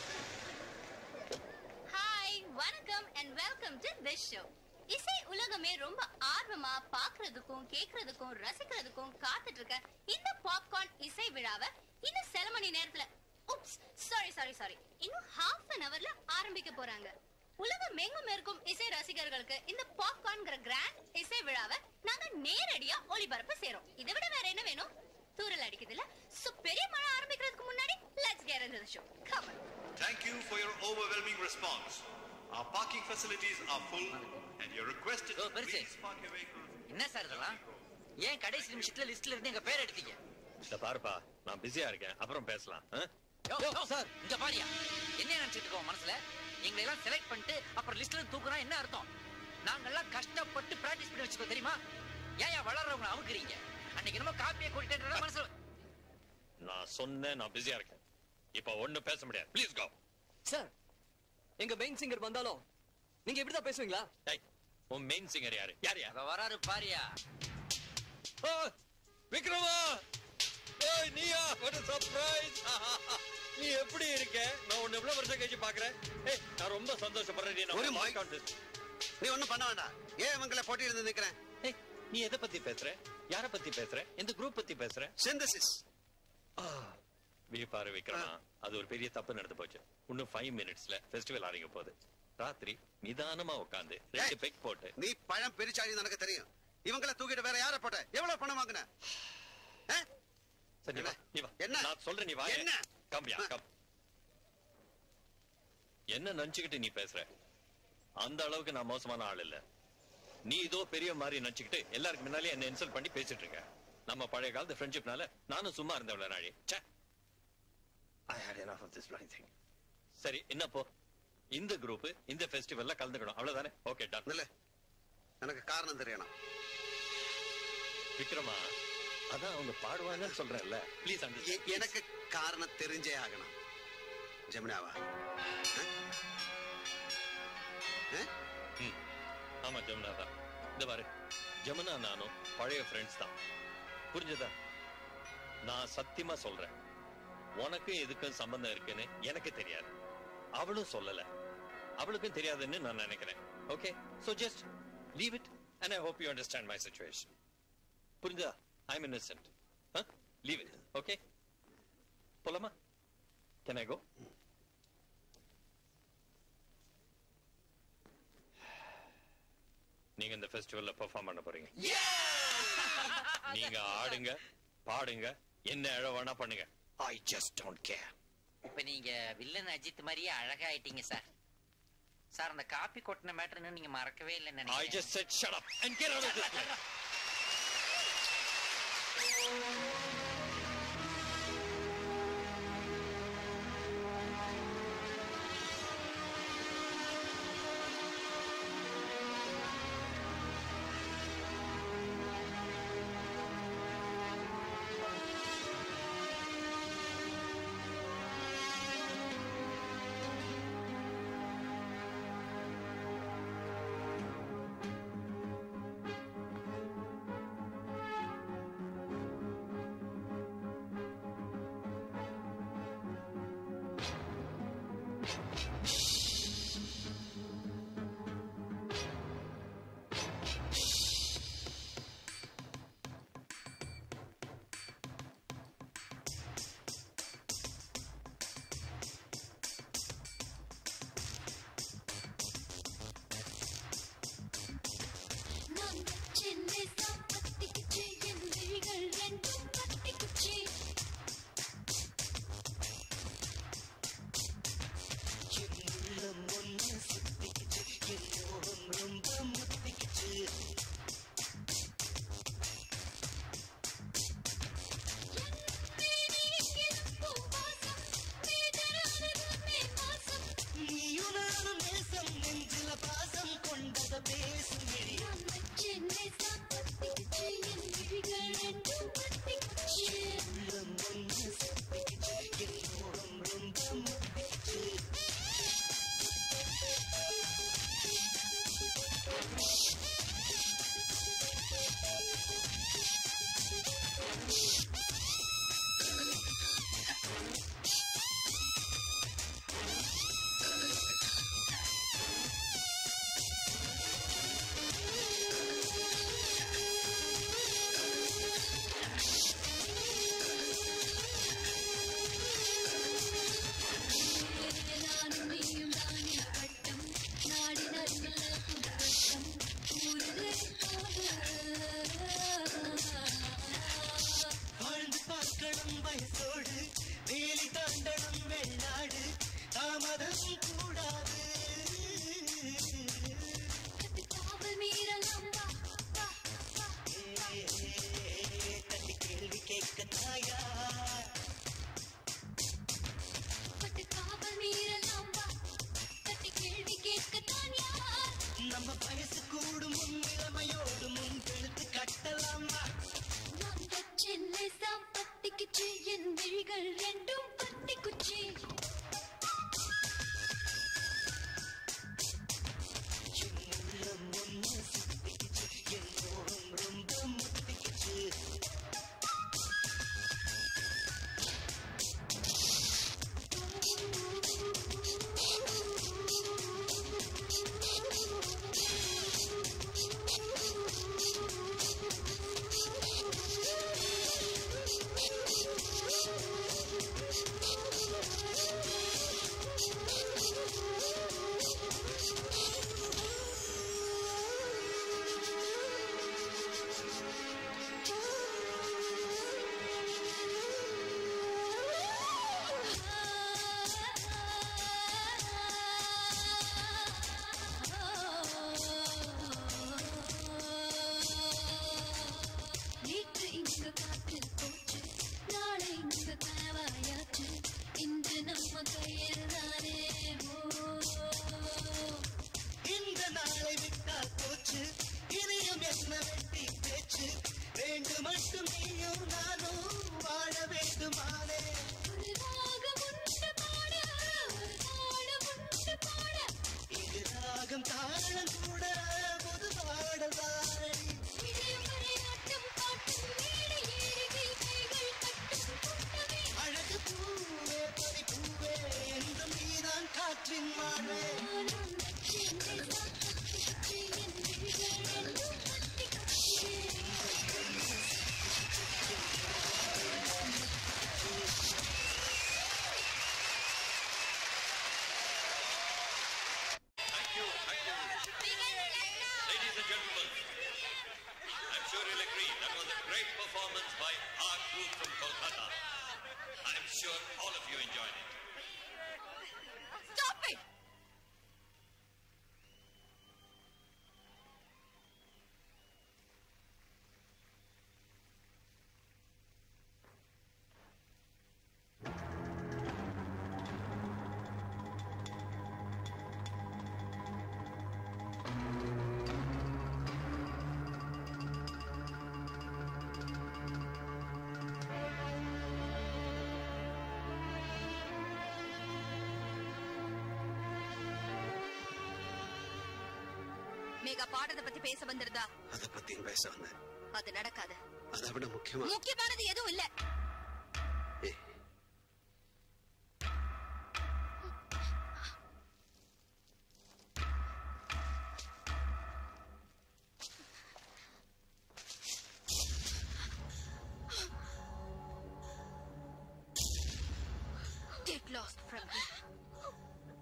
Hi, வணக்கம் and welcome to this show. இசை உலகமே ரொம்ப ஆர்வமா பாக்குறதுக்கும் கேக்குறதுக்கும் ரசிக்கிறதுக்கும் காத்துட்டு இருக்க இந்த popcorn இசை விழாவை இன்னும் சில மணி நேரத்துல உப்ஸ் சாரி சாரி சாரி இன்னும் ஹாஃப் அன் அவர்ல ஆரம்பிக்க போறாங்க உலகம் எங்கும் இருக்கும் இசை ரசிகர்களுக்கு இந்த பாப்கார்ன்ங்கிற கிராண்ட் இசை விழாவை நாங்க நேரடியா ஒளிபரப்பு செய்றோம் இதை விட வேற என்ன வேணும் தூரல் அடிக்குது இல்ல சோ பெரிய மழை ஆரம்பிக்கிறதுக்கு முன்னாடி let's get into the show come Thank you for your overwhelming response. Our parking facilities are full and you're requested to please park your vehicles. என்ன சார் இதெல்லாம் ஏன் கடைசி நிமிஷத்துல லிஸ்ட்ல இருந்து எங்க பேர் எடுத்தீங்க இந்த பாருப்பா நான் பிஸியா இருக்கேன் அப்புறம் பேசலாம் ஆ? சார் இங்க பாரியா என்ன நினைச்சிட்டு இருக்கோம் மனசுல எங்களை எல்லாம் செலக்ட் பண்ணிட்டு அப்புறம் லிஸ்ட்ல இருந்து தூக்குறா என்ன அர்த்தம் நாங்கெல்லாம் கஷ்டப்பட்டு பிராக்டிஸ் பண்ணி வச்சுக்கோ தெரியுமா ஏன் ஏன் வளர்றவங்க அமுக்குறீங்க அன்னைக்கு என்னமோ காப்பியை கூட்டிட்டு மனசுல நான் சொன்னேன் நான் பிஸியா இருக்கேன் இப்ப ஒண்ணும் பேச முடியாது ப்ளீஸ் கோ சார் எங்க மெயின் சிங்கர் வந்தாலும் நீங்க இப்படிதான் பேசுவீங்களா டேய் உன் மெயின் சிங்கர் யாரு யார் யார் வராரு பாரியா விக்ரமா ஏய் நீயா what a surprise நீ எப்படி இருக்க நான் உன்னை எவ்வளவு வருஷம் கழிச்சு பாக்குறேன் ஏய் நான் ரொம்ப சந்தோஷப்படுறேன் நீ ஒரு நம்ம mic. contest. நீ ஒண்ணும் பண்ண வேண்டாம் ஏன் இவங்களை போட்டியில இருந்து நிக்கிறேன் ஏய் நீ எதை பத்தி பேசுற யார பத்தி பேசுற எந்த குரூப் பத்தி பேசுற சிந்தசிஸ் வீ பாரு விக்ரமா அது ஒரு பெரிய தப்பு நடந்து போச்சு இன்னும் ஃபைவ் மினிட்ஸ்ல ஃபெஸ்டிவல் ஆரம்பிக்க போகுது ராத்திரி நிதானமா உட்காந்து ரெண்டு பெக் போட்டு நீ பழம் பெரிச்சாடி எனக்கு தெரியும் இவங்கள தூக்கிட்டு வேற யார போட்ட எவ்வளவு பணம் வாங்கின சரி நீ வா நீ வா என்ன? நான் சொல்றேன் நீ வா என்ன? கம்பியா கம் என்ன நினைச்சுக்கிட்டு நீ பேசுற அந்த அளவுக்கு நான் மோசமான ஆள் இல்ல நீ இதோ பெரிய மாதிரி நினைச்சுக்கிட்டு எல்லாருக்கு முன்னாலே என்ன இன்சல்ட் பண்ணி பேசிட்டு இருக்க நம்ம பழைய காலத்து ஃப்ரெண்ட்ஷிப்னால நானும் சும்மா இருந்தவள நாடி ச்சே I hate enough of this bloody thing சரி என்ன போ இந்த குரூப் இந்த ஃபெஸ்டிவல்ல கலந்துக்கணும் அவ்வளவுதானே ஓகே டன் இல்ல எனக்கு காரணம் தெரியணும் விக்ரமா அதான் அவங்க பாடுவாங்கன்னு சொல்றேன்ல ப்ளீஸ் எ- எனக்கு காரணம் தெரிஞ்சே ஆகணும் ஜமுனாவா ம். ஆமா ஜமுனா தான் இந்த பாரு ஜமுனா நானும் பழைய ஃப்ரெண்ட்ஸ் தான் புரிஞ்சதா நான் சத்தியமா சொல்றேன் உனக்கும் எதுக்கும் சம்பந்தம் இருக்குன்னு எனக்கு தெரியாது அவளும் சொல்லல அவளுக்கும் தெரியாதுன்னு நான் நினைக்கிறேன் okay so just leave it and I hope you understand my situation புரிஞ்சதா I am innocent leave it okay போலாமா கேன் ஐ கோ நீங்க இந்த ஃபெஸ்டிவல்ல பெர்ஃபார்ம் பண்ண போறீங்க நீங்க ஆடுங்க பாடுங்க என்ன அழ வேணா பண்ணுங்க ஐ ஜஸ்ட் டோன்ட் கேர் இப்ப நீங்க வில்லன் அஜித் மாதிரியே அழகா ஆயிட்டீங்க சார் சார் அந்த காப்பி கொட்டின மேட்டர்னு நீங்க மறக்கவே இல்லைன்னு ஐ நினைக்கிறேன் just set shut up and get out of this place இங்க காற்று போச்சு நாளை இங்க கனவாயாச்சு இன்று நம்ம கையில் தானே இந்த நாளை விட்டால் போச்சு இனியும் என்ன வெட்டி பேச்சு வேண்டு மட்டும் நீயும் நானும் வாழ வேண்டுமானே இது ராகம் தாளம் கூட புது பாடல்தாரடி அழகு பூவே பறி பூவே என்றும் நீதான் காற்றின் மாழே Thank you, thank you. Ladies and gentlemen, I'm sure you'll agree that was a great performance by our group from Kolkata. I'm sure all of you enjoyed it. Stop it! Megha பாடுறத பத்தி பேச வந்திருந்தா அதை பத்தியும் பேச வந்தேன் அது நடக்காது அதை விட முக்கியமா முக்கியமானது எதுவும் இல்ல ஏய், Get lost from here.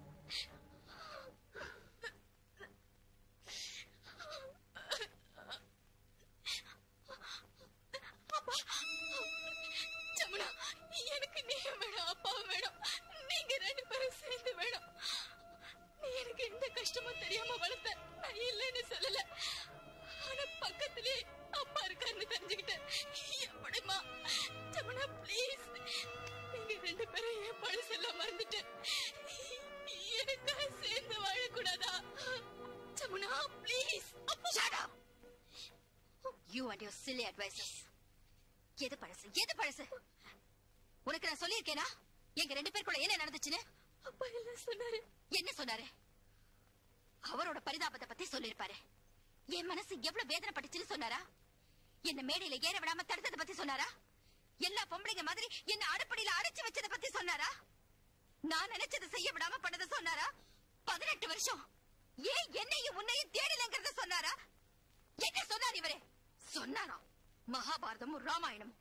Jamuna எனக்கு நீ வேணும் அப்பா வேணும் நீங்க ரெண்டு பேரும் சேர்ந்து வேணும் நீ எனக்கு எந்த கஷ்டமும் தெரியாம வளர்த்த நான் இல்லைன்னு சொல்லல ஆனா பக்கத்திலே அப்பா இருக்காருன்னு தெரிஞ்சுக்கிட்டேன் எப்படிமா ஜமுனா ப்ளீஸ் நீங்க ரெண்டு பேரும் என் பழசெல்லாம் மறந்துட்டு எனக்காக சேர்ந்து வாழக்கூடாதா Jamuna please Shut up! You and your silly advices. எது பழசு எது பழசு உனக்கு நான் சொல்லியிருக்கேனா எங்க ரெண்டு பேருக்குள்ள என்ன நடந்துச்சுன்னு அப்பா என்ன சொன்னாரு என்ன சொன்னாரு அவரோட பரிதாபத்தை பத்தி சொல்லிருப்பாரு என் மனசு எவ்வளவு வேதனைப்பட்டுச்சுன்னு சொன்னாரா என்ன மேடையில ஏற விடாம தடுத்ததை பத்தி சொன்னாரா எல்லா பொம்பளைங்க மாதிரி என்ன அடுப்படியில அடைச்சு வச்சதை பத்தி சொன்னாரா நான் நினைச்சதை செய்ய விடாம பண்ணதை சொன்னாரா பதினெட்டு வருஷம் ஏன் என்னையும் உன்னையும் தேடலங்கிறத சொன்னாரா என்ன சொன்னார் இவரே சொன்னாரா மகாபாரதமும் ராமாயணமும்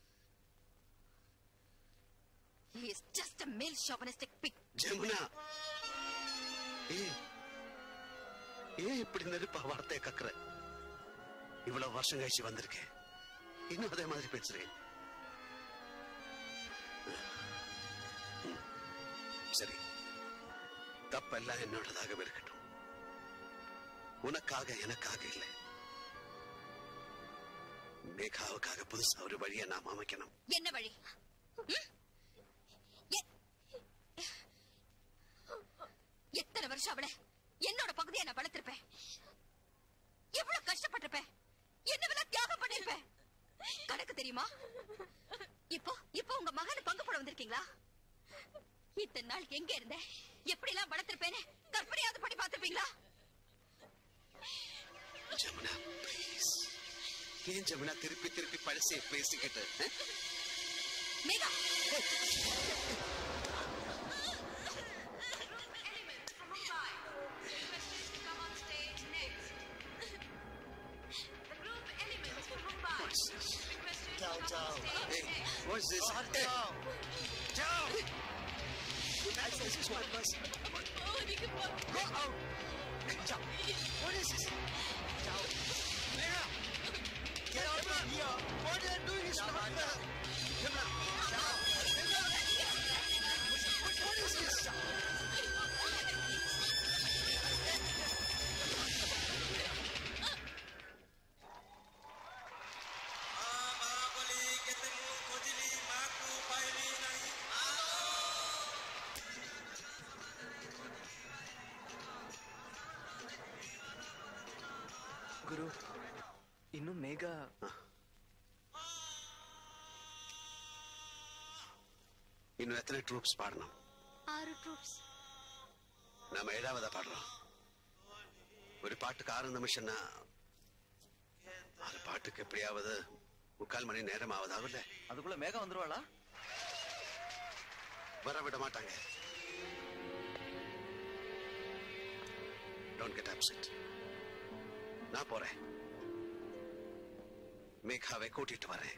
He is just a male chauvinistic pig. Jamuna ஏய் ஏன் இப்படி நெருப்பா வார்த்தையை கக்குற இவ்வளவு வருஷம் கழிச்சு வந்திருக்கேன் இன்னும் அதே மாதிரி பேசுறேன் ம், சரி தப்பெல்லாம் என்னோடதாக இருக்கட்டும் உனக்காக எனக்காக இல்லை மேகாவுக்காக புதுசா ஒரு வழியை நாம் அமைக்கணும் என்ன வழி ம்? எ- எத்தனை வருஷம் அவளை என்னோட பகுதியை நான் வளர்த்திருப்பேன் எவ்வளவு கஷ்டப்பட்டிருப்பேன் என்னவெல்லாம் தியாகம் பண்ணிருப்பேன் கணக்கு தெரியுமா இப்போ இப்போ உங்க மகன் பங்கு போட வந்திருக்கீங்களா இத்தனை நாள் எங்க இருந்த எப்படி எல்லாம் வளர்த்திருப்பேன்னு கற்பனையாவது பண்ணி பார்த்திருப்பீங்களா ஜமுனா ப்ளீஸ் ஏன் ஜமுனா திருப்பி திருப்பி பழசையை பேசிக்கிட்டு அஹ்? Megha What's this? Ciao, ciao. Hey, what's this? Hey. Ciao. This is my bus. Go out. Ciao. What is this? Ciao. Mira. Get out of here. What you are doing is not fair. Mira. Ciao. What is this? ஆமாபலி Megha இன்னும் எத்தனை troops பாடணும் ஆறு troops நாம ஏழாவதா பாடுறோம் ஒரு பாட்டுக்கு ஆறு நிமிஷம்னா ஆறு பாட்டுக்கு எப்படியாவது முக்கால் மணி நேரம் ஆகுதாவில்ல அதுக்குள்ள மேகம் வந்துருவாளா வர விட மாட்டாங்க டோன்ட் கெட் அப்செட் நான் போறேன் மேகாவை கூட்டிட்டு வரேன்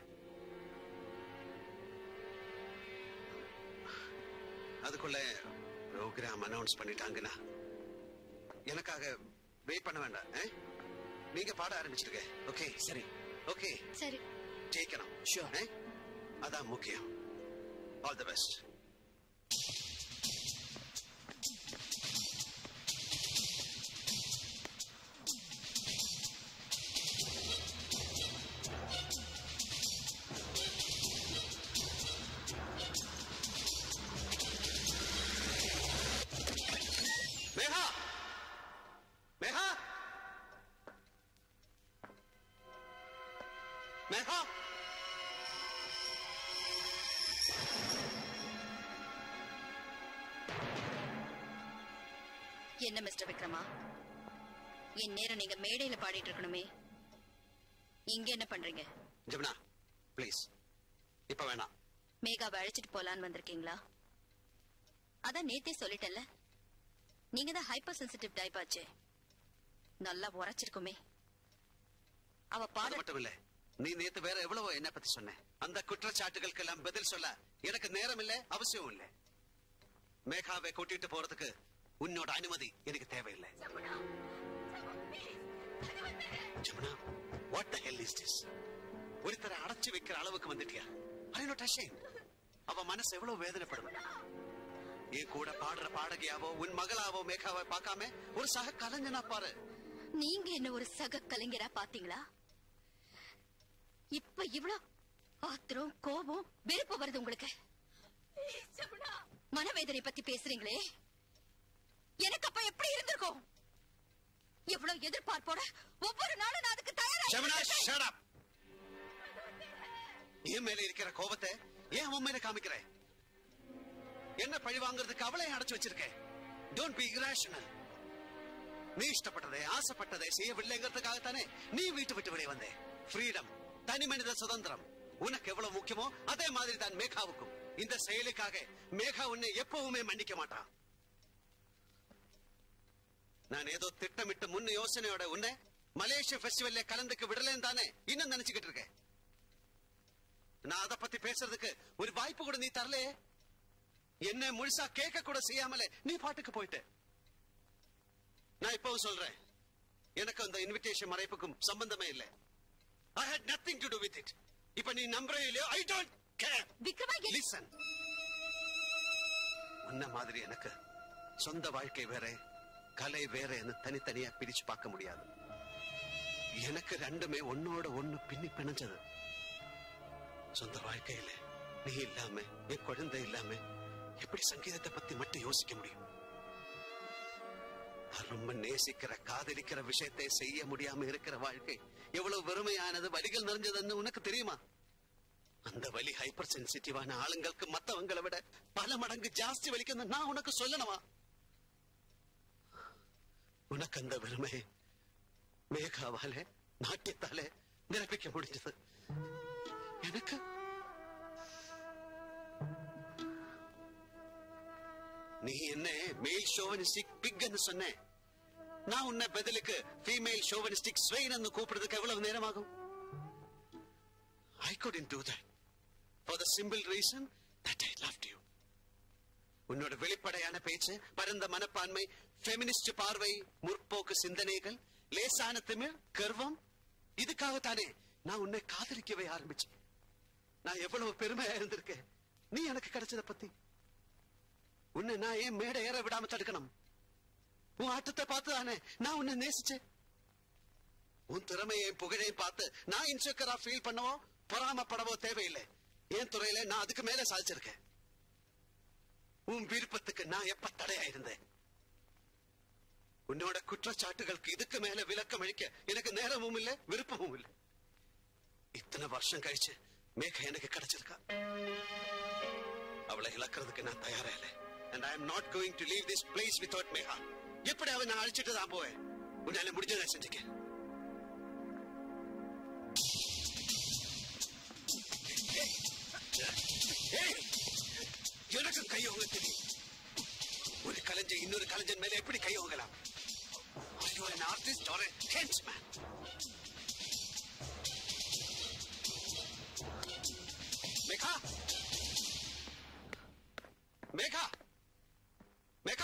அதுக்குள்ள ப்ரோக்ராம் அனௌன்ஸ் பண்ணிட்டாங்கன்னா எனக்காக வெயிட் பண்ண வேண்டாம் ஆ? நீங்க பாட ஆரம்பிச்சிருக்க ஓகே சரி ஓகே சரி ஜெயிக்கணும் ஷூர் அதான் முக்கியம் all the best Megha Megha Megha என்ன மிஸ்டர் விக்ரமா என் நேரம் நீங்க மேடையில பாடிட்டு இருக்கணுமே இங்க என்ன பண்றீங்க ஜமுனா ப்ளீஸ் இப்ப வேணாம் மேகாவை அழைச்சிட்டு போலான்னு வந்திருக்கீங்களா அதான் நேத்தே சொல்லிட்டேன்ல நீங்க தான் ஹைப்பர் சென்சிட்டிவ் டைப் ஆச்சே நல்லா உரைச்சிருக்குமே அவ அது பாட மட்டும் இல்ல நீ நேத்து வேற எவ்வளவோ என்ன பத்தி சொன்ன அந்த குற்றச்சாட்டுகளுக்கு எல்லாம் பதில் சொல்ல எனக்கு நேரம் இல்ல அவசியம் இல்ல மேகாவை கூட்டிட்டு போறதுக்கு உன்னோட அனுமதி எனக்கு தேவையில்லை Jamuna what the hell is this ஒருத்தரை அடைச்சு வைக்கிற அளவுக்கு வந்துட்டியா ஐ நாட் ashamed அவ மனசு எவ்வளவு வேதனைப்படும் என் கூட பாடுற பாடகியாவோ உன் மகளாவோ மேகாவை பார்க்காம ஒரு சக கலைஞனா பாரு நீங்க என்ன ஒரு சக கலைஞரா பாத்தீங்களா இப்ப இவ்ளோ ஆத்திரம் கோபம் வெறுப்பு வருது உங்களுக்கு மனவேதனை பத்தி பேசுறீங்களே எனக்கு அப்ப எப்படி இருந்திருக்கும் எவ்வளவு எதிர்பார்ப்போட ஒவ்வொரு நாளும் நான் அதுக்கு ஜமுனா தயாரா shut up என் மேல இருக்கிற கோபத்தை ஏன் அவன் மேல காமிக்கிற என்ன பழி வாங்குறதுக்கு அவளை அடைச்சு வச்சிருக்க டோன்ட் பி irrational நீ இஷ்டப்பட்டதை ஆசைப்பட்டதை செய்யவில்லைங்கிறதுக்காகத்தானே நீ வீட்டு விட்டு வெளியே வந்தே ஃப்ரீடம் தனி மனித சுதந்திரம் உனக்கு எவ்வளவு முக்கியமோ அதே மாதிரி தான் மேகாவுக்கும் இந்த செயலுக்காக மேகா உன்னை எப்பவுமே மன்னிக்க மாட்டான் நான் ஏதோ திட்டமிட்டு முன்ன யோசனையோட உன்னை மலேசிய ஃபெஸ்டிவல்ல கலந்துக்க விடலன்னு தானே இன்னும் நினைச்சுக்கிட்டு இருக்கேன் நான் அத பத்தி பேசுறதுக்கு ஒரு வாய்ப்பு கூட நீ தரலே என்ன முழுசா கேட்க கூட செய்யாமலே நீ பாட்டுக்கு போயிட்ட நான் இப்பவும் சொல்றேன் எனக்கு அந்த இன்விடேஷன் மறைப்புக்கும் சம்பந்தமே இல்லை ஐ had nothing to do with it இப்ப நீ நம்புறே இல்லையோ I don't care Vikrama listen உன்ன மாதிரி எனக்கு சொந்த வாழ்க்கை வேற கலை வேறன்னு தனித்தனியா பிரிச்சு பார்க்க முடியாது எனக்கு ரெண்டுமே ஒன்னோட ஒண்ணு பின்னி பிணைஞ்சது சொந்த வாழ்க்கையில நீ இல்லாம என் குழந்தை இல்லாம எப்படி சங்கீதத்தை பத்தி மட்டும் யோசிக்க முடியும் நான் ரொம்ப நேசிக்கிற காதலிக்கிற விஷயத்தை செய்ய முடியாம இருக்கிற வாழ்க்கை எவ்வளவு வெறுமையானது வலிகள் நிறைஞ்சதுன்னு உனக்கு தெரியுமா அந்த வலி ஹைப்பர் சென்சிட்டிவான ஆளுங்களுக்கு மத்தவங்களை விட பல மடங்கு ஜாஸ்தி வலிக்கும் நான் உனக்கு சொல்லணுமா உனக்கு அந்த வெறுமை மேகாவால நாட்டியத்தால நிரப்பிக்க முடிஞ்சது எனக்கு நீ என்ன மேல் ஷோவனிஸ்டிக் பிக்னு சொன்ன நான் உன்னை பதிலுக்கு ஃபீமேல் ஷோவனிஸ்டிக் ஸ்வெயின் கூப்பிடுறதுக்கு எவ்வளவு நேரம் ஆகும் I couldn't do that for the simple reason that I loved you. உன்னோட வெளிப்படையான பேச்சு பரந்த மனப்பான்மை ஃபெமினிஸ்ட் பார்வை முற்போக்கு சிந்தனைகள் லேசான திமிழ் கர்வம் இதுக்காகத்தானே நான் உன்னை காதலிக்கவே ஆரம்பிச்சேன் நான் எவ்வளவு பெருமையா இருந்திருக்கேன் நீ எனக்கு கிடைச்சத பத்தி உன்னை நான் ஏன் மேடை ஏற விடாம தடுக்கணும் உன் ஆட்டத்தை பார்த்து தானே நான் உன்னை நேசிச்சேன் உன் திறமையை புகழையும் பார்த்து நான் இன்செக்யூரா ஃபீல் பண்ணவோ பொறாமப்படவோ தேவையில்லை என் துறையில நான் அதுக்கு மேல சாதிச்சிருக்கேன் உன் விருப்பத்துக்கு நான் எப்ப தடையா இருந்தேன் உன்னோட குற்றச்சாட்டுகளுக்கு இதுக்கு மேல விளக்கம் அளிக்க எனக்கு நேரமும் இல்லை விருப்பமும் இல்லை இத்தனை வருஷம் கழிச்சு மேக எனக்கு கிடைச்சிருக்கா அவளை இழக்கிறதுக்கு நான் தயாரா இல்லை and i am not going to leave this place without Megha எப்படி அவன் நான் அழிச்சிட்டு தான் போவேன் உன்னால முடிஞ்சதை செஞ்சுக்க ஏய், எனக்கும் கை ஓங்க தெரியும் ஒரு கலைஞன் இன்னொரு கலைஞன் மேல எப்படி கை ஓங்கலாம் Are you an artist or a henchman? Megha Megha Megha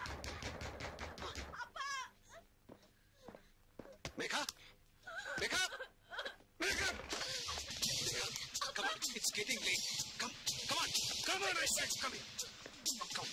Megha Megha Megha Come on, it's getting late. Come, come on, come on, I said, come here. Come.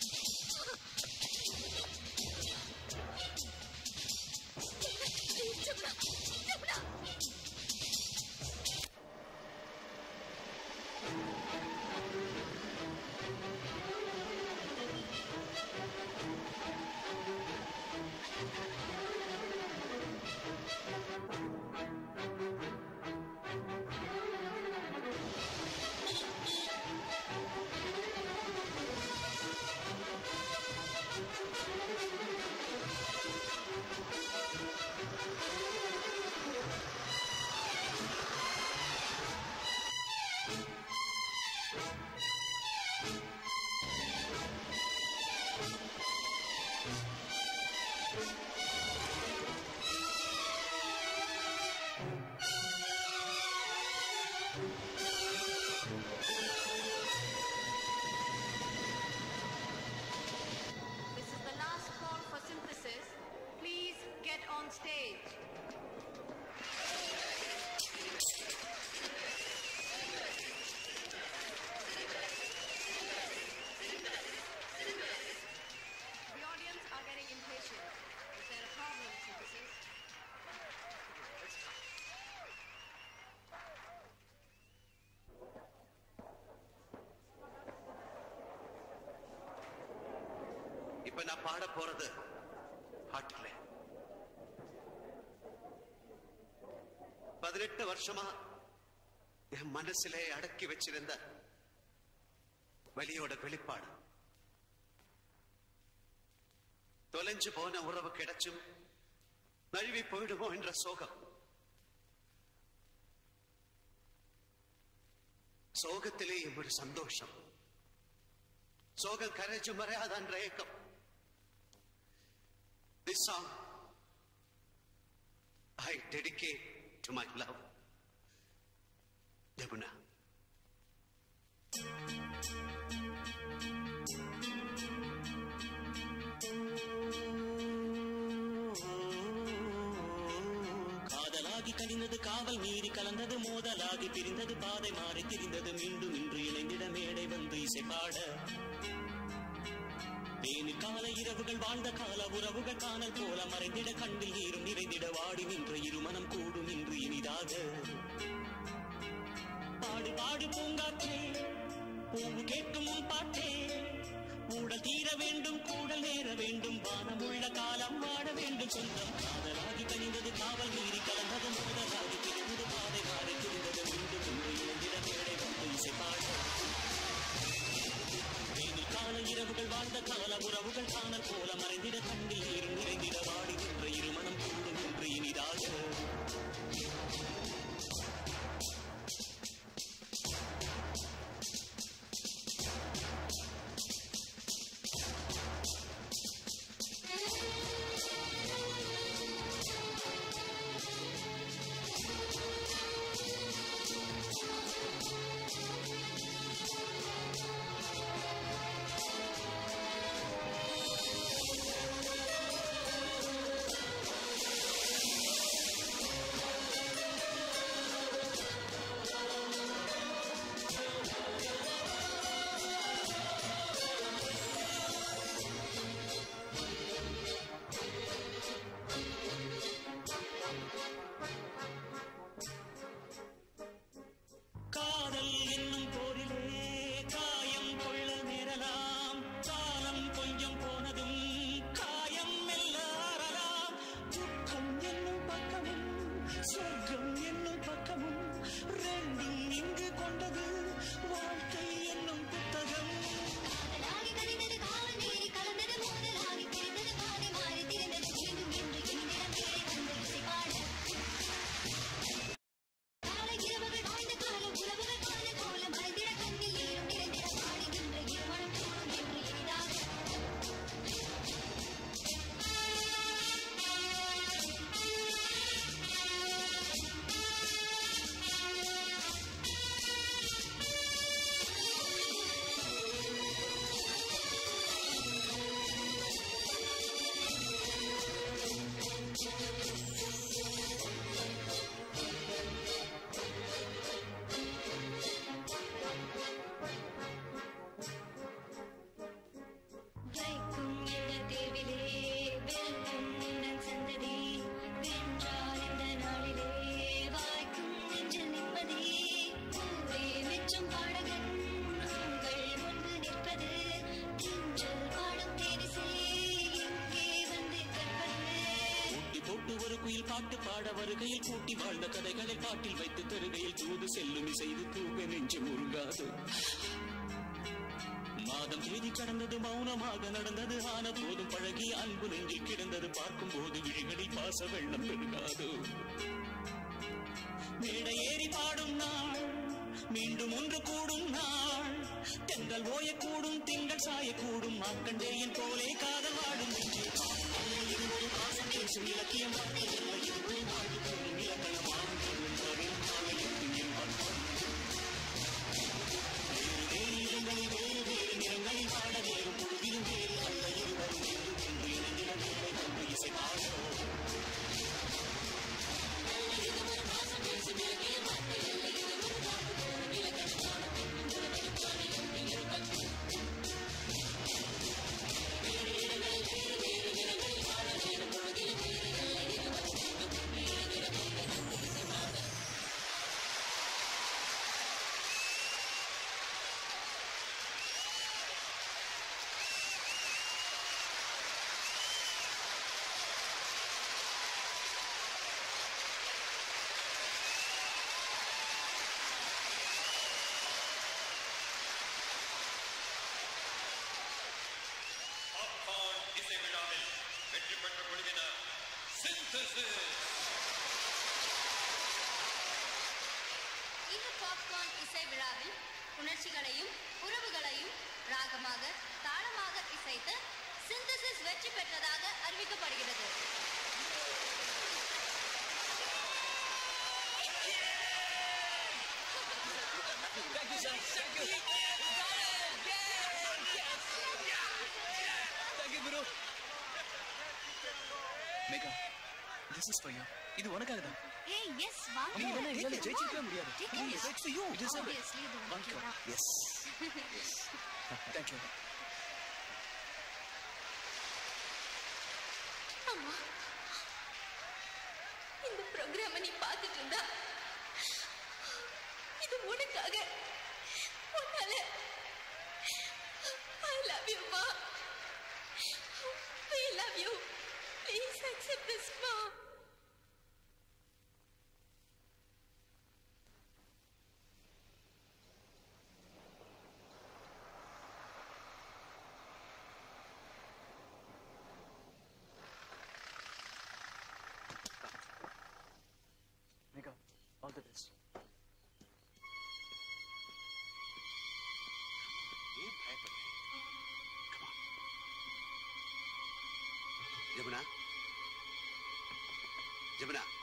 This is the last call for synthesis. Please get on stage. The audience are getting impatient. Is there a problem, synthesis? இப்ப நான் பாட போறது பாட்டுல பதினெட்டு வருஷமா என் மனசுல அடக்கி வச்சிருந்த வலியோட வெளிப்பாடு தொலைஞ்சு போன உறவு கிடைச்சும் நழுவி போயிடுமோ என்ற சோகம் சோகத்திலேயும் ஒரு சந்தோஷம் சோகம் கரைச்சு மறையாதான்ற ஏக்கம் This song I dedicate to my love, Yamuna. காதலாகி கடிந்தது காவல் மீறி கலந்தது மோதலாகி பிரிந்தது பாதை மாறி திரிந்தது மீண்டும் இன்று இணைந்திட மேடை வந்து இசை பாட தேனி கால இரவுகள் வாழ்ந்த கால உறவுகள் காணல் போல மறைந்திட கண்ணில் நீரும் நிறைந்திட வாடி நின்ற இருமனம் கூடும் இன்று இனிதாக பாடு பாடு பூங்காற்றே பூவு கேட்கும் உன் பாட்டே ஊடல் தீர வேண்டும் கூடல் நேர வேண்டும் வானம் உள்ள காலம் வாழ வேண்டும் சொந்தம் காதலாகி கனிந்தது காவல் மீறி கலந்தது மோதலாகி பிரிந்தது பாதை மாறி திரிந்தது மீண்டும் இன்று இணைந்திட மேடை வந்து இசை பாட வெயில் கால இரவுகள் வாழ்ந்த கால உறவுகள் காணல் போல மறைந்திட கண்ணில் நீரும் நிறைந்திட வாடி நின்ற இருமனம் கூடும் என்று இனிதாக Thank கொஞ்சம் பாடகன் உங்கள் முன்பு நிற்பது தென்றல் பாடும் தேனிசை இங்கே வந்து கற்பது ஊட்டி போட்டு ஒரு குயில் பாட்டு பாட வருகையில் கூட்டி வாழ்ந்த கதைகளை பாட்டில் வைத்து தருகையில் தூது செல்லும் செய்து தூங்க நெஞ்சு முருகாது மாதம் தேதி கடந்தது மௌனமாக நடந்தது ஆன போதும் பழகிய அன்பு நெஞ்சில் கிடந்தது பார்க்கும் போது விழிகளில் பாச வெள்ளம் பெருகாது மேடை ஏறி பாடும் நாள் மீண்டும் ஒன்று கூடும் நாள் தெங்கள் ஓயக்கூடும் திங்கள் சாயக்கூடும் மாக்கண்டேயன் போலே காதல் வாடும் நெஞ்சு இருந்து பாசம் பேசும் இலக்கியம் இருந்து வாழ்வு கூறும் இலக்கணமாகும் திருவள்ளுவரின் மாலையில் என் பண்பம் வேறு வேறு இடங்களில் வேறு வேறு நிறங்களில் பாட வேறு பொழுதிலும் வேறு அல்ல இருவரும் வேறு என்று இணைந்திட வேலை தந்து இசை பாடுகிறோம் பாப்கார்ன் இசை விழாவில் வெற்றி பெற்ற குழுவினர் சிந்தசிஸ் இந்த பாப்கார்ன் இசை விழாவில் உணர்ச்சிகளையும் உறவுகளையும் ராகமாக தாளமாக இசைத்த சிந்தசிஸ் வெற்றி பெற்றதாக அறிவிக்கப்படுகிறது Thank you, sir. Thank you. Thank you, Guru. Mega, this is for you. இது உனக்காக தான் Hey, yes, வாங்க. நீ இல்லைன்னா எங்களால Take it, ஜெயிச்சிருக்கவே come on. முடியாது. Take Please, it. it's for you. You deserve it. Obviously, இது வாங்கிக்கோ. உனக்கு Yes. Yes. Thank you. அம்மா இந்த ப்ரோக்ராம நீ பார்த்துட்டு இருந்தா இது உனக்காக உன்னால ஐ லவ் யூ மா I love you please accept this மா Mega, all the best. ஏன் பயப்படுற? Come on. ஜமுனா ஜமுனா